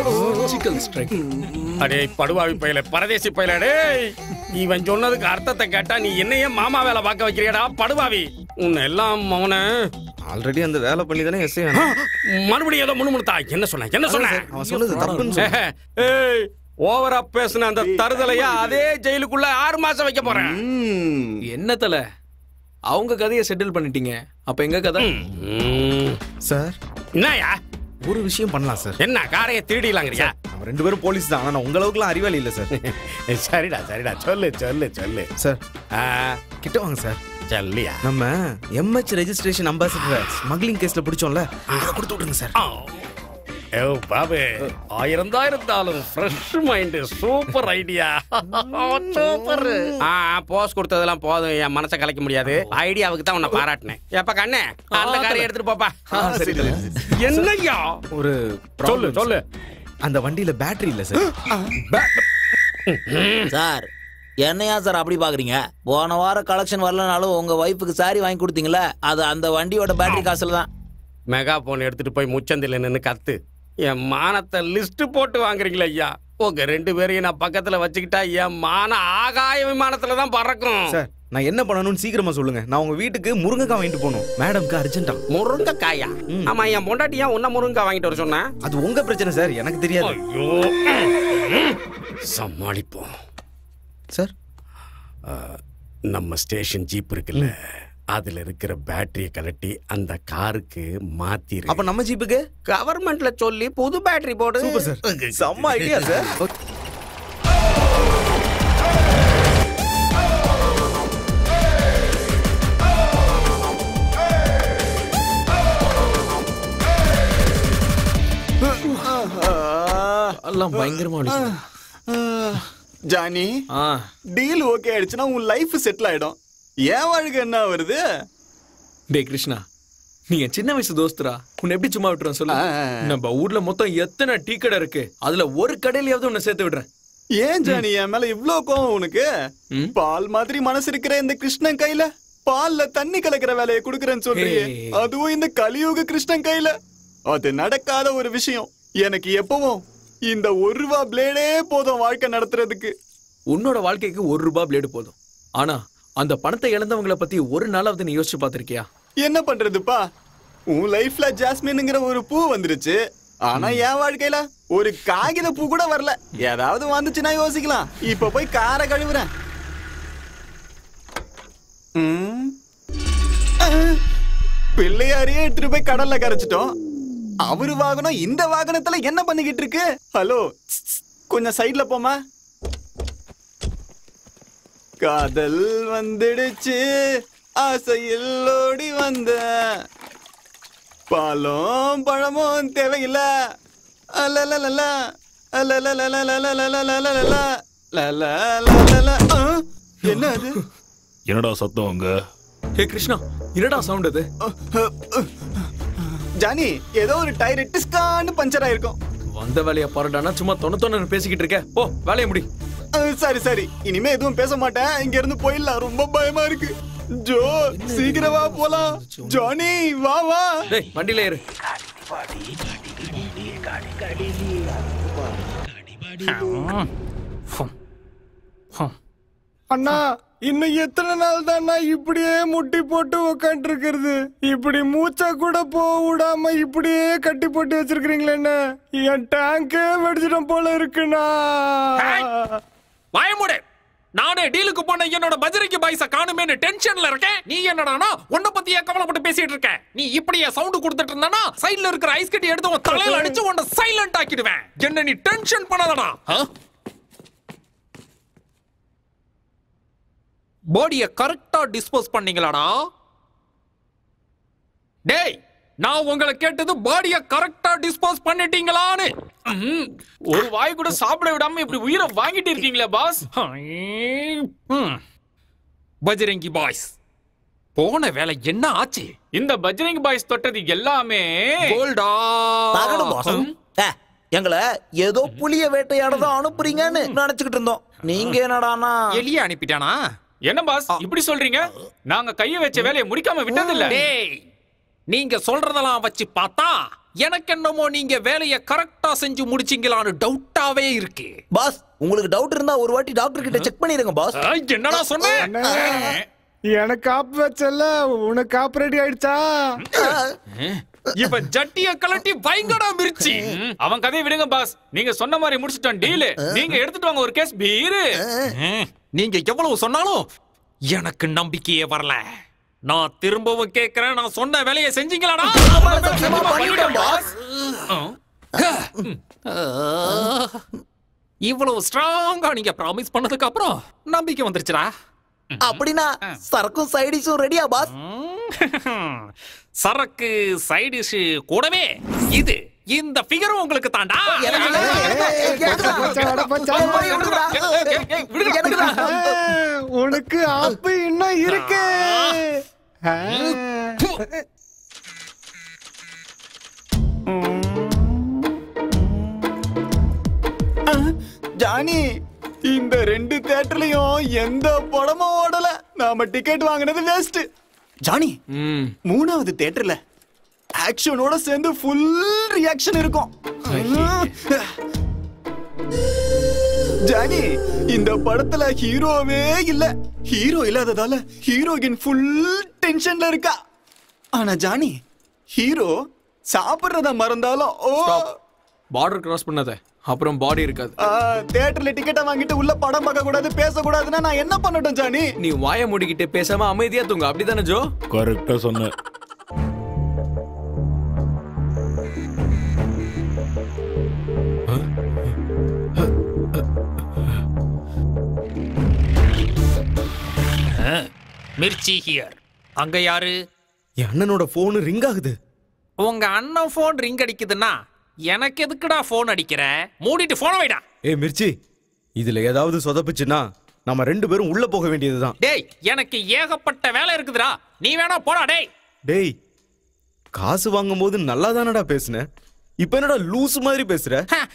L: அடே படுவாவி பயில பரதேசி பயில டேய் இவன் சொன்னதுக்கு அர்த்தத்தை கேட்டா நீ என்னையே மாமா வேலை பார்க்க வைக்கிறியடா படுவாவி உன்னை எல்லாம் அவன
N: ஆல்ரெடி அந்த வேலை பண்ணி தானே எஸ்ஐ
L: மறுபடியும் ஏதோ முணுமுணுத்தா என்ன சொன்ன என்ன சொன்ன
N: அவன் சொன்னது தப்புன்னு சொன்னான்.
L: ஏய் ஓவரா பேசுன அந்த தருதலையா அதே ஜெயிலுக்குள்ள ஆறு மாசம் வைக்க போறேன்
E: என்ன தல அவங்க கதையை செட்டில் பண்ணிட்டீங்க அப்ப எங்க கதை
N: சார்
L: என்னயா
N: ஒரு விஷயம் பண்ணலாம் சார்
L: என்ன காரையை திருடிலாங்கிறியா
N: அவன் ரெண்டு பேரும் போலீஸ் தான் ஆனா உங்க அளவுக்குலாம் அறிவாளி இல்ல சார்
L: சரிடா சரிடா சொல்லு சொல்லு சொல்லு
N: சார் கிட்ட வாங்க சார்
L: சொல்லியா
N: நம்ம எம்ஹெச் ரெஜிஸ்ட்ரேஷன் அம்பாசிடர் ஸ்மக்லிங் கேஸ்ல பிடிச்சோம்ல அதை கொடுத்து விடுங்க சார்
L: ஏ பாபு ஆயிரம் தான் இருந்தாலும் fresh mind super idea super ஆ போஸ் கொடுத்ததெல்லாம் போதும் என் மனசை கலைக்க முடியாது ஐடியாவுக்கு தான் உன்னை பாராட்டினேன் எப்ப கண்ணே அந்த காரை எடுத்துட்டு போப்பா
N: சரி
L: என்னய்யா
N: ஒரு
L: சொல்லு சொல்லு
N: அந்த வண்டியில பேட்டரி இல்ல சார்
M: சார் என்னையா சார் அப்படி பாக்குறீங்க போன வாரம் கலெக்ஷன் வரலனாலும் உங்க ஒய்ஃபுக்கு சாரி வாங்கி கொடுத்தீங்களே அது அந்த வண்டியோட பேட்டரி காசுல தான்
L: மெகா போன் எடுத்துட்டு போய் முச்சந்தில நின்னு கத்து என் மானத்தை லிஸ்ட் போட்டு வாங்குறீங்களா ஐயா உங்க ரெண்டு பேரையும் நான் பக்கத்துல வச்சுக்கிட்டா என் மான ஆகாய விமானத்துல தான் பறக்கும்
N: சார் நான் என்ன பண்ணணும்னு சீக்கிரமா சொல்லுங்க நான் உங்க வீட்டுக்கு முருங்கைக்காய் வாங்கிட்டு போகணும் மேடம்க்கு அர்ஜென்ட்டா
L: முருங்கைக்காயா ஆமா என் பொண்டாட்டி ஏன் உன்ன முருங்கை வாங்கிட்டு வர சொன்னேன்
N: அது உங்க பிரச்சனை சார் எனக்கு தெரியாது
L: ஐயோ சமாளிப்போம்
N: சார்
L: நம்ம ஸ்டேஷன் ஜீப் இருக்குல்ல அதுல இருக்கிற பேட்டரியை கலட்டி அந்த காருக்கு மாத்திரு
N: அப்ப நம்ம ஜீப்புக்கு
L: கவர்மெண்ட்ல சொல்லி புது பேட்டரி போடு
N: சூப்பர் சார் செம்ம ஐடியா சார்
E: எல்லாம் பயங்கரமா வலிக்குது.
A: ஜானி டீல் ஓகே ஆயிடுச்சுன்னா உன் லைஃப் செட்டில் ஆயிடும் ஏன் வாழ்க்கை என்ன வருது
E: டேய் கிருஷ்ணா நீ என் சின்ன வயசு தோஸ்துரா உன்னை எப்படி சும்மா விட்டுறேன் சொல்லு நம்ம ஊர்ல மொத்தம் எத்தனை டீ கடை இருக்கு அதுல ஒரு கடையிலயாவது உன்னை சேர்த்து விடுறேன்
A: ஏன் ஜானி என் மேல இவ்ளோ கோவம் உனக்கு பால் மாதிரி மனசு இருக்கிற இந்த கிருஷ்ணன் கையில பால்ல தண்ணி கலக்கிற வேலையை குடுக்கறேன்னு சொல்றியே
E: ஏய்.
A: அதுவும் இந்த கலியுக கிருஷ்ணன் கையில அது நடக்காத ஒரு விஷயம் எனக்கு எப்பவும் இந்த ஒரு ரூபா பிளேடே போதும் வாழ்க்கை நடத்துறதுக்கு
E: உன்னோட வாழ்க்கைக்கு ஒரு ரூபாய் பிளேடு போதும் ஆனா அந்த பணத்தை இழந்தவங்கள பத்தி ஒரு நாளாவது நீ யோசிச்சு பார்த்திருக்கியா
A: என்ன பண்றதுப்பா உன் லைஃப்ல ஜாஸ்மின்ங்கிற ஒரு பூ வந்துருச்சு ஆனா என் வாழ்க்கையில ஒரு காகித பூ கூட வரல ஏதாவது வந்துச்சுன்னா யோசிக்கலாம் இப்ப போய் காரை கழுவுறேன் ம். அஹ். பிள்ளையாரையே எடுத்துட்டு போய் கடல்ல கரைச்சிட்டோம் அவரு வாகனம் இந்த வாகனத்துல என்ன பண்ணிக்கிட்டு இருக்கு ஹலோ ஸ், ஸ், கொஞ்சம் சைடுல போமா காதல் வந்துடுச்சு ஆசையில் ஓடி வந்த பாலும் பழமும் தேவையில்ல அலலலல, அலலலலலலலலலலலல, லலலலலல. ஆ, என்ன அது
B: என்னடா சத்தம் அங்க
E: ஹே கிருஷ்ணா என்னடா சவுண்ட் அது
A: ஜானி ஏதோ ஒரு டயர் டிஸ்கான்னு பஞ்சர் ஆயிருக்கும்
E: வந்த வேலைய பாருடானா சும்மா தொண்ணு தொண்ணு பேசிக்கிட்டு இருக்க போ வேலையை முடி
A: அஹ், சரி சரி இனிமே எதுவும் பேச மாட்டேன் இங்க இருந்து போயிடலாம் ரொம்ப பயமா இருக்கு ஜோ சீக்கிரம் வா போலாம் ஜானி வா வா
E: டேய் வண்டியில ஏறு
H: அண்ணா இன்னும் எத்தனை நாள் தான் நான் இப்படியே முட்டி போட்டு உக்காந்து இருக்கிறது இப்படி மூச்சா கூட போக விடாம இப்படியே கட்டி போட்டு வச்சிருக்கீங்களே என்ன என் டேங்கே வெடிச்சிடும் போல இருக்குண்ணா
S: பயமுடு நானே டீலுக்கு போன என்னோட பஜ்ரிக்கு பாய்ஸ காணுமேனு டென்ஷன்ல இருக்கேன் நீ என்னடானா உன்னை பத்தியே கவலைப்பட்டு பேசிட்டு இருக்க நீ இப்படியே சவுண்ட் கொடுத்துட்டு இருந்தானா சைடுல இருக்கிற ஐஸ் கட்டி எடுத்து உன் தலையில அடிச்சு உன்னை சைலண்ட் ஆக்கிடுவேன் என்ன நீ டென்ஷன் பண்ணாதடா பாடிய கரெக்டா டிஸ்போஸ் பண்ணீங்களாடா டேய் நான் உங்களை கேட்டது பாடிய கரெக்டா கரெக்டா டிஸ்போஸ் பண்ணிட்டீங்களான்னு
R: ம், ஒரு வாய் கூட சாப்பிட விடாம இப்படி உயிரை வாங்கிட்டு இருக்கீங்களே பாஸ்
S: ம். பஜரங்கி பாய்ஸ் போன வேலை என்ன ஆச்சு
R: இந்த பஜ்ரங் பாய்ஸ் தொட்டது எல்லாமே
S: கோல்டா
M: தகடு பாஸ் ஏ, எங்களை ஏதோ புளிய வேட்டையாடதான் அனுப்புறீங்கன்னு நினைச்சுக்கிட்டு இருந்தோம் நீங்க என்னடானா
S: எலிய அனுப்பிட்டானா
R: என்ன பாஸ் இப்படி சொல்றீங்க நாங்க கைய வச்ச வேலையை முடிக்காம விட்டதில்ல
S: டேய் நீங்க சொல்றதெல்லாம் வச்சு பார்த்தா எனக்கு என்னமோ நீங்க வேலையை கரெக்டா செஞ்சு முடிச்சீங்களான்னு டவுட்டாவே இருக்கு
M: பாஸ் உங்களுக்கு டவுட் இருந்தா ஒரு வாட்டி டாக்டர் கிட்ட செக் பண்ணிருங்க பாஸ்
S: என்னடா சொன்னேன்
H: அண்ணே, எனக்கு காப்பு வச்சல உனக்கு காப்பு ரெடி ஆயிடுச்சா
S: இப்ப ஜட்டிய கலட்டி பயங்கர மிர்ச்சி
R: ம், அவன் கதையை விடுங்க பாஸ் நீங்க சொன்ன மாதிரி முடிச்சிட்டோம் டீல் நீங்க எடுத்துட்டு வாங்க ஒரு கேஸ் பீரு
S: நீங்க எவ்வளவு சொன்னாலும் எனக்கு நம்பிக்கையே வரல நான் திரும்பவும் கேக்குறேன் நான் சொன்ன வேலையை செஞ்சீங்களாடா
M: பண்ணிட்டோம் பாஸ்
S: இவ்வளவு ஸ்ட்ராங்கா நீங்க ப்ராமிஸ் பண்ணதுக்கு அப்புறம் நம்பிக்கை வந்துருச்சுடா
M: அப்படின்னா சரக்கும் சைடிஷும் ரெடியா பாஸ்
S: சரக்கு சைடிஷ் கூடவே இது இந்த ஃபிகரும் உங்களுக்கு தாண்டா
H: உனக்கு ஆப்பு இன்னும் இருக்கு ஆ.
A: ஜானி இந்த ரெண்டு தியேட்டர்லயும் எந்த படமும் ஓடல நாம டிக்கெட் வாங்கினது வேஸ்ட் ஜானி மூணாவது தியேட்டர்ல ஆக்ஷனோட சேர்ந்து ஃபுல் ரியாக்ஷன் இருக்கும் ஜானி இந்த படத்துல ஹீரோவே இல்ல ஹீரோ இல்லாததால ஹீரோயின் ஃபுல் டென்ஷன்ல இருக்கா ஆனா ஜானி ஹீரோ சாப்பிடுறத மறந்தாலும் ஓ
E: பார்டர் கிராஸ் பண்ணாத அப்புறம் பாடி இருக்காது
A: தியேட்டர்ல டிக்கெட்டை வாங்கிட்டு உள்ள படம் பார்க்க கூடாது பேசக்கூடாதுன்னா நான் என்ன பண்ணட்டும் ஜானி
E: நீ வாயை மூடிக்கிட்டு பேசாம அமைதியா தூங்க அப்படிதானே ஜோ
J: கரெக்டா சொன்ன
S: மிர்ச்சி ஹியர் அங்க யாரு
N: என் அண்ணனோட போனு ரிங் ஆகுது
S: உங்க அண்ணன் போன் ரிங் அடிக்குதுன்னா எனக்கு எதுக்குடா போன் அடிக்கிற மூடிட்டு போன வைடா
N: ஏ மிர்ச்சி இதுல ஏதாவது சொதப்புச்சுன்னா நம்ம ரெண்டு பேரும் உள்ள போக வேண்டியதுதான்
S: டேய் எனக்கு ஏகப்பட்ட வேலை இருக்குதுடா நீ வேணா போடா டேய்
N: டேய் காசு வாங்கும்போது நல்லா தானடா பேசுன இப்ப என்னடா லூஸ் மாதிரி பேசுற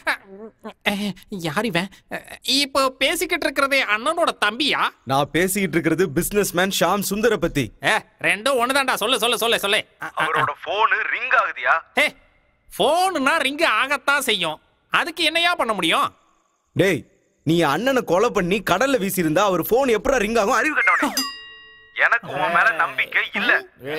S: யார் இவன் இப்போ பேசிக்கிட்டு இருக்கிறதே அண்ணனோட தம்பியா
N: நான் பேசிக்கிட்டு இருக்கிறது பிசினஸ் மேன் ஷாம் சுந்தர பத்தி
S: ஏ ரெண்டும் ஒண்ணுதான்டா சொல்லு சொல்லு சொல்லு சொல்லு
N: அவரோட போனு ரிங் ஆகுதியா
S: ஏ போனுனா ரிங் ஆகத்தான் செய்யும் அதுக்கு என்னையா பண்ண முடியும்
N: டேய் நீ அண்ணனை கொலை பண்ணி கடல்ல வீசியிருந்தா அவர் போன் எப்படா ரிங் ஆகும் அறிவு கட்டவனே எனக்கு உன் மேல நம்பிக்கை இல்ல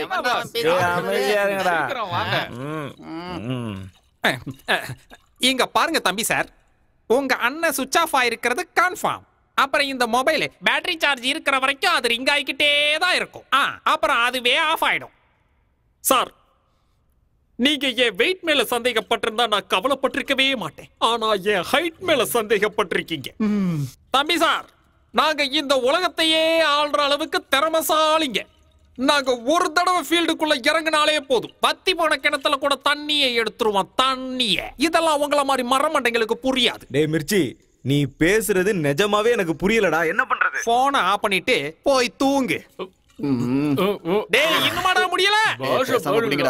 S: அஹ், அஹ், இங்க பாருங்க தம்பி சார் உங்க அண்ணன் சுவிட்ச் ஆஃப் ஆயிருக்கிறது கன்ஃபார்ம் அப்புறம் இந்த மொபைல் பேட்டரி சார்ஜ் இருக்கிற வரைக்கும் அது ரிங் ஆகிக்கிட்டே தான் இருக்கும் ஆ அப்புறம் அதுவே ஆஃப் ஆயிடும் சார் நீங்க என் வெயிட் மேல சந்தேகப்பட்டிருந்தா நான் கவலைப்பட்டிருக்கவே மாட்டேன் ஆனா என் ஹைட் மேல சந்தேகப்பட்டிருக்கீங்க தம்பி சார் நாங்க இந்த உலகத்தையே ஆள்ற அளவுக்கு திறமசாலிங்க நாங்க ஒரு தடவை ஃபீல்டுக்குள்ள இறங்கினாலே போதும் பத்தி போன கிணத்துல கூட தண்ணியை எடுத்துருவோம் தண்ணிய இதெல்லாம் உங்கள மாதிரி மரமண்டைங்களுக்கு புரியாது
N: டேய் மிர்ச்சி நீ பேசுறது நிஜமாவே எனக்கு புரியலடா என்ன பண்றது
S: போனை ஆஃப் பண்ணிட்டு போய் தூங்கு டேய் இன்னுமாடா முடியல
A: பேசாம குடிங்கடா.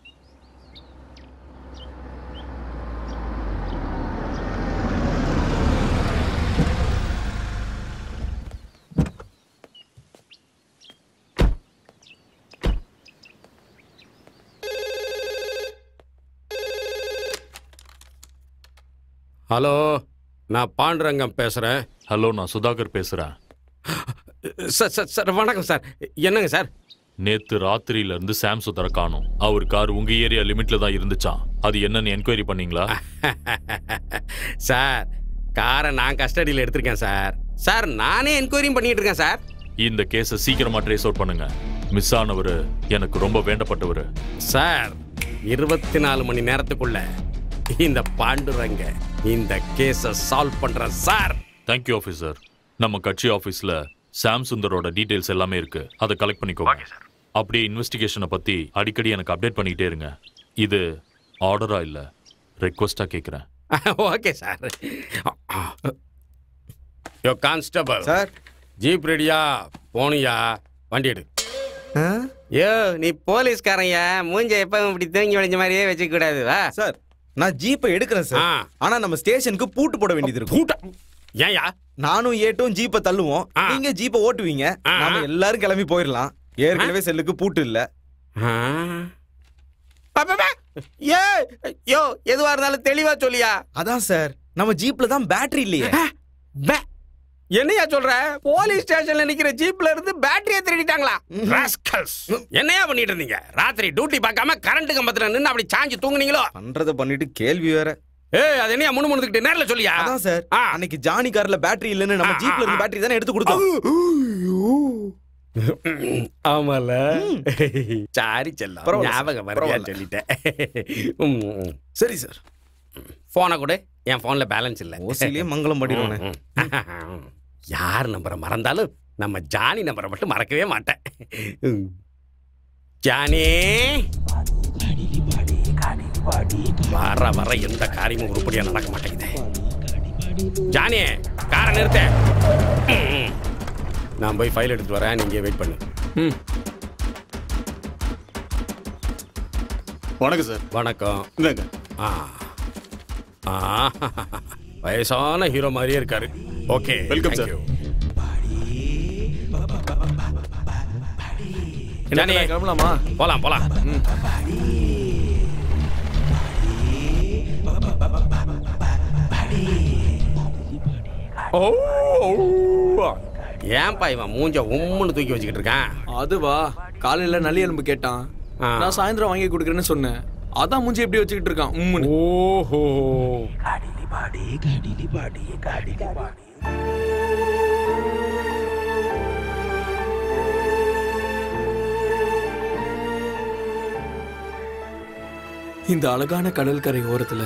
L: ஹலோ நான் பாண்டுரங்கம் பேசுறேன்
B: ஹலோ நான் சுதாகர் பேசுறேன்
L: சார் சார் சார் வணக்கம் சார் என்னங்க சார்
B: நேத்து ராத்திரியில இருந்து சாம் சுதர காணும் அவர் கார் உங்க ஏரியா லிமிட்ல தான் இருந்துச்சாம் அது என்னன்னு என்கொயரி பண்ணீங்களா
L: சார் காரை நான் கஸ்டடியில் எடுத்திருக்கேன் சார் சார் நானே என்கொயரியும் பண்ணிட்டு இருக்கேன் சார்
B: இந்த கேஸை சீக்கிரமா ட்ரேஸ் அவுட் பண்ணுங்க மிஸ் ஆனவர் எனக்கு ரொம்ப வேண்டப்பட்டவர்
L: சார் இருபத்தி நாலு மணி நேரத்துக்குள்ள இந்த பாண்டுரங்க இந்த கேஸை சால்வ் பண்றேன் சார்
B: தேங்க்யூ ஆஃபீஸர் நம்ம கட்சி ஆஃபீஸ்ல சாம் சுந்தரோட டீடைல்ஸ் எல்லாமே இருக்கு அதை கலெக்ட் பண்ணிக்கோங்க அப்படியே இன்வெஸ்டிகேஷனை பத்தி அடிக்கடி எனக்கு அப்டேட் பண்ணிக்கிட்டே இருங்க இது ஆர்டரா இல்ல ரெக்வஸ்டா கேக்குறேன்
L: okay sir yo constable
N: sir
L: jeep ரெடியா போனியா வண்டி எடு யோ நீ போலீஸ்காரங்க மூஞ்ச எப்பவும் இப்படி தூங்கி வளைஞ்ச மாதிரியே வச்சுக்க கூடாது வா
N: சார் நான் ஜீப்பை எடுக்கிறேன் சார் ஆனா நம்ம ஸ்டேஷனுக்கு பூட்டு போட வேண்டியது இருக்கும்
L: பூட்ட ஏன்யா
N: நானும் ஏட்டும் ஜீப்பை தள்ளுவோம் நீங்க ஜீப்பை ஓட்டுவீங்க நாம எல்லாரும் கிளம்பி போயிடலாம் ஏற்கனவே செல்லுக்கு பூட்டு இல்ல
L: ஏ யோ எதுவா இருந்தாலும் தெளிவா சொல்லியா
N: அதான் சார் நம்ம ஜீப்ல தான் பேட்டரி இல்லையே
L: என்னையா சொல்ற போலீஸ் ஸ்டேஷன்ல நிக்கிற ஜீப்ல இருந்து பேட்டரியை திருடிட்டாங்களா Rascals. என்னையா பண்ணிட்டு இருந்தீங்க ராத்திரி டியூட்டி பார்க்காம கரண்ட் கம்பத்துல நின்னு அப்படி சாஞ்சு தூங்குனீங்களோ
N: பண்றத பண்ணிட்டு கேள்வி வேற
L: ஏய் அது என்னையா முணு முணுக்கிட்டு நேர்ல சொல்லியா
N: அதான் சார் அன்னைக்கு ஜானி கார்ல பேட்டரி இல்லன்னு நம்ம ஜீப்ல இருந்து பேட்டரி தானே எடுத்து கொடுத்தோம்
L: ஆமால சாரி செல்லம்
N: பரவாயில்ல சார்,
L: ஞாபகம் வரையா
N: பரவாயில்ல.
L: சொல்லிட்டேன்
N: சரி சார்
L: போனை கொடு என் போன்ல பேலன்ஸ் இல்ல
N: ஓசிலேயே மங்களம் படிடுவானே.
L: ம், ம். யார் நம்பரை மறந்தாலும் நம்ம ஜானி நம்பரை மட்டும் மறக்கவே மாட்டேன் ம். ஜானி வர வர எந்த காரியமும் உருப்படியா நடக்க மாட்டேங்குது ஜானி காரை நிறுத்த ம், ம். நான் போய் ஃபைல் எடுத்துட்டு வரேன் நீங்க வெயிட் பண்ணு
A: வணக்கம் சார்
L: வணக்கம்
A: இந்தாங்க
L: ஆ ஆ வயசான ஹீரோ மாதிரியே இருக்காரு ஓகே
A: Welcome, sir.
L: ஜானி
E: கிளம்பலாமா
L: போலாம் போலாம் ஓ ஏன்பா இவன் மூஞ்ச உம்முன்னு தூக்கி வச்சுக்கிட்டு இருக்கான்
E: அதுவா காலையில நல்லி எலும்பு கேட்டான் நான் சாயந்தரம் வாங்கி கொடுக்குறேன்னு சொன்னேன் அதான் மூஞ்சி எப்படி வச்சுக்கிட்டு இருக்கான் உம்முன்னு
L: ஓஹோ
E: இந்த அழகான கடற்கரை ஓரத்துல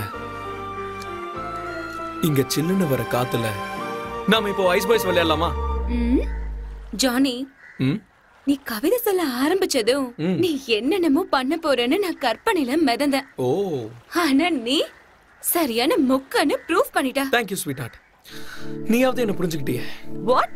E: இங்க சில்லுன்னு வர காத்துல நாம இப்போ ஐஸ் பாய்ஸ் விளையாடலாமா
C: ம், ஜானி
E: ம்
C: நீ கவிதை சொல்ல ஆரம்பிச்சதும்
E: ம்.
C: நீ என்னென்னமோ பண்ண போறேன்னு நான் கற்பனையில மிதந்தேன்
E: ஓ
C: ஆனா நீ சரியான மொக்கன்னு ப்ரூஃப் பண்ணிட்ட
E: தேங்க்யூ ஸ்வீட் ஹார்ட் நீயாவது என்ன புரிஞ்சுக்கிட்டியே
C: வாட்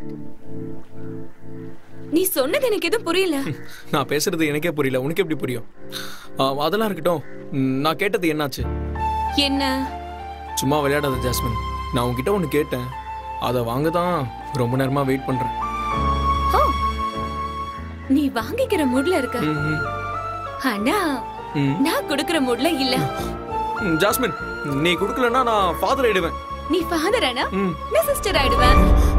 C: நீ சொன்னது எனக்கு எதுவும் புரியல
E: நான் பேசுறது எனக்கே புரியல உனக்கு எப்படி புரியும் ஆ, அதெல்லாம் இருக்கட்டும் ம், நான் கேட்டது என்னாச்சு
C: என்ன
E: சும்மா விளையாடாத ஜாஸ்மின் நான் உன்கிட்ட ஒன்று கேட்டேன் அதை வாங்க தான் ரொம்ப நேரமா வெயிட் பண்றேன்
C: ஓ நீ வாங்கிக்கிற மூட்ல இருக்க
E: ம், ம்.
C: ஆனா
E: ம்.
C: நான் கொடுக்கிற மூட்ல இல்ல
E: ம், ஜாஸ்மின் நீ கொடுக்கலன்னா நான் ஃபாதர் ஆயிடுவேன்
C: நீ ஃபாதர் ஆனா
E: ம்.
C: நான் சிஸ்டர் ஆயிடுவேன்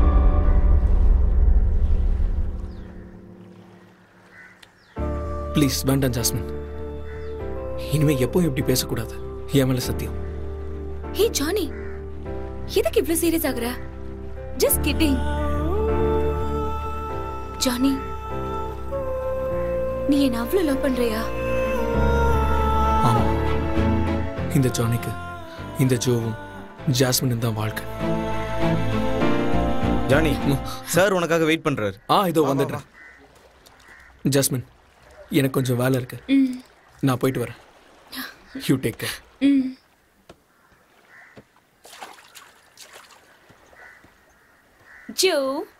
E: ப்ளீஸ் வேண்டாம் ஜாஸ்மின் இனிமே எப்பவும் இப்படி பேசக்கூடாது என் மேல சத்தியம்
C: ஹே ஜானி எதுக்கு இவ்ளோ சீரியஸ் ஆகுற ஜஸ்ட் கிட்டிங் ஜானி நீ என்ன அவ்வளவு லவ் பண்றியா
E: ஆமா இந்த ஜானிக்கு இந்த ஜோவும் ஜாஸ்மின் தான் வாழ்க்கை
N: ஜானி சார் உனக்காக வெயிட் பண்றாரு
E: ஆ இதோ வந்துடுறேன் ஜாஸ்மின் எனக்கு கொஞ்சம் வேலை இருக்கு
C: ம்.
E: நான் போயிட்டு வரேன் யூ டேக் கேர்
C: ம். ஜோ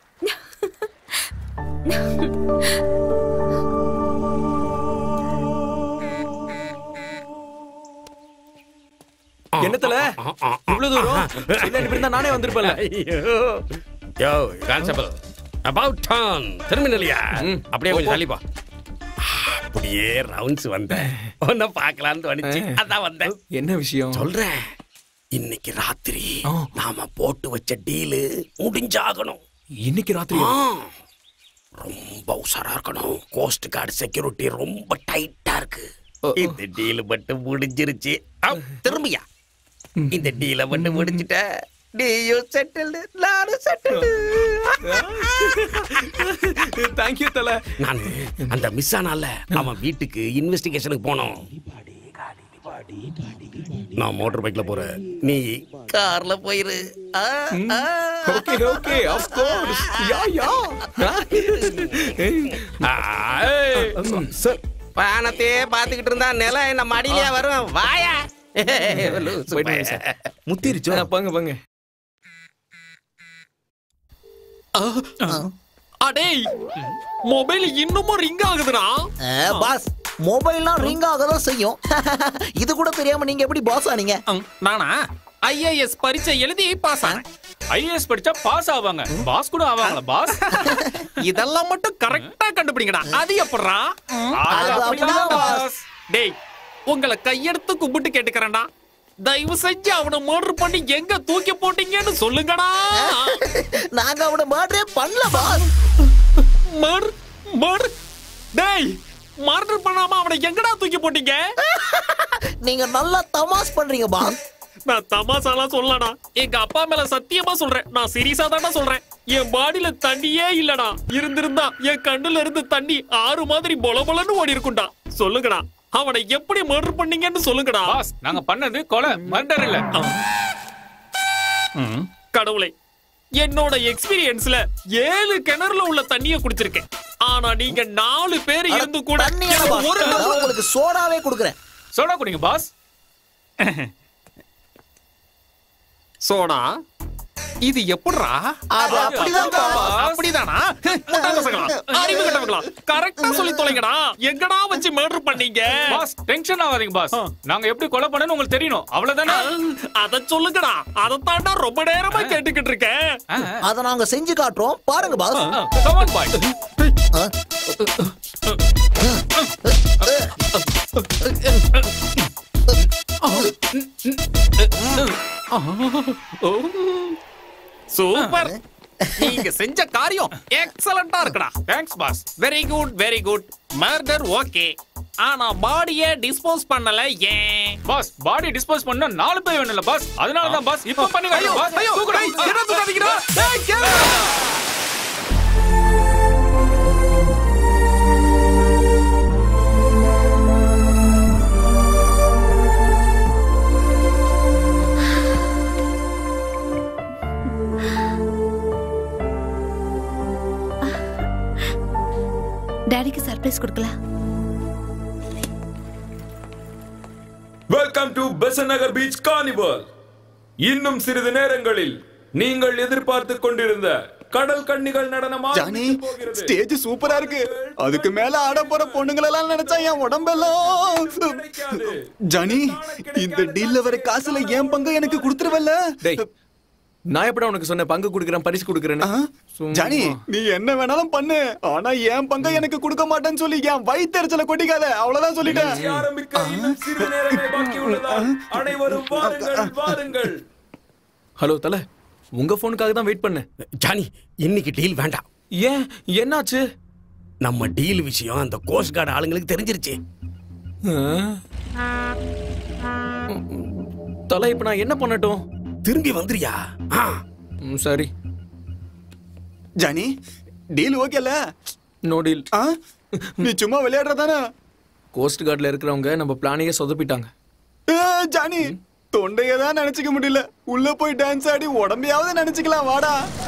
E: என்னத்துல இவ்வளவு தூரம் இல்ல இப்படி இருந்தா நானே வந்திருப்பேன்ல
L: ஐயோ யோ கான்ஸ்டபிள் அபவுட் டான் திரும்பினலையா அப்படியே கொஞ்சம் தள்ளிப்பா அப்படியே ரவுண்ட்ஸ் வந்தேன் உன்னை பார்க்கலான்னு தோணுச்சு அதான் வந்தேன்
E: என்ன விஷயம்
L: சொல்றேன் இன்னைக்கு ராத்திரி நாம போட்டு வச்ச டீலு முடிஞ்சாகணும்
E: இன்னைக்கு ராத்திரி
L: ஆ, ரொம்ப உஷாரா இருக்கணும் கோஸ்ட் கார்டு செக்யூரிட்டி ரொம்ப டைட்டா இருக்கு இந்த டீல் மட்டும் முடிஞ்சிருச்சு ஆ, திரும்பியா இந்த டீல மட்டும் முடிஞ்சிட்ட நீயும் செட்டில்டு நானும் செட்டில்டு
E: தேங்க்யூ தல
L: நான் அந்த மிஸ் ஆனால அவன் வீட்டுக்கு இன்வெஸ்டிகேஷனுக்கு போனோம் நான் மோட்டார் பைக்ல போறேன் நீ கார்ல போயிரு
E: okay okay of course yeah yeah
L: sir வானத்தையே பாத்துக்கிட்டு இருந்தா நிலம் என்ன மடியிலே வரும் வாயா
E: போயிட்டு வாங்க சார்
N: முத்திருச்சோ
E: போங்க போங்க
S: அடேய் மொபைல் இன்னமும் ரிங் ஆகுதுடா
M: பாஸ் மொபைல்லாம் ரிங் ஆக தான் செய்யும் இது கூட தெரியாம நீங்க எப்படி பாஸ் ஆனீங்க
S: நானா ஐஏஎஸ் பரீட்சை எழுதி பாஸ் ஆனேன்
R: ஐஏஎஸ் படிச்சா பாஸ் ஆவாங்க பாஸ் கூட ஆவாங்களா பாஸ்
S: இதெல்லாம் மட்டும் கரெக்டா கண்டுபிடிங்கடா அது எப்படிடா
R: அது அப்படிதான் boss.
S: டேய் உங்களை கையெடுத்து கும்பிட்டு கேட்டுக்கிறேன்டா தயவு செஞ்சு அவனை மர்டர் பண்ணி எங்க தூக்கி போட்டீங்கன்னு சொல்லுங்கடா
M: நாங்க அவனை மர்டரே பண்ணல பாஸ்
S: மர் மர் டேய் மர்டர் பண்ணாம அவனை எங்கடா தூக்கி போட்டீங்க
M: நீங்க நல்லா தமாஸ் பண்றீங்க பாஸ்
S: நான் தமாசாலாம் சொல்லடா எங்க அப்பா மேல சத்தியமா சொல்றேன் நான் சீரியஸா தான்டா சொல்றேன் என் பாடியில தண்ணியே இல்லடா இருந்திருந்தா என் கண்ணுல இருந்து தண்ணி ஆறு மாதிரி பொல பொலன்னு ஓடி இருக்கும்டா சொல்லுங்கடா அவனை எப்படி மர்டர் பண்ணீங்கன்னு சொல்லுங்கடா
R: பாஸ் நாங்க பண்ணது கொலை மர்டர் இல்ல
S: கடவுளை என்னோட எக்ஸ்பீரியன்ஸ்ல ஏழு கிணறுல உள்ள தண்ணிய குடிச்சிருக்கேன் ஆனா நீங்க நாலு பேர் இருந்து கூட எனக்கு ஒரு
M: நான் உங்களுக்கு சோடாவே கொடுக்குறேன்
R: சோடா குடிங்க பாஸ்
S: சோடா இது எப்படிடா
M: அது அப்படிதான் boss.
S: அப்படிதானா முட்டா பசங்களா அறிவு கட்டவங்களா கரெக்டா சொல்லி தொலைங்கடா எங்கடா வச்சு மர்டர் பண்ணீங்க
R: பாஸ் டென்ஷன் ஆகாதீங்க பாஸ் நாங்க எப்படி கொலை பண்ணனும் உங்களுக்கு தெரியணும் அவ்வளவுதானே
S: அத சொல்லுங்கடா அதத்தாண்டா ரொம்ப நேரமா கேட்டுக்கிட்டு இருக்கேன்
M: அத நாங்க செஞ்சு காட்டுறோம் பாருங்க boss
R: Come on, boy.
S: Super நீங்க செஞ்ச காரியம் எக்ஸலண்டா இருக்குடா
R: thanks boss
S: very good very good murder okay ஆனா பாடிய டிஸ்போஸ் பண்ணல ஏன்
R: பாஸ் பாடி டிஸ்போஸ் பண்ண நாலு பேர் வேணும்ல பாஸ் அதனால தான் பாஸ் இப்போ பண்ணுங்க
S: ஐயோ,
R: பாஸ்
S: ஐயோ,
R: தூக்குடா.
S: ஐய், என்ன தூக்காதீங்கடா? ஏய், கேளு.
K: டாடிக்கு சர்ப்ரைஸ் கொடுக்கலாம்
T: welcome to Besant Nagar beach carnival இன்னும் சிறிது நேரங்களில் நீங்கள் எதிர்பார்த்து கொண்டிருந்த கடல் கன்னிகள் நடனம்
A: ஜானி ஸ்டேஜ் சூப்பரா இருக்கு அதுக்கு மேல ஆட போற பொண்ணுங்களெல்லாம் நினைச்சா என் உடம்பெல்லாம் ஜானி இந்த டீல்ல வர காசுல என் பங்கு எனக்கு கொடுத்துருவல்ல
E: டேய் நான் எப்படா உனக்கு சொன்ன பங்கு கொடுக்குறேன் பரிசு கொடுக்குறேன்னு சும்மா.
A: ஜானி நீ என்ன வேணாலும் பண்ணு ஆனா என் பங்கை எனக்கு கொடுக்க மாட்டேன்னு சொல்லி என் வயிற்றுச்சல கொட்டிக்காத அவ்வளவுதான் சொல்லிட்டேன்
T: ஆரம்பிக்க இன்னும் சிறிது நேரமே பாக்கி உள்ளதால் அனைவரும் வாருங்கள் வாருங்கள்
E: ஹலோ தல உங்க போனுக்காக தான் வெயிட் பண்ணேன்
O: ஜானி இன்னைக்கு டீல் வேண்டாம்
E: ஏன் என்னாச்சு
O: நம்ம டீல் விஷயம் அந்த கோஸ்ட் கார்டு ஆளுங்களுக்கு தெரிஞ்சிருச்சு
E: தல இப்ப நான் என்ன பண்ணட்டும்
O: திரும்பி வந்துறியா
E: ம், சரி
A: ஜானி டீல் ஓகேல
E: நோ டீல்
A: நீ சும்மா விளையாடுறதானே
E: கோஸ்ட் கார்டில் இருக்கிறவங்க நம்ம பிளானையே சொதப்பிட்டாங்க
A: ஏ, ஜானி தொண்டைய தான் நினைச்சுக்க முடியல உள்ள போய் டான்ஸ் ஆடி உடம்பையாவது நினைச்சுக்கலாம் வாடா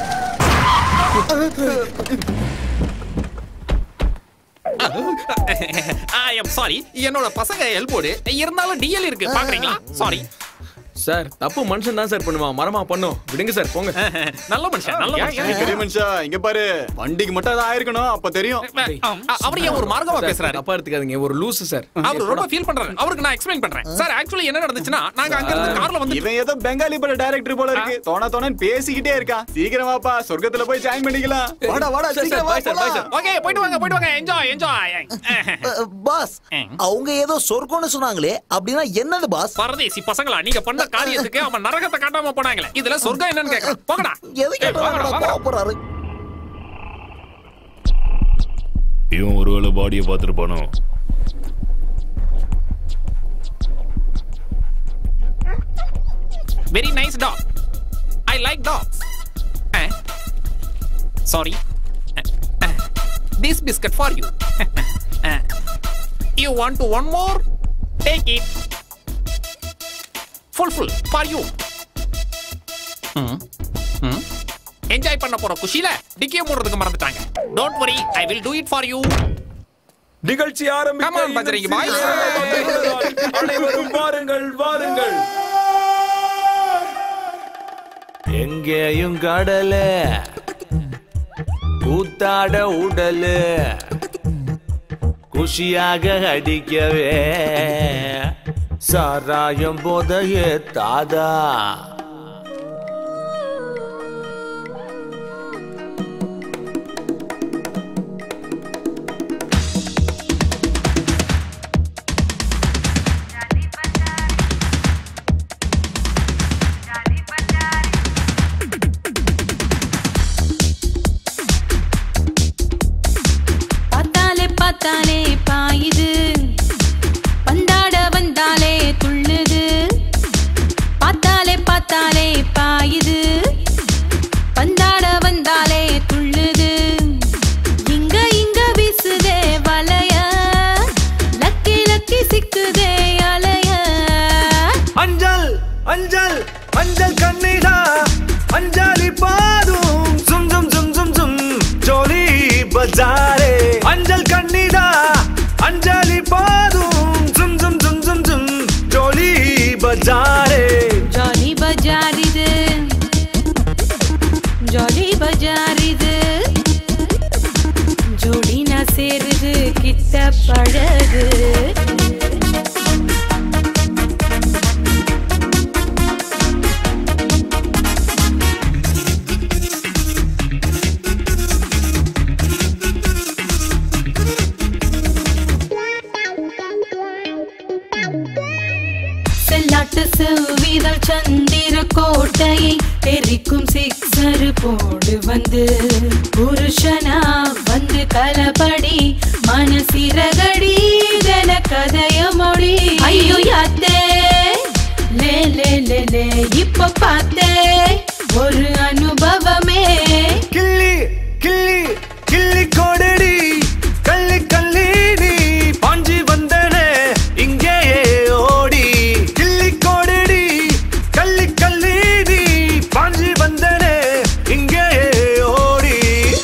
S: ஐ எம் சாரி என்னோட பசங்க எல்போடு இருந்தாலும் டிஎல் இருக்கு பாக்குறீங்களா சாரி
E: சார் தப்பு மனுஷன் தான் சார் பண்ணுவான் மரமா பண்ணும் விடுங்க சார் போங்க
S: நல்ல மனுஷன் நல்ல
A: ஏய், பெரிய மனுஷா இங்க பாரு வண்டிக்கு மட்டும் அது ஆயிருக்கணும் அப்ப தெரியும்
S: அவர் ஏன் ஒரு மார்க்கமா
E: சார்,
S: பேசுறாரு
E: தப்பா எடுத்துக்காதீங்க ஒரு லூசு சார்
S: அவர் ரொம்ப ஃபீல் பண்றாரு அவருக்கு நான் எக்ஸ்பிளைன் பண்றேன் சார் ஆக்சுவலி என்ன நடந்துச்சுன்னா நாங்க அங்க இருந்து கார்ல வந்து
A: இவன் ஏதோ பெங்காலி பட டைரக்டர் போல இருக்கு தோண தோணன்னு பேசிக்கிட்டே இருக்கான் சீக்கிரம் வாப்பா சொர்க்கத்துல போய் ஜாயின் பண்ணிக்கலாம் வாடா வாடா
E: சார்,
A: சீக்கிரம் வா
E: bye sir, bye
A: போலாம்.
E: sir.
S: ஓகே போயிட்டு வாங்க போயிட்டு வாங்க என்ஜாய் என்ஜாய்
M: பாஸ் அவங்க ஏதோ சொர்க்கம்னு சொன்னாங்களே அப்படின்னா என்னது பாஸ்
S: பரதேசி பசங்களா நீங்க பண்ண காரியத்துக்கு அவன் நரகத்தை காட்டாம போனாங்களே இதுல சொர்க்கம் என்னன்னு கேக்குறான் போங்கடா
M: எது கேட்டாலும் கோவப்படுறாரு
J: இவன் ஒருவேளை பாடியை பார்த்துருப்பானோ
S: very nice dog I like dogs sorry this biscuit for you you want to one more take it full full for you enjoy பண்ண போற குஷில டிக்கிய மூடுறதுக்கு மறந்துட்டாங்க don't worry I will do it for you
T: நிகழ்ச்சி ஆரம்பிக்க
S: Come on,
T: இன்னும்
S: பஜரங்கி
T: சிறிது
S: boys.
T: நேரம் உள்ளதால் அனைவரும் வாருங்கள் வாருங்கள்
F: எங்கேயும் கடலு கூத்தாட உடலு குஷியாக அடிக்கவே சாராயம் போதையே தாதா
I: பார்த்தாலே பார்த்தாலே பாயுது பந்தாட வந்தாலே துள்ளுது பார்த்தாலே பார்த்தாலே பாயுது பந்தாட வந்தாலே துள்ளுது இங்க இங்க வீசுதே வலைய லக்கி லக்கி சிக்குதே அலைய
F: அஞ்சல் அஞ்சல் அஞ்சல் கண்ணிடா அஞ்சாலி பாதும் சும் சும் சும் சும் சும் ஜோலி பஜாரே அஞ்சல் கண்ணிடா அஞ்சாலி பாதும் சும் சும் சும் சும் சும் ஜோலி பஜாரே
I: ஜாலி பஜார் இது ஜாலி பஜார் இது ஜோடி நான் சேருது கிட்ட பழகு செல்லாட்டு செவ்விதழ் சந்திர கோட்டையை தெரிக்கும் சிக்ஸர் போடு வந்து புருஷனா வந்து கலபடி மனசிறகடி தன கதைய மொழி ஐயோ யாத்தே லே லே லே லே இப்ப பார்த்தே ஒரு அனுபவமே
F: கிள்ளி கிள்ளி கிள்ளி கொடடி கள்ளி கள்ளி நீ பாஞ்சி வந்தனே இங்கேயே ஓடி கிள்ளி கொடடி கள்ளி கள்ளி நீ பாஞ்சி வந்தனே இங்கேயே ஓடி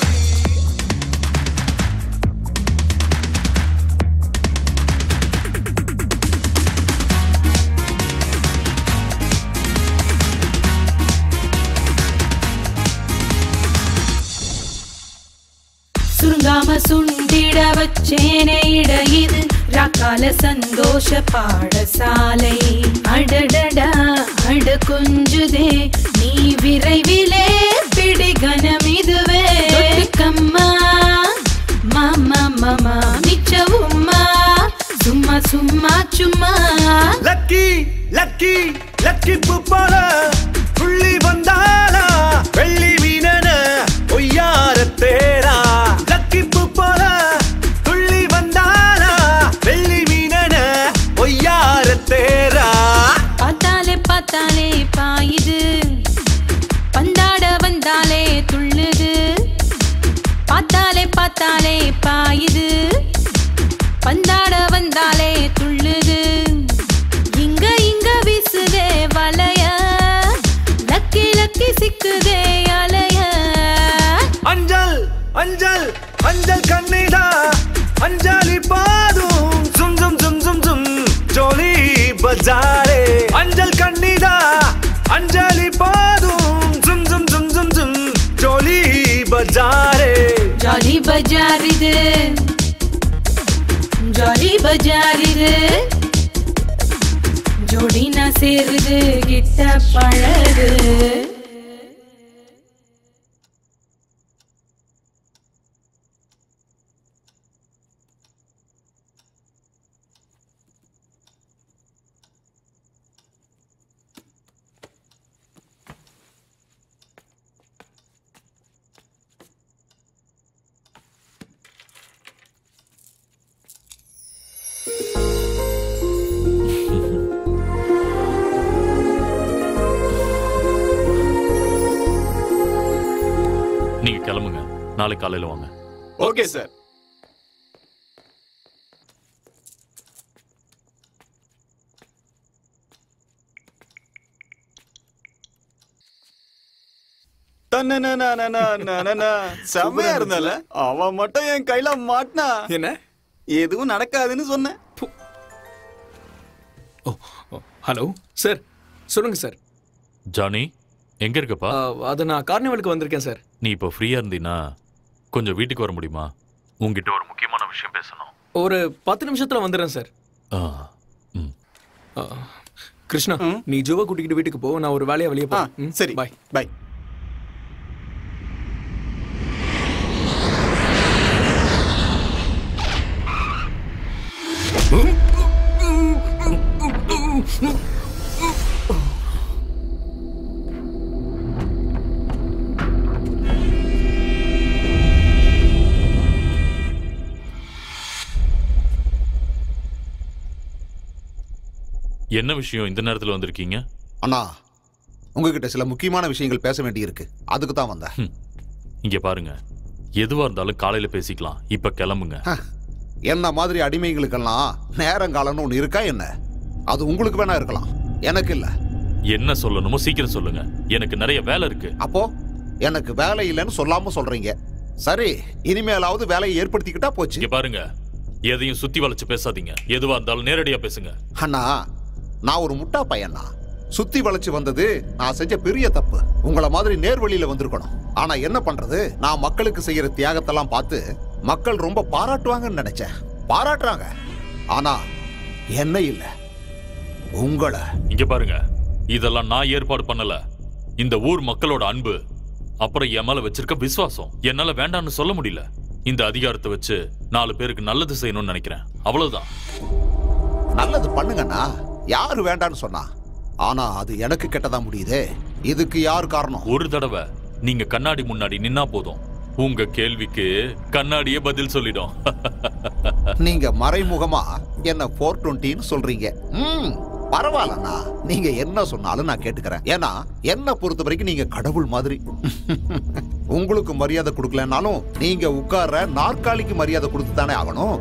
I: சுருங்காம சுண்டிட வச்சேனே இட இது ராக்கால சந்தோஷ பாடசாலை அடடடா அட கொஞ்சுதே நீ விரைவிலே பிடிகனம் இதுவே கம்மா மாமா மாமா மிச்ச உம்மா சும்மா சும்மா சும்மா
F: லக்கி லக்கி லக்கி புப்பால புள்ளி வந்தாளா வெள்ளி மீனன ஒய்யார தேரா லக்கி புப்பால புள்ளி வந்தாளா வெள்ளி மீனன ஒய்யார தேரா
I: பார்த்தாலே பார்த்தாலே பாயுது பந்தாட வந்தாலே துள்ளுது பார்த்தாலே பார்த்தாலே பாயுது பந்தாட வந்தாலே துள்ளுது இங்க இங்க வீசுதே வலைய லக்கி லக்கி சிக்குதே அலைய
F: அஞ்சல் அஞ்சல் அஞ்சல் கண்ணிடா அஞ்சாலி பாதும் சும் சும் சும் சும் சும் ஜோலி பஜாரே அஞ்சல் கண்ணிடா அஞ்சாலி பாதும் சும் சும் சும் சும் சும் ஜோலி பஜாரே
I: ஜாலி பஜார் இது ஜாலி பஜார் இது ஜோடி நான் சேருது கிட்ட பழகு
B: நீங்க கிளம்புங்க நாளைக்கு காலையில வாங்க
A: ஓகே சார் தன்னனனனனனனன. செமையா இருந்தால அவன் மட்டும் என் கையில மாட்டினா
E: என்ன
A: எதுவும் நடக்காதுன்னு சொன்னேன்
E: ஹலோ சார் சொல்லுங்க சார்
B: ஜானி எங்க இருக்கப்பா
E: அது நான் கார்னிவலுக்கு வந்திருக்கேன் சார்
B: நீ இப்போ ஃப்ரீயா இருந்தீன்னா கொஞ்சம் வீட்டுக்கு வர முடியுமா உங்ககிட்ட ஒரு முக்கியமான விஷயம் பேசணும்
E: ஒரு பத்து நிமிஷத்துல வந்துடுறேன் சார்
B: ஆ,
E: ஆ, கிருஷ்ணா நீ ஜோவை கூட்டிக்கிட்டு வீட்டுக்கு போ நான் ஒரு வேலையா வெளியே போறேன்
A: சரி
E: பாய்
A: பாய்
B: என்ன விஷயம் இந்த நேரத்துல வந்திருக்கீங்க
D: அண்ணா உங்ககிட்ட சில முக்கியமான விஷயங்கள் பேச வேண்டியிருக்கு அதுக்கு தான் வந்தேன்
B: இங்க பாருங்க எதுவா இருந்தாலும் காலையில பேசிக்கலாம் இப்ப கிளம்புங்க
D: என்ன மாதிரி அடிமைகளுக்கெல்லாம் நேரங்காலம்னு ஒன்று இருக்கா என்ன அது உங்களுக்கு வேணா இருக்கலாம் எனக்கு இல்ல
B: என்ன சொல்லணுமோ சீக்கிரம் சொல்லுங்க எனக்கு நிறைய வேலை இருக்கு
D: அப்போ எனக்கு வேலை இல்லைன்னு சொல்லாம சொல்றீங்க சரி இனிமேலாவது வேலையை ஏற்படுத்திக்கிட்டா போச்சு
B: இங்க பாருங்க எதையும் சுத்தி வளைச்சு பேசாதீங்க எதுவா இருந்தாலும் நேரடியா பேசுங்க
D: அண்ணா நான் ஒரு முட்டா பையனா சுத்தி வளைச்சு வந்தது நான் செஞ்ச பெரிய தப்பு உங்கள மாதிரி நேர்வழியில வந்திருக்கணும் ஆனா என்ன பண்றது நான் மக்களுக்கு செய்யற தியாகத்தெல்லாம் பார்த்து மக்கள் ரொம்ப பாராட்டுவாங்கன்னு நினைச்சேன் பாராட்டுறாங்க ஆனா என்ன இல்ல உங்களை
B: இங்க பாருங்க இதெல்லாம் நான் ஏற்பாடு பண்ணல இந்த ஊர் மக்களோட அன்பு அப்புறம் என் மேல வச்சிருக்க விசுவாசம் என்னால வேண்டாம்னு சொல்ல முடியல இந்த அதிகாரத்தை வச்சு நாலு பேருக்கு நல்லது செய்யணும்னு நினைக்கிறேன் அவ்வளவுதான்
D: நல்லது பண்ணுங்கண்ணா யாரு வேண்டான்னு சொன்னா ஆனா அது எனக்கு கெட்டதா முடியுதே இதுக்கு யார் காரணம்
B: ஒரு தடவை நீங்க கண்ணாடி முன்னாடி நின்னா போதும் உங்க கேள்விக்கு கண்ணாடியே பதில் சொல்லிடும்
D: நீங்க மறைமுகமா என்ன போர் டுவெண்ட்டின்னு சொல்றீங்க ம் பரவாயில்லண்ணா நீங்க என்ன சொன்னாலும் நான் கேட்டுக்கிறேன் ஏன்னா என்ன பொறுத்த வரைக்கும் நீங்க கடவுள் மாதிரி உங்களுக்கு மரியாதை கொடுக்கலனாலும் நீங்க உட்கார்ற நாற்காலிக்கு மரியாதை கொடுத்து தானே ஆகணும்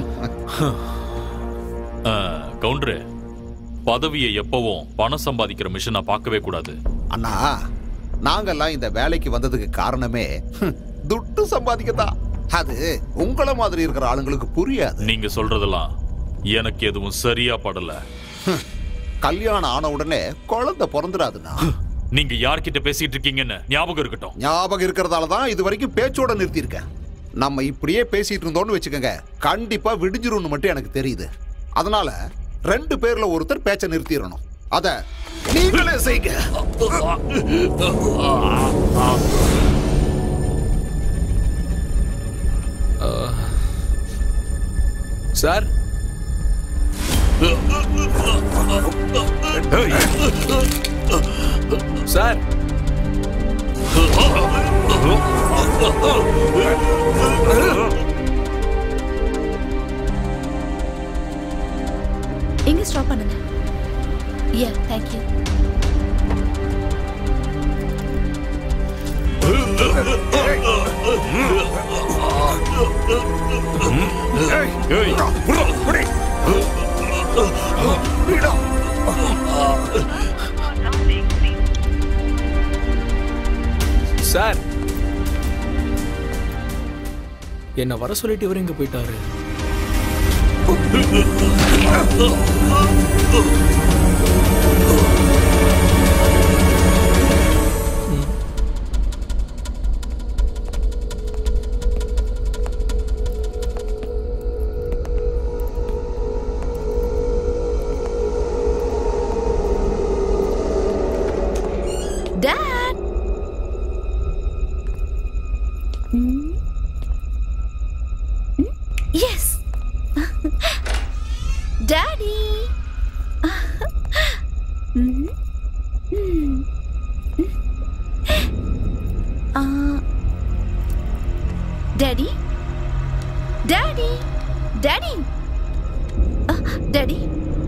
B: ஆ, கவுண்டரு பதவியை எப்பவும் பணம் சம்பாதிக்கிற மிஷினா பார்க்கவே கூடாது
D: அண்ணா நாங்கெல்லாம் இந்த வேலைக்கு வந்ததுக்கு காரணமே ஹம், துட்டு சம்பாதிக்கத்தான் அது உங்கள மாதிரி இருக்கிற ஆளுங்களுக்கு புரியாது
B: நீங்க சொல்றதெல்லாம் எனக்கு எதுவும் சரியா படல
D: கல்யாணம் ஆன உடனே குழந்தை பிறந்துடாதுண்ணா
B: நீங்க யார்கிட்ட பேசிட்டு இருக்கீங்கன்னு ஞாபகம் இருக்கட்டும்
D: ஞாபகம் இருக்கிறதால தான் இது வரைக்கும் பேச்சோட நிறுத்தியிருக்கேன் நம்ம இப்படியே பேசிட்டு இருந்தோம்னு வச்சுக்கோங்க கண்டிப்பா விடிஞ்சிரும்னு மட்டும் எனக்கு தெரியுது அதனால ரெண்டு பேர்ல ஒருத்தர் பேச்ச நிறுத்திடணும் அத நீங்களே செய்யுங்க
E: சார் சார்
C: எங்க ஸ்டாப் பண்ணுங்க யா தேங்க்யூ
E: சார் என்ன வர சொல்லிட்டு இவர் எங்க போயிட்டாரு
C: Dad! Mm. Mm, Yes! Daddy! Mm. Mm. Uh, Daddy? Daddy? Daddy? Uh, Daddy?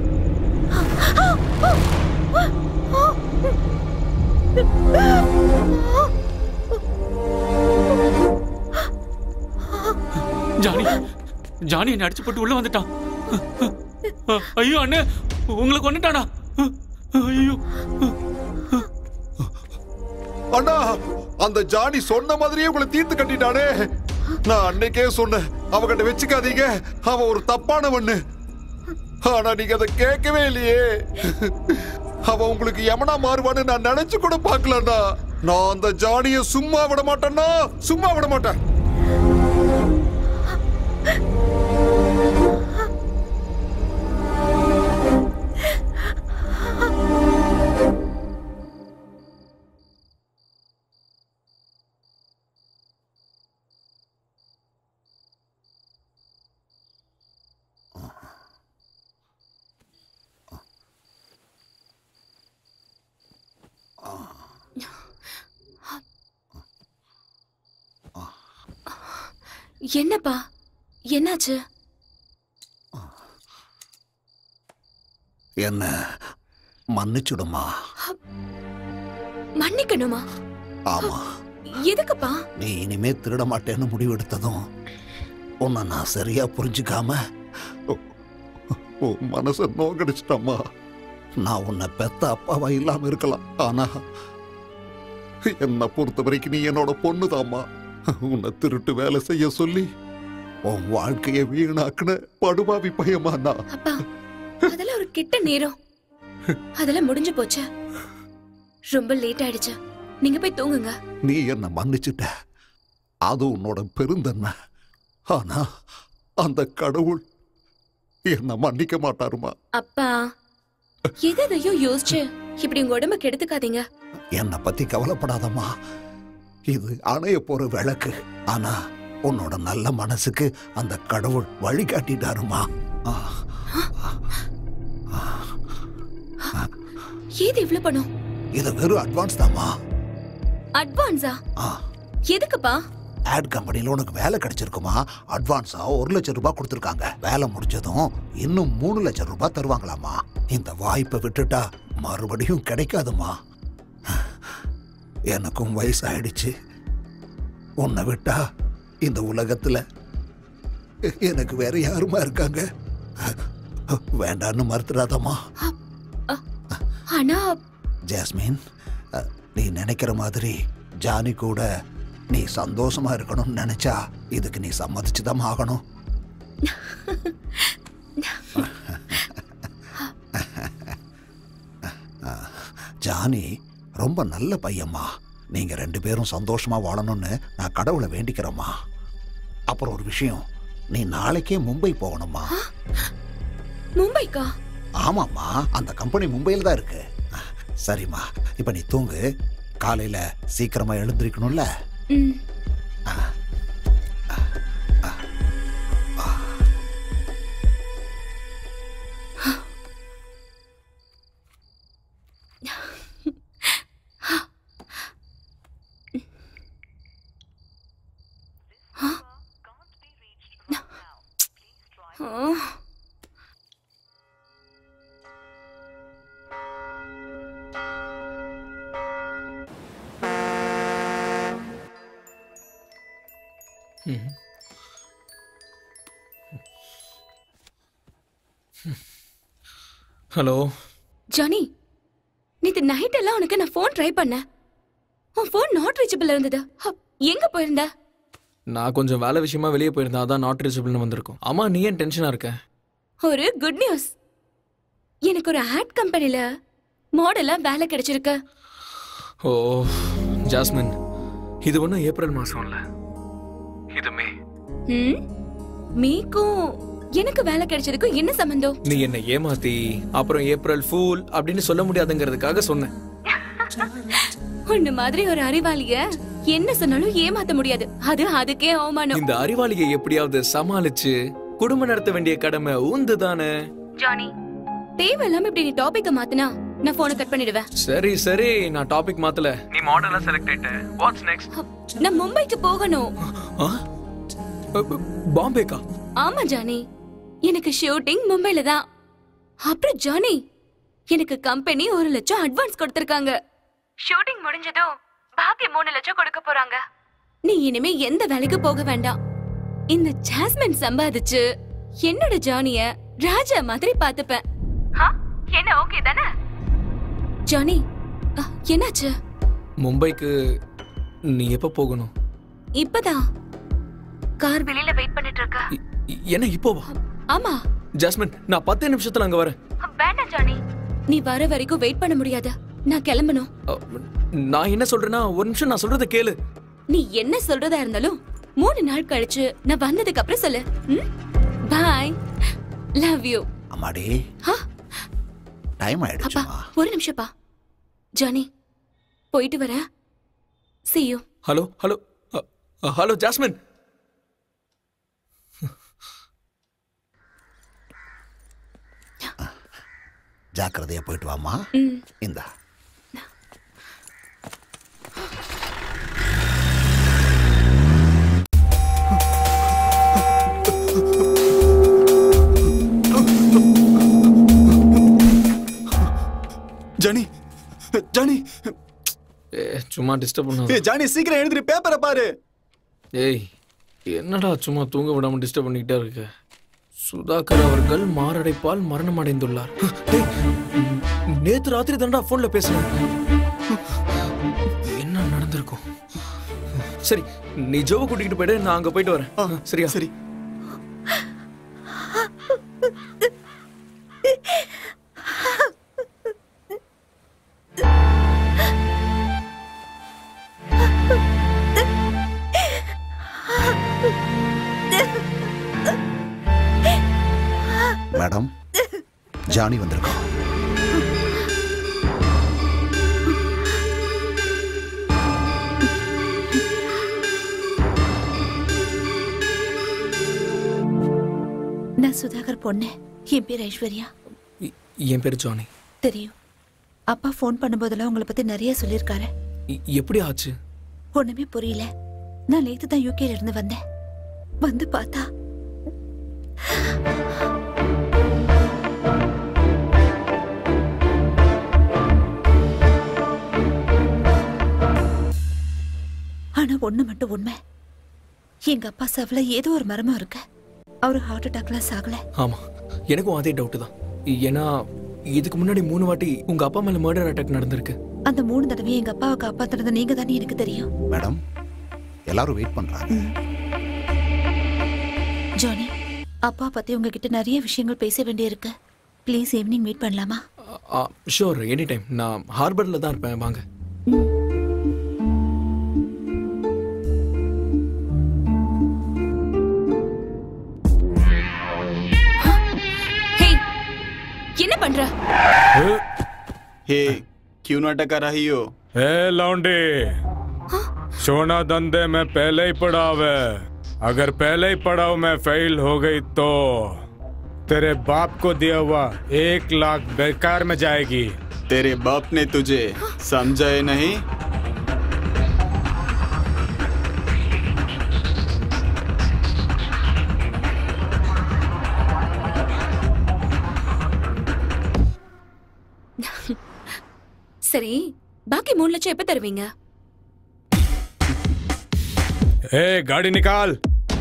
R: Johnny Johnny என்ன அடிச்சு போட்டு உள்ள வந்துட்டான் ஐயோ அண்ணே உங்களை கொண்டுட்டானா ஐயோ
D: அண்ணா அந்த ஜானி சொன்ன மாதிரியே உங்களை தீர்த்து கட்டிட்டானே நான் அன்னைக்கே சொன்னேன் அவகிட்ட வச்சுக்காதீங்க அவன் ஒரு தப்பானவன்னு ஆனா நீங்க அதை கேட்கவே இல்லையே அவன் உங்களுக்கு யமனா மாறுவான்னு நான் நினைச்சு கூட பார்க்கலண்ணா நான் அந்த ஜானிய சும்மா விட மாட்டேன்னா சும்மா விட மாட்டேன்
C: என்னப்பா என்னாச்சு
D: என்ன மன்னிச்சுடுமா
C: மன்னிக்கணுமா
D: ஆமா
C: எதுக்குப்பா
D: நீ இனிமே திருட மாட்டேன்னு முடிவெடுத்ததும் உன்னை நான் சரியா புரிஞ்சுக்காம உ- உன் மனச நோக்கடிச்சிட்டம்மா நான் உன்னை பெத்த அப்பாவா இல்லாம இருக்கலாம் ஆனா என்னை பொறுத்த வரைக்கும் நீ என்னோட பொண்ணுதாம்மா உன்னை திருட்டு வேலை செய்ய சொல்லி உன் வாழ்க்கையை வீணாக்குன படுபாவி பையமா நான்
C: அப்பா அதெல்லாம் ஒரு கெட்ட நேரம் அதெல்லாம் முடிஞ்சு போச்சு ரொம்ப லேட் ஆயிடுச்சு நீங்க போய் தூங்குங்க
D: நீ என்ன மன்னிச்சுட்ட அது உன்னோட பெருந்தன்மை ஆனா அந்த கடவுள் என்ன மன்னிக்க மாட்டாருமா
C: அப்பா எதையோ யோசிச்சு இப்படி உங்க உடம்ப கெடுத்துக்காதீங்க
D: என்னை பத்தி கவலைப்படாதம்மா இது அணைய போற விளக்கு ஆனா உன்னோட நல்ல மனசுக்கு அந்த கடவுள் வழி காட்டிட்டாருமா ஆ,
C: ஏது இவ்ளோ பணம்
D: இது வெறும் அட்வான்ஸ் தாம்மா
C: அட்வான்ஸா
D: ஆ.
C: எதுக்குப்பா
D: ஆட் கம்பெனில உனக்கு வேலை கிடைச்சிருக்குமா அட்வான்ஸா ஒரு லட்சம் ரூபாய் கொடுத்துருக்காங்க வேலை முடிஞ்சதும் இன்னும் மூணு லட்சம் ரூபாய் தருவாங்களாமா இந்த வாய்ப்பை விட்டுட்டா மறுபடியும் கிடைக்காதுமா எனக்கும் வயசாயிடுச்சு உன்னை விட்டா இந்த உலகத்துல எ- எனக்கு வேற யாருமா இருக்காங்க வேண்டான்னு மறுத்துடாதம்மா
C: ஆனா
D: ஜாஸ்மின் அ, நீ நினைக்கிற மாதிரி ஜானி கூட நீ சந்தோஷமா இருக்கணும்னு நினைச்சா இதுக்கு நீ சம்மதிச்சுதான் ஆகணும் அ, ஜானி ரொம்ப நல்ல பையம்மா நீங்க ரெண்டு பேரும் சந்தோஷமா வாழணும்னு நான் கடவுளை வேண்டிக்கிறேம்மா அப்புறம் ஒரு விஷயம் நீ நாளைக்கே மும்பை போகணும்மா
C: மும்பைக்கா
D: ஆமாம்மா அந்த கம்பெனி மும்பையில் தான் இருக்கு சரிம்மா இப்ப நீ தூங்கு காலையில சீக்கிரமா எழுந்திருக்கணும்ல
C: ம்
E: ஹலோ
C: ஜானி நேத்து நைட் எல்லாம் உனக்கு நான் ஃபோன் ட்ரை பண்ணேன் உன் ஃபோன் நாட் ரீச்சபிள் இருந்தது ஹப், எங்க போயிருந்த
E: நான் கொஞ்சம் வேலை விஷயமா வெளியே போயிருந்தேன் அதான் நாட் ரீச்சபிள்னு வந்திருக்கும் ஆமா நீ ஏன் டென்ஷனா இருக்க
C: ஒரு குட் நியூஸ் எனக்கு ஒரு ஆட் கம்பெனில மாடலா வேலை கிடைச்சிருக்கு
E: ஓ ஜாஸ்மின் இது ஒன்றும் ஏப்ரல் மாசம் இல்ல இது மே
C: ம் மீக்கும் எனக்கு வேலை கிடைச்சதுக்கும் என்ன சம்பந்தம்
E: நீ என்னை ஏமாத்தி அப்புறம் ஏப்ரல் ஃபூல் அப்படின்னு சொல்ல முடியாதுங்கிறதுக்காக சொன்னேன்
C: உன்ன மாதிரி ஒரு அறிவாளிய என்ன சொன்னாலும் ஏமாத்த முடியாது அது அதுக்கே அவமானம்
E: இந்த அறிவாளியை எப்படியாவது சமாளிச்சு குடும்பம் நடத்த வேண்டிய கடமை உந்து தானே
C: ஜானி தேவையில்லாம இப்படி நீ டாபிக்க மாத்தினா நான் போனை கட் பண்ணிடுவேன்
E: சரி சரி நான் டாபிக் மாத்தல நீ மாடலா செலக்ட் ஆயிட்ட வாட்ஸ் நெக்ஸ்ட்
C: நான் மும்பைக்கு போகணும்
E: பாம்பேக்கா
C: ஆமா ஜானி எனக்கு ஷூட்டிங் மும்பைல தான் அப்புறம் ஜானி எனக்கு கம்பெனி ஒரு லட்சம் அட்வான்ஸ் கொடுத்திருக்காங்க ஷூட்டிங் முடிஞ்சதும் பாக்கி மூணு லட்சம் கொடுக்க போறாங்க நீ இனிமே எந்த வேலைக்கு போக வேண்டாம் இந்த ஜாஸ்மின் சம்பாதிச்சு என்னோட ஜானிய ராஜா மாதிரி பாத்துப்பேன் என்ன ஓகே தானே ஜானி அ, என்னாச்சு
E: மும்பைக்கு நீ எப்ப போகணும்
C: இப்பதான் கார் வெளியில வெயிட் பண்ணிட்டு இருக்கா
E: என்ன இப்போவா
C: ஆமா
E: ஜாஸ்மின் நான் பத்து நிமிஷத்துல அங்க வரேன்
C: வேண்டாம் ஜானி நீ வர வரைக்கும் வெயிட் பண்ண முடியாது நான் கிளம்பணும்
E: நான் என்ன சொல்றேன்னா ஒரு நிமிஷம் நான் சொல்றத கேளு
C: நீ என்ன சொல்றதா இருந்தாலும் மூணு நாள் கழிச்சு நான் வந்ததுக்கு அப்புறம் சொல்லு பாய் லவ் யூ
U: அம்மாடி டைம் ஆயிடுச்சு
C: அப்பா ஒரு நிமிஷம்ப்பா ஜானி போயிட்டு வர see you
E: hello hello hello Jasmine
U: ஜாக்கிரதையா போயிட்டு வாமா இந்தா
A: ஜானி ஜானி
E: ஏ சும்மா டிஸ்டர்ப்
A: ஏய்
E: பண்ணாத
A: ஜானி சீக்கிரம் எழுதிரு பேப்பரை பாரு
E: ஏய் என்னடா சும்மா தூங்க விடாம டிஸ்டர்ப் பண்ணிக்கிட்டே இருக்க சுதாகர் அவர்கள் மாரடைப்பால் மரணம் அடைந்துள்ளார் டேய், நேத்து ராத்திரி தான்டா போன்ல பேசுனேன் என்ன நடந்திருக்கும் சரி நீ ஜோவை கூட்டிகிட்டு போயிடு நான் அங்க போயிட்டு வரேன் சரியா
A: சரி
U: மேடம் ஜானி வந்திருக்கோம்
K: நான் சுதாகர் பொண்ணு என் பேர் ஐஸ்வர்யா
E: என் பேர் ஜானி
K: தெரியும் அப்பா ஃபோன் பண்ணும்போதெல்லாம் உங்களை பத்தி நிறைய சொல்லியிருக்காரு
E: இ- எப்படி ஆச்சு
K: ஒண்ணுமே புரியல நான் நேத்து தான் யூகேல இருந்து வந்தேன் வந்து பார்த்தா ஆனா ஒண்ணு மட்டும் உண்மை எங்க அப்பா சவல ஏதோ ஒரு மரமும் இருக்கு அவரு ஹார்ட் அட்டாக்ல சாகல
E: ஆமா எனக்கும் அதே டவுட் தான் ஏன்னா இதுக்கு முன்னாடி மூணு வாட்டி உங்க அப்பா மேல மர்டர் அட்டாக் நடந்திருக்கு
K: அந்த மூணு தடவை எங்க அப்பாவை காப்பாத்துனது நீங்க தானே எனக்கு தெரியும்
U: மேடம் எல்லாரும் வெயிட் பண்றாங்க
K: ஜானி அப்பா பத்தி உங்ககிட்ட நிறைய விஷயங்கள் பேச வேண்டியிருக்கு ப்ளீஸ் ஈவினிங் மீட் பண்ணலாமா
E: ஷோர் எனி டைம் நான் ஹார்பர்ல தான் இருப்பேன் வாங்க
C: ஹே என்ன பண்ற
A: हे क्यों नाटक कर रही हो
J: ए लौंडे सोना धंधे में पहले ही पड़ाव है अगर पहले ही पड़ाव में फेल हो गई तो तेरे बाप को दिया हुआ एक लाख बेकार में जाएगी
A: तेरे बाप ने तुझे समझा है नहीं
C: சரி பாக்கி மூணு லட்சம் எப்ப தருவீங்க
J: ए गाड़ी निकाल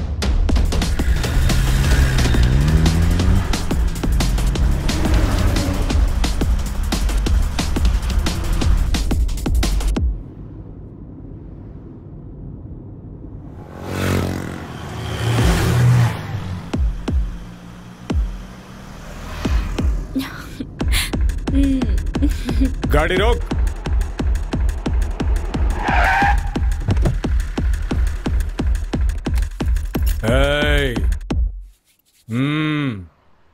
J: गाड़ी रोक Hey. Hmm.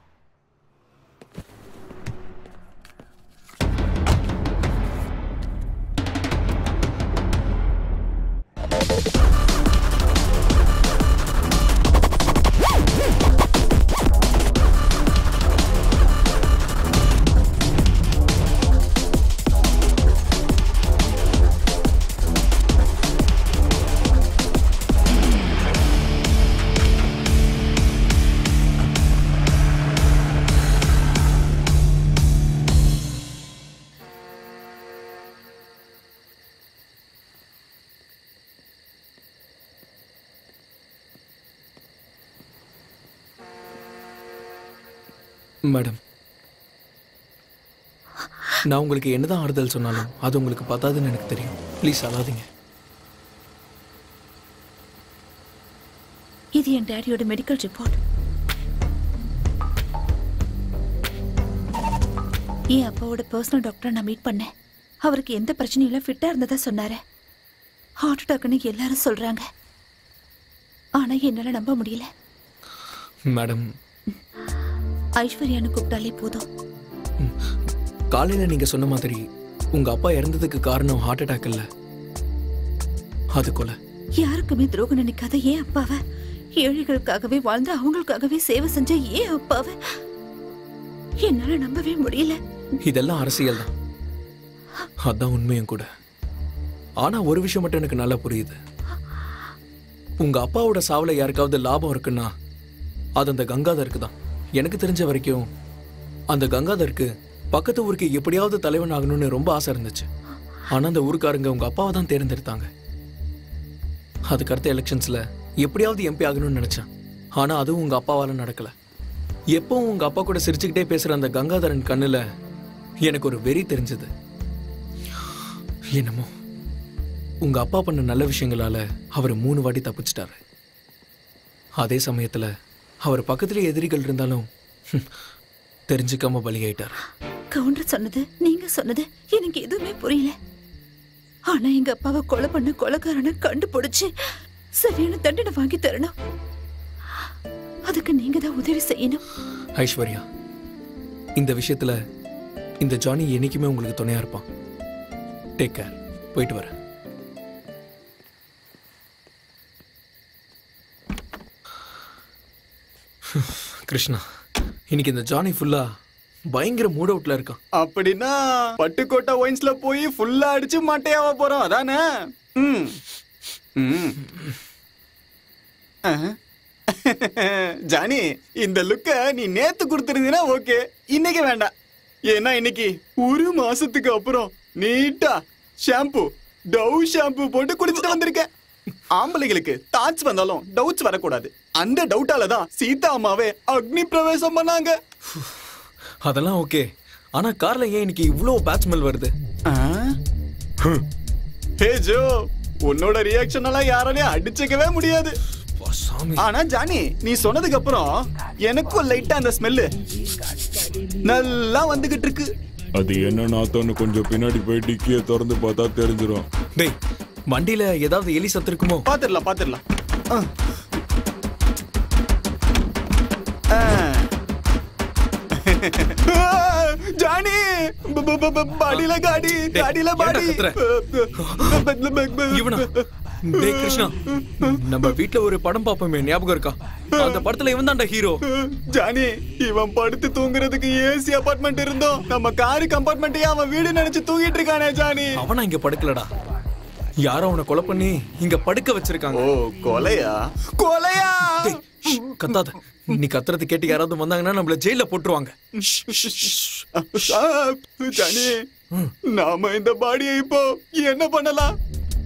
E: மேடம் நான் உங்களுக்கு என்னதான் ஆறுதல் சொன்னாலும் அது உங்களுக்கு பத்தாதுன்னு எனக்கு தெரியும் ப்ளீஸ் அழாதீங்க
K: இது என் டேடியோட மெடிக்கல் ரிப்போர்ட் என் அப்பாவோட பர்சனல் டாக்டரை நான் மீட் பண்ணேன் அவருக்கு எந்த பிரச்சனையும் இல்லை ஃபிட்டா இருந்ததா சொன்னாரு ஹார்ட் அட்டாக்னு எல்லாரும் சொல்றாங்க ஆனா என்னால நம்ப முடியல
E: மேடம்
K: ஐஸ்வர்யான்னு கூப்பிட்டாலே போதும்
E: காலையில நீங்க சொன்ன மாதிரி உங்க அப்பா இறந்ததுக்கு காரணம் ஹார்ட் அட்டாக் இல்ல அது கொலை
K: யாருக்குமே துரோகம் நினைக்காத ஏன் அப்பாவை ஏழைகளுக்காகவே வாழ்ந்து அவங்களுக்காகவே சேவை செஞ்ச ஏன் அப்பாவை என்னால நம்பவே முடியல
E: இதெல்லாம் அரசியல் தான் அதான் உண்மையும் கூட ஆனா ஒரு விஷயம் மட்டும் எனக்கு நல்லா புரியுது உங்க அப்பாவோட சாவுல யாருக்காவது லாபம் இருக்குன்னா அது அந்த கங்காதருக்கு தான் எனக்கு தெரிஞ்ச வரைக்கும் அந்த கங்காதருக்கு பக்கத்து ஊருக்கு எப்படியாவது தலைவன் ஆகணும்னு ரொம்ப ஆசை இருந்துச்சு ஆனா அந்த ஊருக்காரங்க உங்க அப்பாவை தான் தேர்ந்தெடுத்தாங்க அதுக்கு அடுத்த எலெக்ஷன்ஸ்ல எப்படியாவது எம்பி ஆகணும்னு நினைச்சேன் ஆனா அதுவும் உங்க அப்பாவால நடக்கல எப்பவும் உங்க அப்பா கூட சிரிச்சுக்கிட்டே பேசுற அந்த கங்காதரன் கண்ணுல எனக்கு ஒரு வெறி தெரிஞ்சது என்னமோ உங்க அப்பா பண்ண நல்ல விஷயங்களால அவர் மூணு வாட்டி தப்பிச்சிட்டாரு அதே சமயத்துல அவர் பக்கத்துல எதிரிகள் இருந்தாலும் ஹம், தெரிஞ்சுக்காம பலியாயிட்டாரு
K: கவுண்டர் சொன்னது நீங்க சொன்னது எனக்கு எதுவுமே புரியல ஆனா எங்க அப்பாவை கொலை பண்ண கொலைக்காரனை கண்டுபிடிச்சு சரியான தண்டனை வாங்கி தரணும் அதுக்கு நீங்க தான் உதவி செய்யணும்
E: ஐஸ்வர்யா இந்த விஷயத்துல இந்த ஜானி என்னைக்குமே உங்களுக்கு துணையா இருப்பான் டேக் கேர் போயிட்டு வரேன் கிருஷ்ணா இன்னைக்கு இந்த ஜானி ஃபுல்லா பயங்கர மூட் அவுட்ல இருக்கான்
A: அப்படின்னா பட்டுக்கோட்டை ஒயின்ஸ்ல போய் ஃபுல்லா அடிச்சு மட்டையாவ போறோம் அதானே ம் ம் அஹ். ஜானி இந்த லுக்க நீ நேத்து கொடுத்திருந்தீனா ஓகே இன்னைக்கு வேண்டாம் ஏன்னா இன்னைக்கு ஒரு மாசத்துக்கு அப்புறம் நீட்டா ஷாம்பு டவ் ஷாம்பு போட்டு குளிச்சுட்டு வந்திருக்கேன் ஆம்பளைங்களுக்கு தாட்ஸ் வந்தாலும் டவுட்ஸ் வரக்கூடாது அந்த டவுட்டால தான் சீதா அம்மாவே அக்னி பிரவேசம் பண்ணாங்க
E: அதெல்லாம் ஓகே ஆனா கார்ல ஏன் இன்னைக்கு இவ்ளோ பேட் ஸ்மெல் வருது
A: ஹே ஜோ உன்னோட ரியாக்ஷன் எல்லாம் யாராலையும் அடிச்சுக்கவே முடியாது ஆனா ஜானி நீ சொன்னதுக்கு அப்புறம் எனக்கும் லைட்டா அந்த ஸ்மெல்லு நல்லா வந்துகிட்டு இருக்கு
T: அது என்ன நாத்தம்னு கொஞ்சம் பின்னாடி போய் டிக்கியை திறந்து பார்த்தா தெரிஞ்சிடும்
E: டேய் வண்டியில ஏதாவது எலி சத்து இருக்குமோ
A: பாத்துடலாம் பாத்துடலாம் ஆ. ஆ. ஆ, ஜானி ப- ப- ப- ப- பாடியில காடி காடியில பாடி
E: இவனா டேய் கிருஷ்ணா நம்ம வீட்ல ஒரு படம் பாப்போமே ஞாபகம் இருக்கா அந்த படத்துல இவன் தான்டா ஹீரோ
A: ஜானி இவன் படுத்து தூங்குறதுக்கு ஏசி அபார்ட்மெண்ட் இருந்தோம் நம்ம காரு கம்பார்ட்மெண்ட்டையே அவன் வீடு நினைச்சு தூங்கிட்டு இருக்கானே ஜானி
E: அவனா இங்க படுக்கலடா யாரோ அவனை கொலை பண்ணி இங்க படுக்க வச்சிருக்காங்க
A: ஓ கொலையா கொலையா
E: கத்தாத நீ கத்துறது கேட்டு யாராவது வந்தாங்கன்னா நம்மள ஜெயில போட்டுருவாங்க
A: ஆ, ஜானி நாம இந்த பாடியை இப்போ என்ன பண்ணலாம்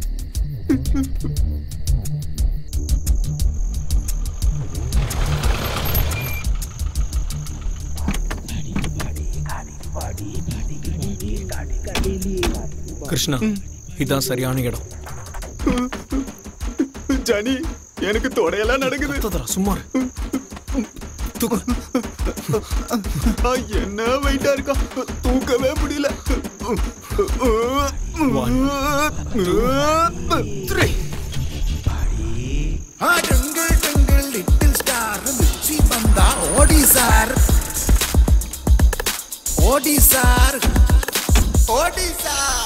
E: கிருஷ்ணா இதான் சரியான இடம்
A: ஜானி எனக்கு தொடையெல்லாம் நடக்குது
E: சும்மா
A: ஆ, என்ன வெயிட்டா இருக்கா தூக்கவே முடியல
G: டுங்கிள் டுங்கிள் லிட்டில் ஸ்டார் மிச்சி பந்தா ஓடி சார் ஓடி சார் ஓடி சார்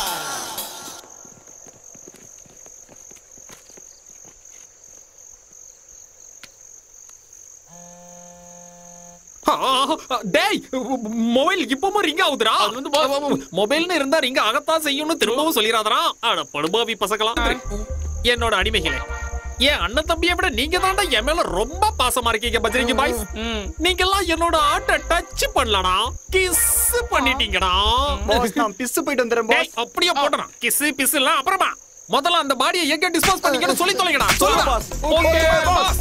S: டேய் மொபைல் இப்பவும் ரிங் ஆகுதுடா அது வந்து மொபைல்னு இருந்தா ரிங் ஆகத்தான் செய்யும்னு திரும்பவும் சொல்லிராதடா அட படுபாவி பசங்களா என்னோட அடிமைகளே என் அண்ணன் தம்பியை விட நீங்க தாண்டா என் மேல ரொம்ப பாசமா இருக்கீங்க பஜ்ரிங்க பாய்ஸ் நீங்க எல்லாம் என்னோட ஆட்டை டச் பண்ணலடா கிஸ் பண்ணிட்டீங்கடா
A: பாஸ் நான் பிஸ் போயிட்டு வந்துறேன்
S: டேய் அப்படியே போடுறேன் கிஸ் பிஸ் எல்லாம் அப்புறமா முதல்ல அந்த பாடியை எங்க டிஸ்போஸ் பண்ணிக்கணும் சொல்லி தொலைங்கடா சொல்லுங்க
A: boss.
S: ஓகே
A: Okay,
S: பாஸ்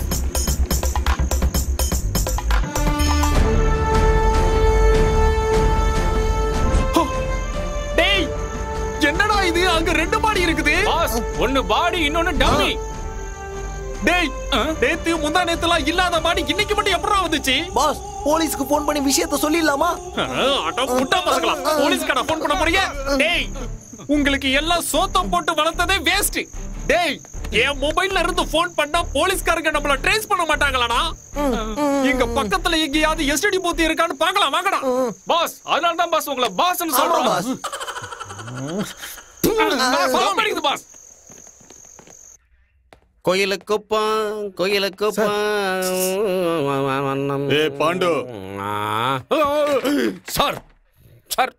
S: டேய் என்னடா இது அங்க ரெண்டு பாடி இருக்குது
R: பாஸ் ஒன்னு பாடி இன்னொன்னு டம்மி
S: டேய் நேத்து முந்தா நேத்துலாம் இல்லாத மாடி இன்னைக்கு மட்டும் எப்படா வந்துச்சு
M: பாஸ் போலீஸ்க்கு ஃபோன் பண்ணி விஷயத்த சொல்லிடலாமா
S: அட முட்டா பசங்களா போலீஸ் கடை ஃபோன் பண்ண போறீங்க டேய் உங்களுக்கு எல்லாம் சோத்தம் போட்டு வளர்த்ததே வேஸ்ட் டேய் என் மொபைல்ல இருந்து ஃபோன் பண்ணா போலீஸ்காரங்க நம்மள ட்ரேஸ் பண்ண மாட்டாங்களாடா இங்க பக்கத்துல எங்கேயாவது எஸ்டிடி பூத்து இருக்கான்னு பார்க்கலாம் வாங்கடா
R: பாஸ் அதனால தான் பாஸ் உங்களை பாஸ்னு சொல்றோம்
S: பாஸ். பாஸ் பண்ணிக்குது பாஸ்
L: கோயிலுக்குப்பம் கோயிலுக்குப்பம்
A: ஏய், பாண்டு.
L: சார் சார்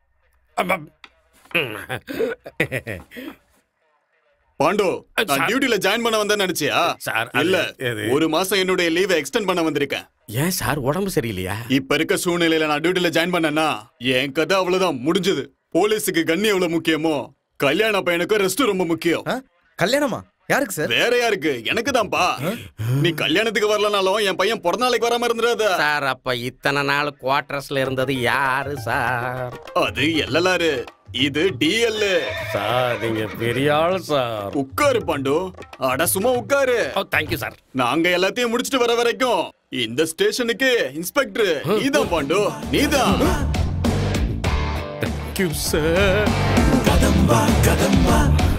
A: பாண்டு நான்
L: சார்.
A: டியூட்டில ஜாயின் பண்ண வந்தேன்னு நினைச்சியா
L: சார், அது
A: இல்ல
L: எது?
A: ஒரு மாசம் என்னுடைய லீவை எக்ஸ்டெண்ட் பண்ண வந்திருக்கேன்
L: ஏன் சார் உடம்பு சரியில்லையா
A: இப்ப இருக்க சூழ்நிலையில நான் டியூட்டில ஜாயின் பண்ணேன்னா என் கதை அவ்வளவுதான் முடிஞ்சது போலீஸுக்கு கண்ணி எவ்வளவு முக்கியமோ கல்யாண பையனுக்கு ரெஸ்ட் ரொம்ப முக்கியம்
N: கல்யாணமா யாருக்கு சார்
A: வேற யாருக்கு எனக்கு தான்ப்பா நீ கல்யாணத்துக்கு வரலனாலும் என் பையன் பிறந்த நாளைக்கு வராம இருந்துடாத
L: சார் அப்ப இத்தனை நாள் குவார்டர்ஸ்ல இருந்தது யாரு சார்
A: அது எல்லலாரு இது டிஎல்
L: சார் நீங்க பெரிய ஆள் சார்
A: உட்காரு பாண்டு அட சும்மா உட்காரு
L: தேங்க்யூ சார்
A: நாங்க எல்லாத்தையும் முடிச்சிட்டு வர வரைக்கும் இந்த ஸ்டேஷனுக்கு இன்ஸ்பெக்டர் நீதான் பாண்டு நீதான்
L: தேங்க்யூ சார்
G: கதம்பா கதம்பா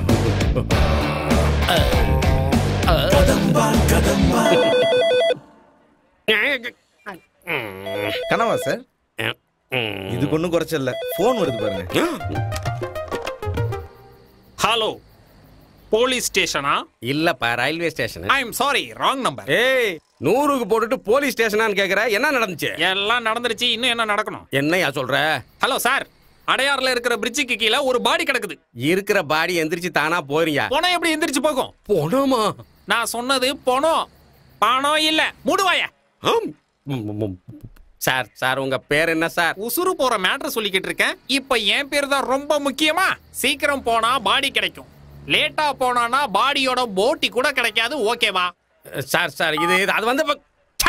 G: கதம்பா கதம்பா
N: கனவா சார் இதுக்கு ஒன்றும் குறைச்சல ஃபோன் வருது பாருங்க
S: ஹலோ போலீஸ் ஸ்டேஷனா
L: இல்லப்பா railway station
S: I am sorry wrong number
L: ஏய் நூறுக்கு போட்டுட்டு போலீஸ் ஸ்டேஷனான்னு கேக்குற என்ன நடந்துச்சு
S: எல்லாம் நடந்துருச்சு இன்னும் என்ன நடக்கணும்
L: என்னையா சொல்ற
S: ஹலோ சார் அடையாறுல இருக்கிற பிரிட்ஜுக்கு கீழே ஒரு பாடி கிடக்குது
L: இருக்கிற பாடி எந்திரிச்சு தானா போறியா
S: பணம் எப்படி எந்திரிச்சு போகும்
L: பணமா
S: நான் சொன்னது பணம் பணம் இல்ல மூடுவாயா
L: சார் சார் உங்க பேர் என்ன சார்
S: உசுறு போற மேட்ரு சொல்லிக்கிட்டு இருக்கேன் இப்ப என் பேர் தான் ரொம்ப முக்கியமா சீக்கிரம் போனா பாடி கிடைக்கும் லேட்டா போனானா பாடியோட போட்டி கூட கிடைக்காது ஓகேவா
L: சார் சார் இது இது- அது வந்து இப்ப- சை!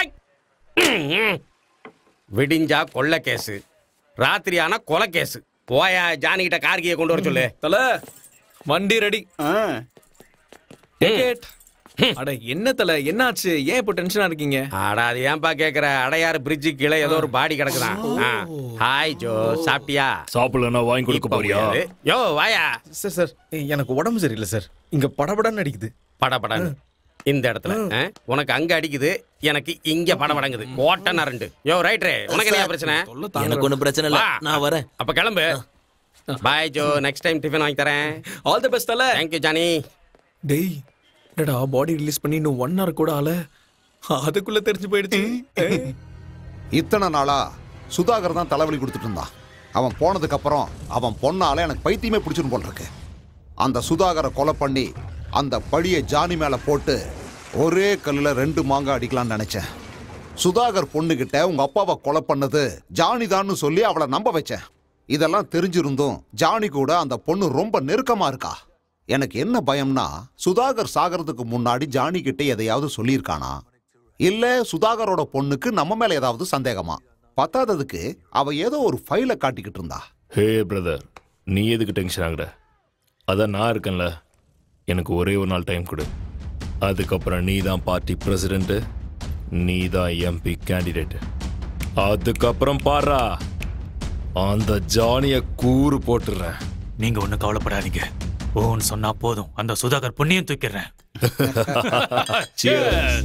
L: விடிஞ்சா கொள்ள கேஸு ராத்திரி ஆனா கொலை கேஸு போயா ஜானி கிட்ட கார்கிய கொண்டு வர சொல்லு
E: தல வண்டி ரெடி டிக்கெட் அட என்ன தல என்னாச்சு ஏன் இப்போ டென்ஷனா இருக்கீங்க
L: அடா அது ஏன்பா கேக்குற அடையாறு பிரிட்ஜு கீழே ஏதோ ஒரு பாடி கிடக்குதான் ஆ. ஹாய் ஜோ சாப்பிட்டியா
N: சாப்பிடலன்னா வாங்கி
L: கொடுக்க போறியா? யோ வாயா
N: சார் சார் எனக்கு உடம்பு சரியில்லை சார் இங்க படபடன்னு அடிக்குது
L: படபடன்னு இந்த இடத்துல ஆ? உனக்கு அங்க அடிக்குது எனக்கு இங்க படபடங்குது ஓட்டனா ரெண்டு யோ ரைட்ரே உனக்கு என்ன பிரச்சனை
M: எனக்கு ஒண்ணும் பிரச்சனை இல்ல
L: வா.
M: நான் வரேன்
L: அப்ப கிளம்பு bye Joe next time tiffin வாங்கி தரேன்
E: ஆல் தி பெஸ்ட் தல
L: தேங்க்யூ ஜானி
E: டேய் என்னடா பாடி ரிலீஸ் பண்ணி இன்னும் ஒன் ஹவர் கூட ஆல அதுக்குள்ள தெரிஞ்சு போயிடுச்சு
D: இத்தனை நாளா சுதாகர் தான் தலைவலி கொடுத்துட்டு இருந்தான் அவன் போனதுக்கு அப்புறம் அவன் பொண்ணால எனக்கு பைத்தியமே பிடிச்சிரும் போல் இருக்கு அந்த சுதாகரை கொலை பண்ணி அந்த பழியை ஜானி மேல போட்டு ஒரே கல்லுல ரெண்டு மாங்காய் அடிக்கலாம்னு நினைச்சேன் சுதாகர் பொண்ணுகிட்ட உங்க அப்பாவை கொலை பண்ணது ஜானி தான்னு சொல்லி அவளை நம்ப வச்சேன் இதெல்லாம் தெரிஞ்சிருந்தும் ஜானி கூட அந்த பொண்ணு ரொம்ப நெருக்கமா இருக்கா எனக்கு என்ன பயம்னா சுதாகர் சாகிறதுக்கு முன்னாடி ஜானி கிட்ட எதையாவது சொல்லியிருக்கானா இல்ல சுதாகரோட பொண்ணுக்கு நம்ம மேல ஏதாவது சந்தேகமா பத்தாததுக்கு அவ ஏதோ ஒரு ஃபைலை காட்டிக்கிட்டு இருந்தா
P: ஹே பிரதர் நீ எதுக்கு டென்ஷன் ஆகுற அதான் நான் இருக்கேன்ல எனக்கு ஒரே ஒரு நாள் டைம் கொடு அதுக்கப்புறம் நீ தான் பார்ட்டி பிரசிடென்ட்டு நீ தான் எம்பி கேண்டிடேட் அதுக்கப்புறம் பாரா அந்த ஜானிய கூறு போட்டுறேன்
R: நீங்க ஒண்ணு கவலைப்படாதீங்க ஓன்னு சொன்னா போதும் அந்த சுதாகர் புண்ணியம் தூக்கிடுறேன்
P: Cheers.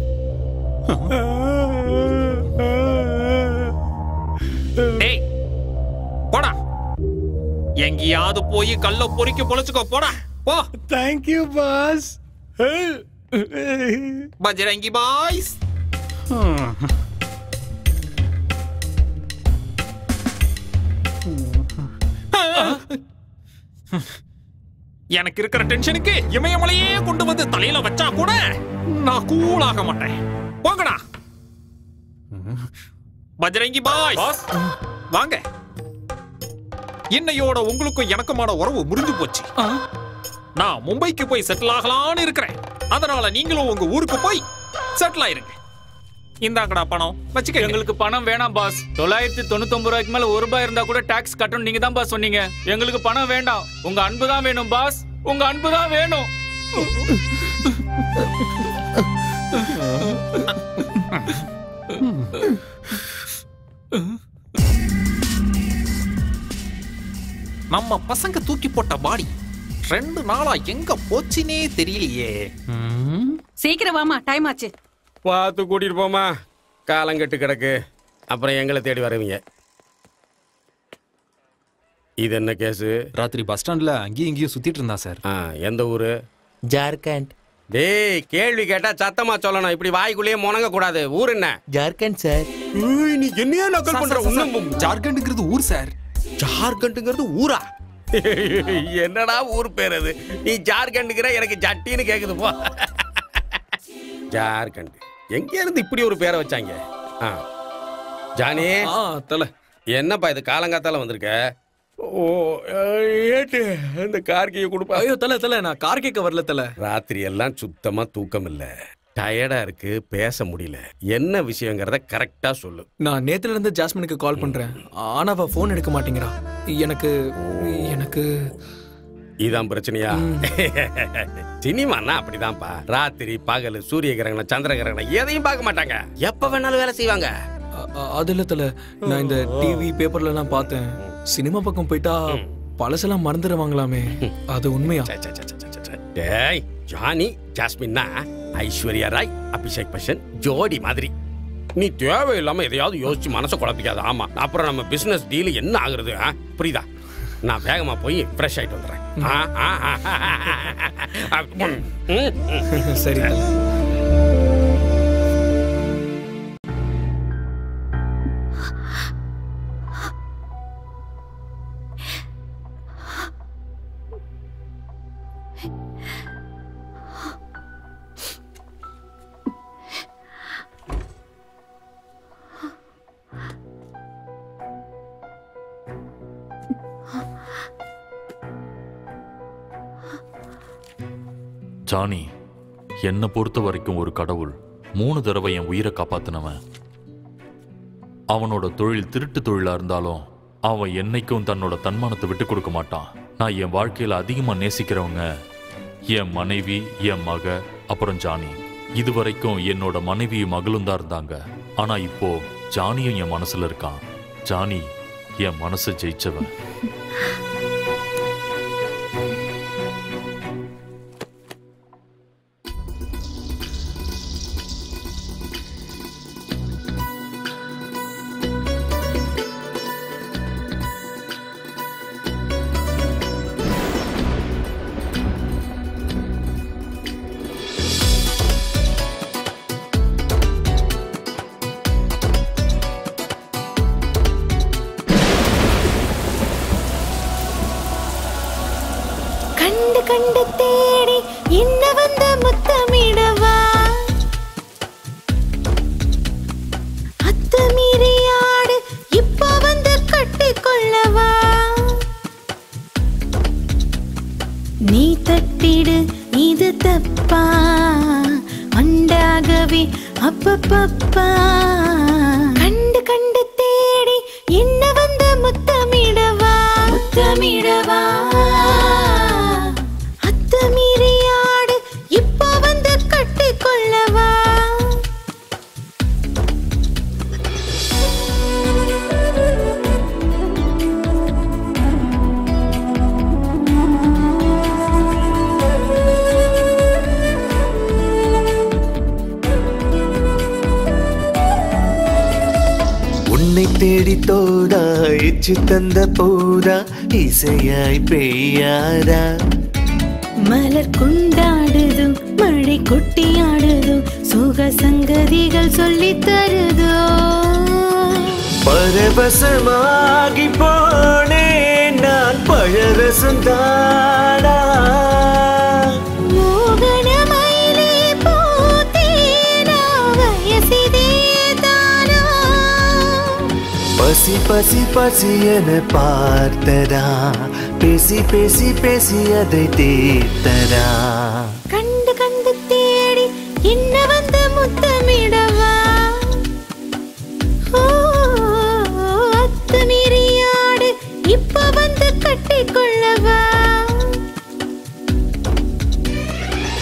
S: டேய் போடா எங்கேயாவது போய் கல்ல பொறிக்க பொழைச்சுக்கோ போடா போ
H: தேங்க்யூ பாஸ்
S: பஜரங்கி பாய்ஸ் எனக்கு இருக்கிற டென்ஷனுக்கு இமயமலையே கொண்டு வந்து தலையில வச்சா கூட நான் கூலாக மாட்டேன் போங்கடா பஜரங்கி பாய்ஸ் வாங்க இன்னையோட உங்களுக்கும் எனக்குமான உறவு முறிஞ்சு போச்சு நான் மும்பைக்கு போய் செட்டில் ஆகலாம்னு இருக்கிறேன் அதனால நீங்களும் உங்க ஊருக்கு போய் செட்டில் ஆயிருங்க இந்தாங்கடா பணம் வச்சுக்க
R: எங்களுக்கு பணம் வேணாம் பாஸ் தொள்ளாயிரத்தி தொண்ணூத்தி ரூபாய்க்கு மேல ஒரு ரூபாய் இருந்தா கூட டாக்ஸ் கட்டணும் நீங்க தான் பாஸ் சொன்னீங்க எங்களுக்கு பணம் வேண்டாம் உங்க அன்பு தான் வேணும் பாஸ் உங்க அன்பு தான் வேணும்
S: நம்ம பசங்க தூக்கி போட்ட பாடி ரெண்டு நாளா எங்க போச்சுனே தெரியலையே ம்?
Q: சீக்கிரம் வாமா டைம் ஆச்சு
L: பார்த்து கூட்டிட்டு போமா காலங்கட்டு கிடக்கு அப்புறம் எங்களை தேடி வருவீங்க இது என்ன கேஸு
V: ராத்திரி பஸ் ஸ்டாண்ட்ல அங்கேயும் இங்கேயும் சுத்திட்டு இருந்தா சார்
L: ஆ எந்த ஊரு
M: ஜார்க்கண்ட்
L: டேய் கேள்வி கேட்டா சத்தமா சொல்லணும் இப்படி வாய்க்குள்ளேயே முணங்க கூடாது ஊர் என்ன
M: ஜார்க்கண்ட் சார்
L: நீ என்னையா நக்கல் பண்ற உன்னும்
V: ஜார்க்கண்ட்ங்கிறது ஊர் சார்
L: ஜார்க்கண்ட்ங்கிறது ஊரா என்னடா ஊர் பேர் அது நீ ஜார்க்கண்டுங்கிற எனக்கு ஜட்டின்னு கேக்குது போ ஜார்க்கண்ட் எங்க இருந்து இப்படி ஒரு பேரை வச்சாங்க ஆ. ஜானி
E: தல
L: என்னப்பா இது காலங்காத்தால வந்திருக்க ஓ ஏட்டு இந்த கார்கியை கொடுப்பா
E: ஐயோ தல தல நான் கார் கேட்க வரல தல
L: ராத்திரி எல்லாம் சுத்தமா தூக்கம் இல்ல டயர்டா இருக்கு பேச முடியல என்ன விஷயங்கிறத கரெக்டா சொல்லு
E: நான் நேத்துல இருந்து ஜாஸ்மினுக்கு கால் பண்றேன் ஆனா அவ போன் எடுக்க மாட்டேங்கிறா எனக்கு எனக்கு
L: இதான் பிரச்சனையா சினிமான்னா அப்படிதான்ப்பா ராத்திரி பகல் சூரிய கிரகணம் சந்திர கிரகணம் எதையும் பார்க்க மாட்டாங்க எப்ப வேணாலும் வேலை செய்வாங்க
E: அ- அது இல்ல தல நான் இந்த டிவி பேப்பர்ல எல்லாம் பார்த்தேன் சினிமா பக்கம் போயிட்டா பழசெல்லாம் மறந்துடுவாங்களாமே அது உண்மையா
L: டேய் ஜானி ஜாஸ்மின்னா ஐஸ்வர்யா ராய் அபிஷேக் பச்சன் ஜோடி மாதிரி நீ தேவையில்லாம எதையாவது யோசிச்சு மனசை குழப்பிக்காத ஆமா அப்புறம் நம்ம பிசினஸ் டீல் என்ன ஆகுறது ஆ? புரியுதா நான் வேகமா போய் ஃப்ரெஷ் ஆயிட்டு வந்துடுறேன் ஆ, ஆ, ஆ, ஆ, ஆ, ஆ. ம், ம், ம்.
E: சரி
B: ஜானி என்னை பொறுத்த வரைக்கும் ஒரு கடவுள் மூணு தடவை என் உயிரை காப்பாத்தினவன் அவனோட தொழில் திருட்டு தொழிலா இருந்தாலும் அவன் என்னைக்கும் தன்னோட தன்மானத்தை விட்டு கொடுக்க மாட்டான் நான் என் வாழ்க்கையில அதிகமா நேசிக்கிறவங்க என் மனைவி என் மக அப்புறம் ஜானி இதுவரைக்கும் என்னோட மனைவியும் மகளும் தான் இருந்தாங்க ஆனா இப்போ ஜானியும் என் மனசுல இருக்கான் ஜானி என் மனசை ஜெயிச்சவன்
I: கண்டு கண்டு தேடி என்ன வந்த முத்தமிடவா அத்துமீறி ஆடு இப்ப வந்து கட்டிக்கொள்ளவா நீ தட்டிடு இது தப்பா அண்டாகவே அப்பப்பப்பா கண்டு கண்டு தேடி என்ன வந்த முத்தமிடவா முத்தமிடவா அத்துமீறி ஆடு இப்ப வந்து கட்டிக்கொள்ளவா
F: உன்னை தேடி தோடா எச்சு தந்த போதா இசையாய் பெய்யாதா
I: மலர் கொண்டாடுது மழை கொட்டியாடுது சுக சங்கதிகள் சொல்லி தருதோ
F: பரவசமாகி போனேன் நான் பழரசம் தாடா
I: மோகனமயிலே பூத்தேனா வயசிதே தானா
F: பசி பசி பசி என பார்த்ததா பேசி பேசி பேசி அதை தீர்த்ததா
I: கண்டு கண்டு தேடி என்ன வந்து முத்தமிடவா ஓ, அத்துமீறியாடு இப்ப வந்து கட்டிக்கொள்ளவா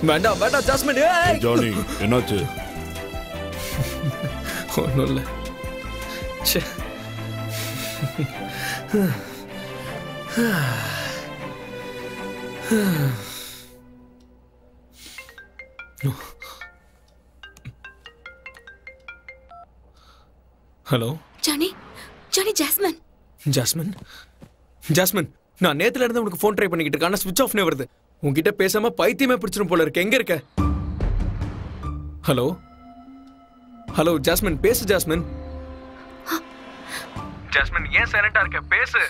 E: வேண்டாம் வேண்டாம் ஜாஸ்மின் ஏய்
P: ஜானி என்னாச்சு
E: ஒன்றும் இல்லை ச்சே hello
C: Johnny Johnny Jasmine
E: Jasmine Jasmine நான் நேத்துல இருந்து உனக்கு ஃபோன் ட்ரை பண்ணிக்கிட்டு இருக்கேன் ஆனா ஸ்விட்ச் ஆஃப்னே வருது உன்கிட்ட பேசாம பைத்தியமே பிடிச்சிரும் போல இருக்கு எங்க இருக்க ஹலோ ஹலோ ஜாஸ்மின் பேசு ஜாஸ்மின் ஜாஸ்மின் ஏன் சைலண்டா இருக்க பேசு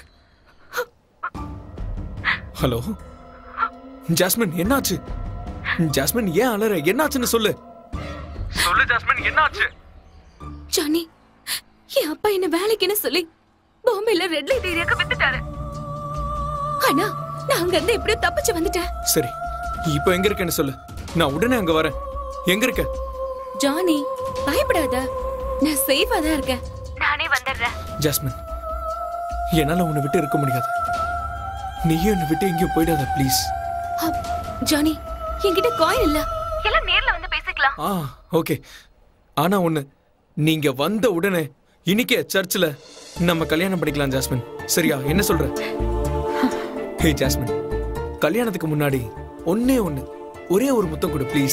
E: ஹலோ ஜாஸ்மின் என்னாச்சு ஜாஸ்மின் ஏன் அலற என்னாச்சுன்னு சொல்லு சொல்லு ஜாஸ்மின் என்னாச்சு
C: ஜானி என் அப்பா என்ன வேலைக்குன்னு சொல்லி பாம்பேல ரெட் லைட் ஏரியாக்கு வித்துட்டாரு ஆனா நான் அங்க இருந்து எப்படியோ தப்பிச்சு வந்துட்டேன்
E: சரி இப்போ எங்க இருக்கேன்னு சொல்லு நான் உடனே அங்க வரேன் எங்க இருக்க
C: ஜானி பயப்படாத நான் சேஃபா தான் இருக்கேன் நானே வந்துடுறேன்
E: ஜாஸ்மின் என்னால உன்னை விட்டு இருக்க முடியாது நீயும் என்னை விட்டு எங்கேயும் போயிடாத ப்ளீஸ்
C: அப், ஜானி என்கிட்ட காயின் இல்ல எல்லாம் நேர்ல வந்து பேசிக்கலாம்
E: ஆ ஓகே ஆனா ஒண்ணு நீங்க வந்த உடனே இன்னைக்கே சர்ச்சில் நம்ம கல்யாணம் பண்ணிக்கலாம் ஜாஸ்மின் சரியா என்ன சொல்ற ஹே ஜாஸ்மின் கல்யாணத்துக்கு முன்னாடி ஒண்ணே ஒண்ணு ஒரே ஒரு முத்தம் கொடு ப்ளீஸ்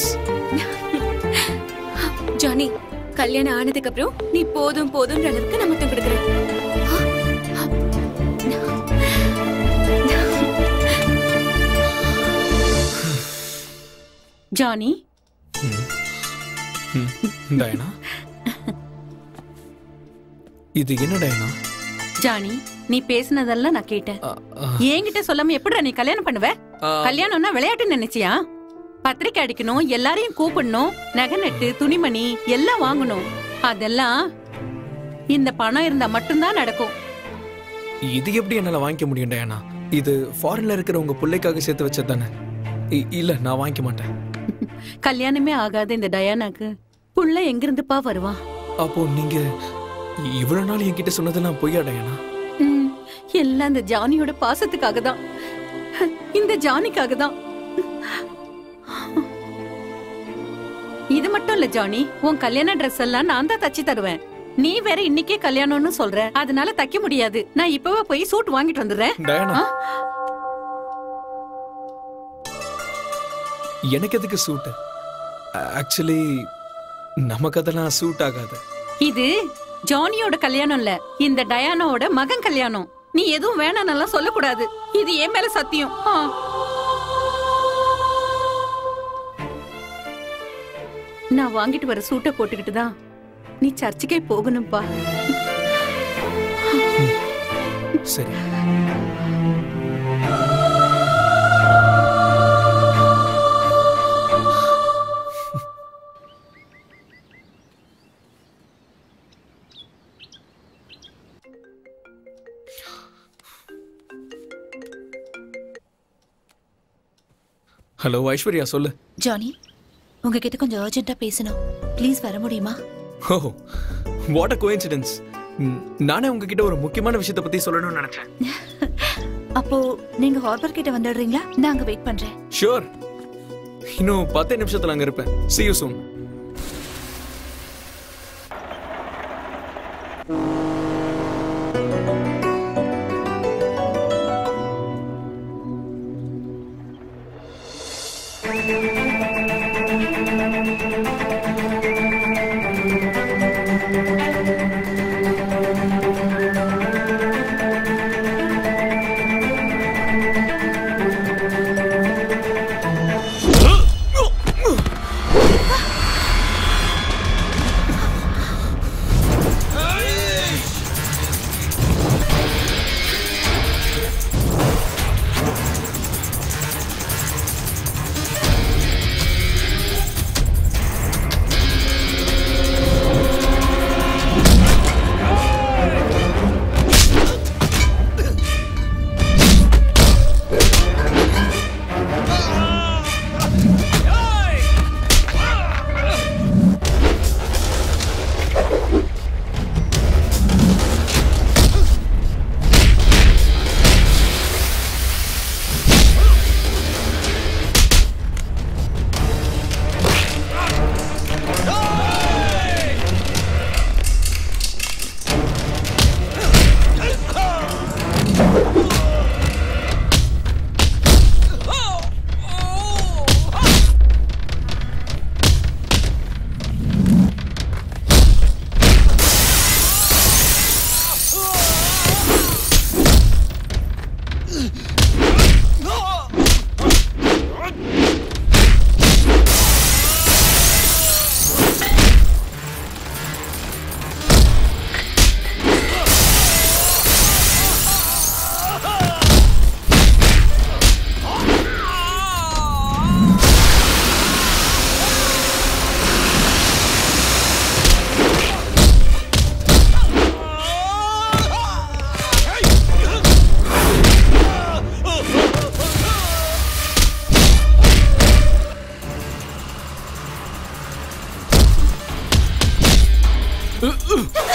C: ஜானி கல்யாணம் ஆனதுக்கு அப்புறம் நீ போதும் போதும்ன்ற அளவுக்கு நான் மொத்தம் கொடுக்குறேன்
O: ஜானி
E: டயனா இது என்ன டயனா
O: ஜானி நீ பேசினதெல்லாம் நான் கேட்டேன் என்கிட்ட சொல்லாம எப்படிடா நீ கல்யாணம் பண்ணுவ
E: ஆ.
O: கல்யாணம்னா விளையாட்டு நினைச்சியா பத்திரிக்கை அடிக்கணும் எல்லாரையும் கூப்பிடணும் நகை நட்டு துணிமணி எல்லாம் வாங்கணும் அதெல்லாம் இந்த பணம் இருந்தா மட்டும்தான் நடக்கும்
E: இது எப்படி என்னால வாங்கிக்க முடியும் டயனா இது ஃபாரின்ல இருக்கிற உங்க பிள்ளைக்காக சேர்த்து வச்சது தானே இல்ல நான் வாங்கிக்க மாட்டேன்
O: கல்யாணமே ஆகாத இந்த டயானாக்கு புள்ள எங்கிருந்துப்பா வருவான்
E: அப்போ நீங்க இவ்வளவு நாள் என்கிட்ட சொன்னதெல்லாம் பொய்யா டயனா
O: ம், எல்லாம் இந்த ஜானியோட பாசத்துக்காக தான் இந்த ஜானிக்காக தான் இது மட்டும் இல்ல ஜானி உன் கல்யாண ட்ரெஸ் எல்லாம் நான் தான் தச்சு தருவேன் நீ வேற இன்னைக்கே கல்யாணம்னு சொல்ற அதனால தைக்க முடியாது நான் இப்பவே போய் சூட் வாங்கிட்டு வந்துடுறேன்
E: டயானா.
O: ஆ?
E: எனக்கு எதுக்கு சூட் ஆக்சுவலி நமக்கு அதெல்லாம் சூட் ஆகாது
O: இது ஜானியோட கல்யாணம் இல்ல இந்த டயானாவோட மகன் கல்யாணம் நீ எதுவும் வேணாம்னெல்லாம் சொல்லக்கூடாது இது என் மேல சத்தியம் ஆ. நான் வாங்கிட்டு வர சூட்டை போட்டுக்கிட்டு தான் நீ சர்ச்சுக்கே போகணும்பா
E: சரி ஹலோ ஐஸ்வர்யா சொல்லு
K: ஜானி உங்ககிட்ட கொஞ்சம் அர்ஜென்ட்டா பேசணும் ப்ளீஸ் வர முடியுமா
E: ஓ வாட் அ கோஇன்சிடென்ஸ் நானே உங்ககிட்ட ஒரு முக்கியமான விஷயத்தை பத்தி சொல்லணும்னு நினைச்சேன்
K: அப்போ நீங்க ஹார்பர் கிட்ட வந்துடுறீங்களா நான் அங்க வெயிட் பண்றேன்
E: ஷூர் இன்னும் பத்து நிமிஷத்துல அங்க இருப்பேன் see you soon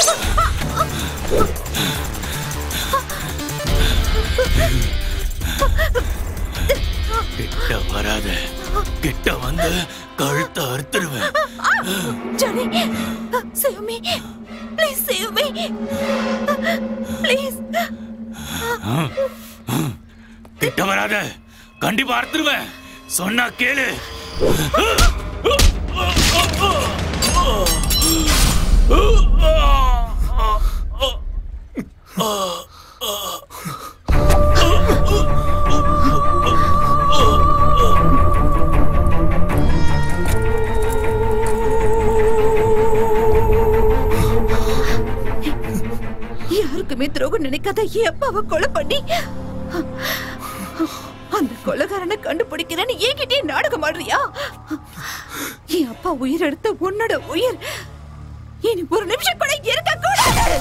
Q: கிட்ட வராத கிட்ட வந்து கழுத்தை அறுத்துருவேன்
K: Johnny, save me. Please save me. Please.
Q: கிட்ட வராத கண்டிப்பா அறுத்துருவேன் சொன்னா கேளு
K: யாருக்குமே துரோகம் நினைக்காத என் அப்பாவை கொலை பண்ணி அந்த கொலைகாரனை கண்டுபிடிக்கிறேன்னு என்கிட்டயே நாடகம் ஆடுறியா என் அப்பா உயிர் எடுத்த உன்னோட உயிர் இனி ஒரு நிமிஷம் கூட இருக்க கூடாது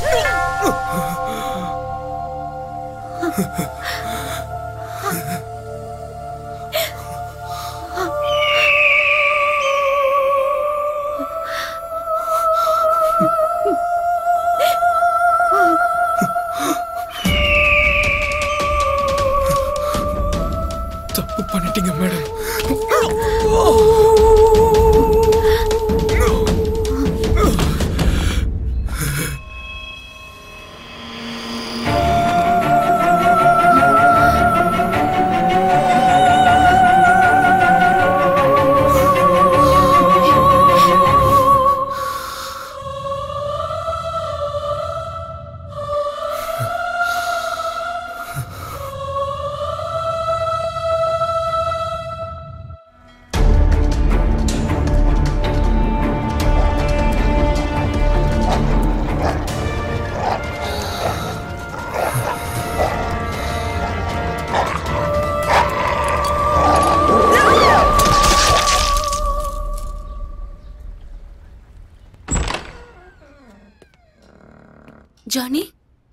E: தப்பு பண்ணிட்டீங்க மேடம்
C: ஜானி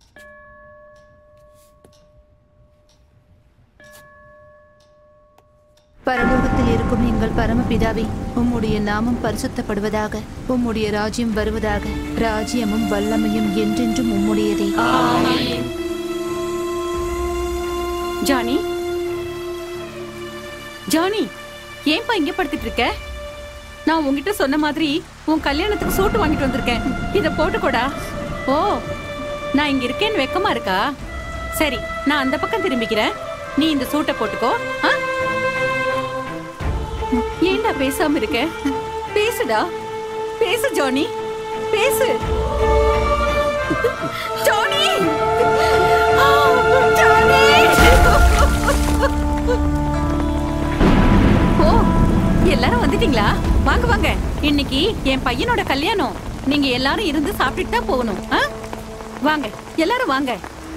U: பரலோகத்தில் இருக்கும் எங்கள் பரமபிதாவே உம்முடைய நாமம் பரிசுத்தப்படுவதாக உம்முடைய ராஜ்யம் வருவதாக ராஜ்யமும் வல்லமையும் என்றென்றும் உம்முடையதே
O: ஜானி ஜானி ஏன்பா இங்க படுத்துட்டு இருக்க நான் உன்கிட்ட சொன்ன மாதிரி உன் கல்யாணத்துக்கு சூட்டு வாங்கிட்டு வந்திருக்கேன் இத போட்டுக்கோடா ஓ நான் இங்க இருக்கேன்னு வெக்கமா இருக்கா சரி நான் அந்த பக்கம் திரும்பிக்கிறேன் நீ இந்த சூட்டை போட்டுக்கோ ஆ? ஏன்டா பேசாம இருக்க பேசுடா பேசு ஜானி பேசு ஜானி ஆ, ஜானி ஓ எல்லாரும் வந்துட்டீங்களா வாங்க வாங்க இன்னைக்கு என் பையனோட கல்யாணம் நீங்க எல்லாரும் இருந்து சாப்பிட்டுட்டு தான் போகணும் ஆ? வாங்க எல்லாரும் வாங்க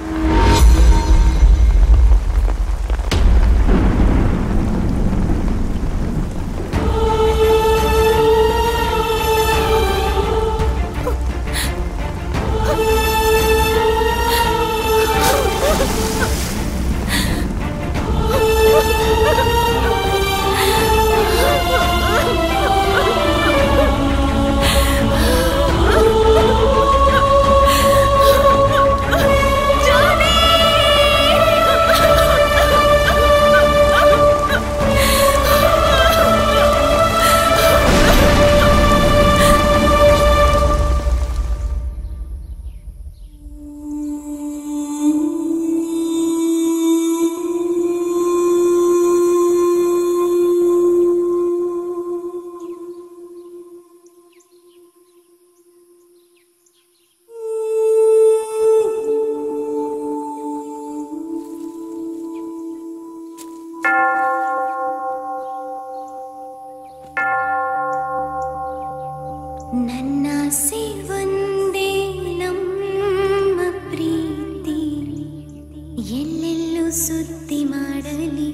W: ನನ್ನಾಸೆ ಒಂದೇ ನಮ್ಮ ಪ್ರೀತಿ ಎಲ್ಲೆಲ್ಲೂ ಸುದ್ದಿ ಮಾಡಲಿ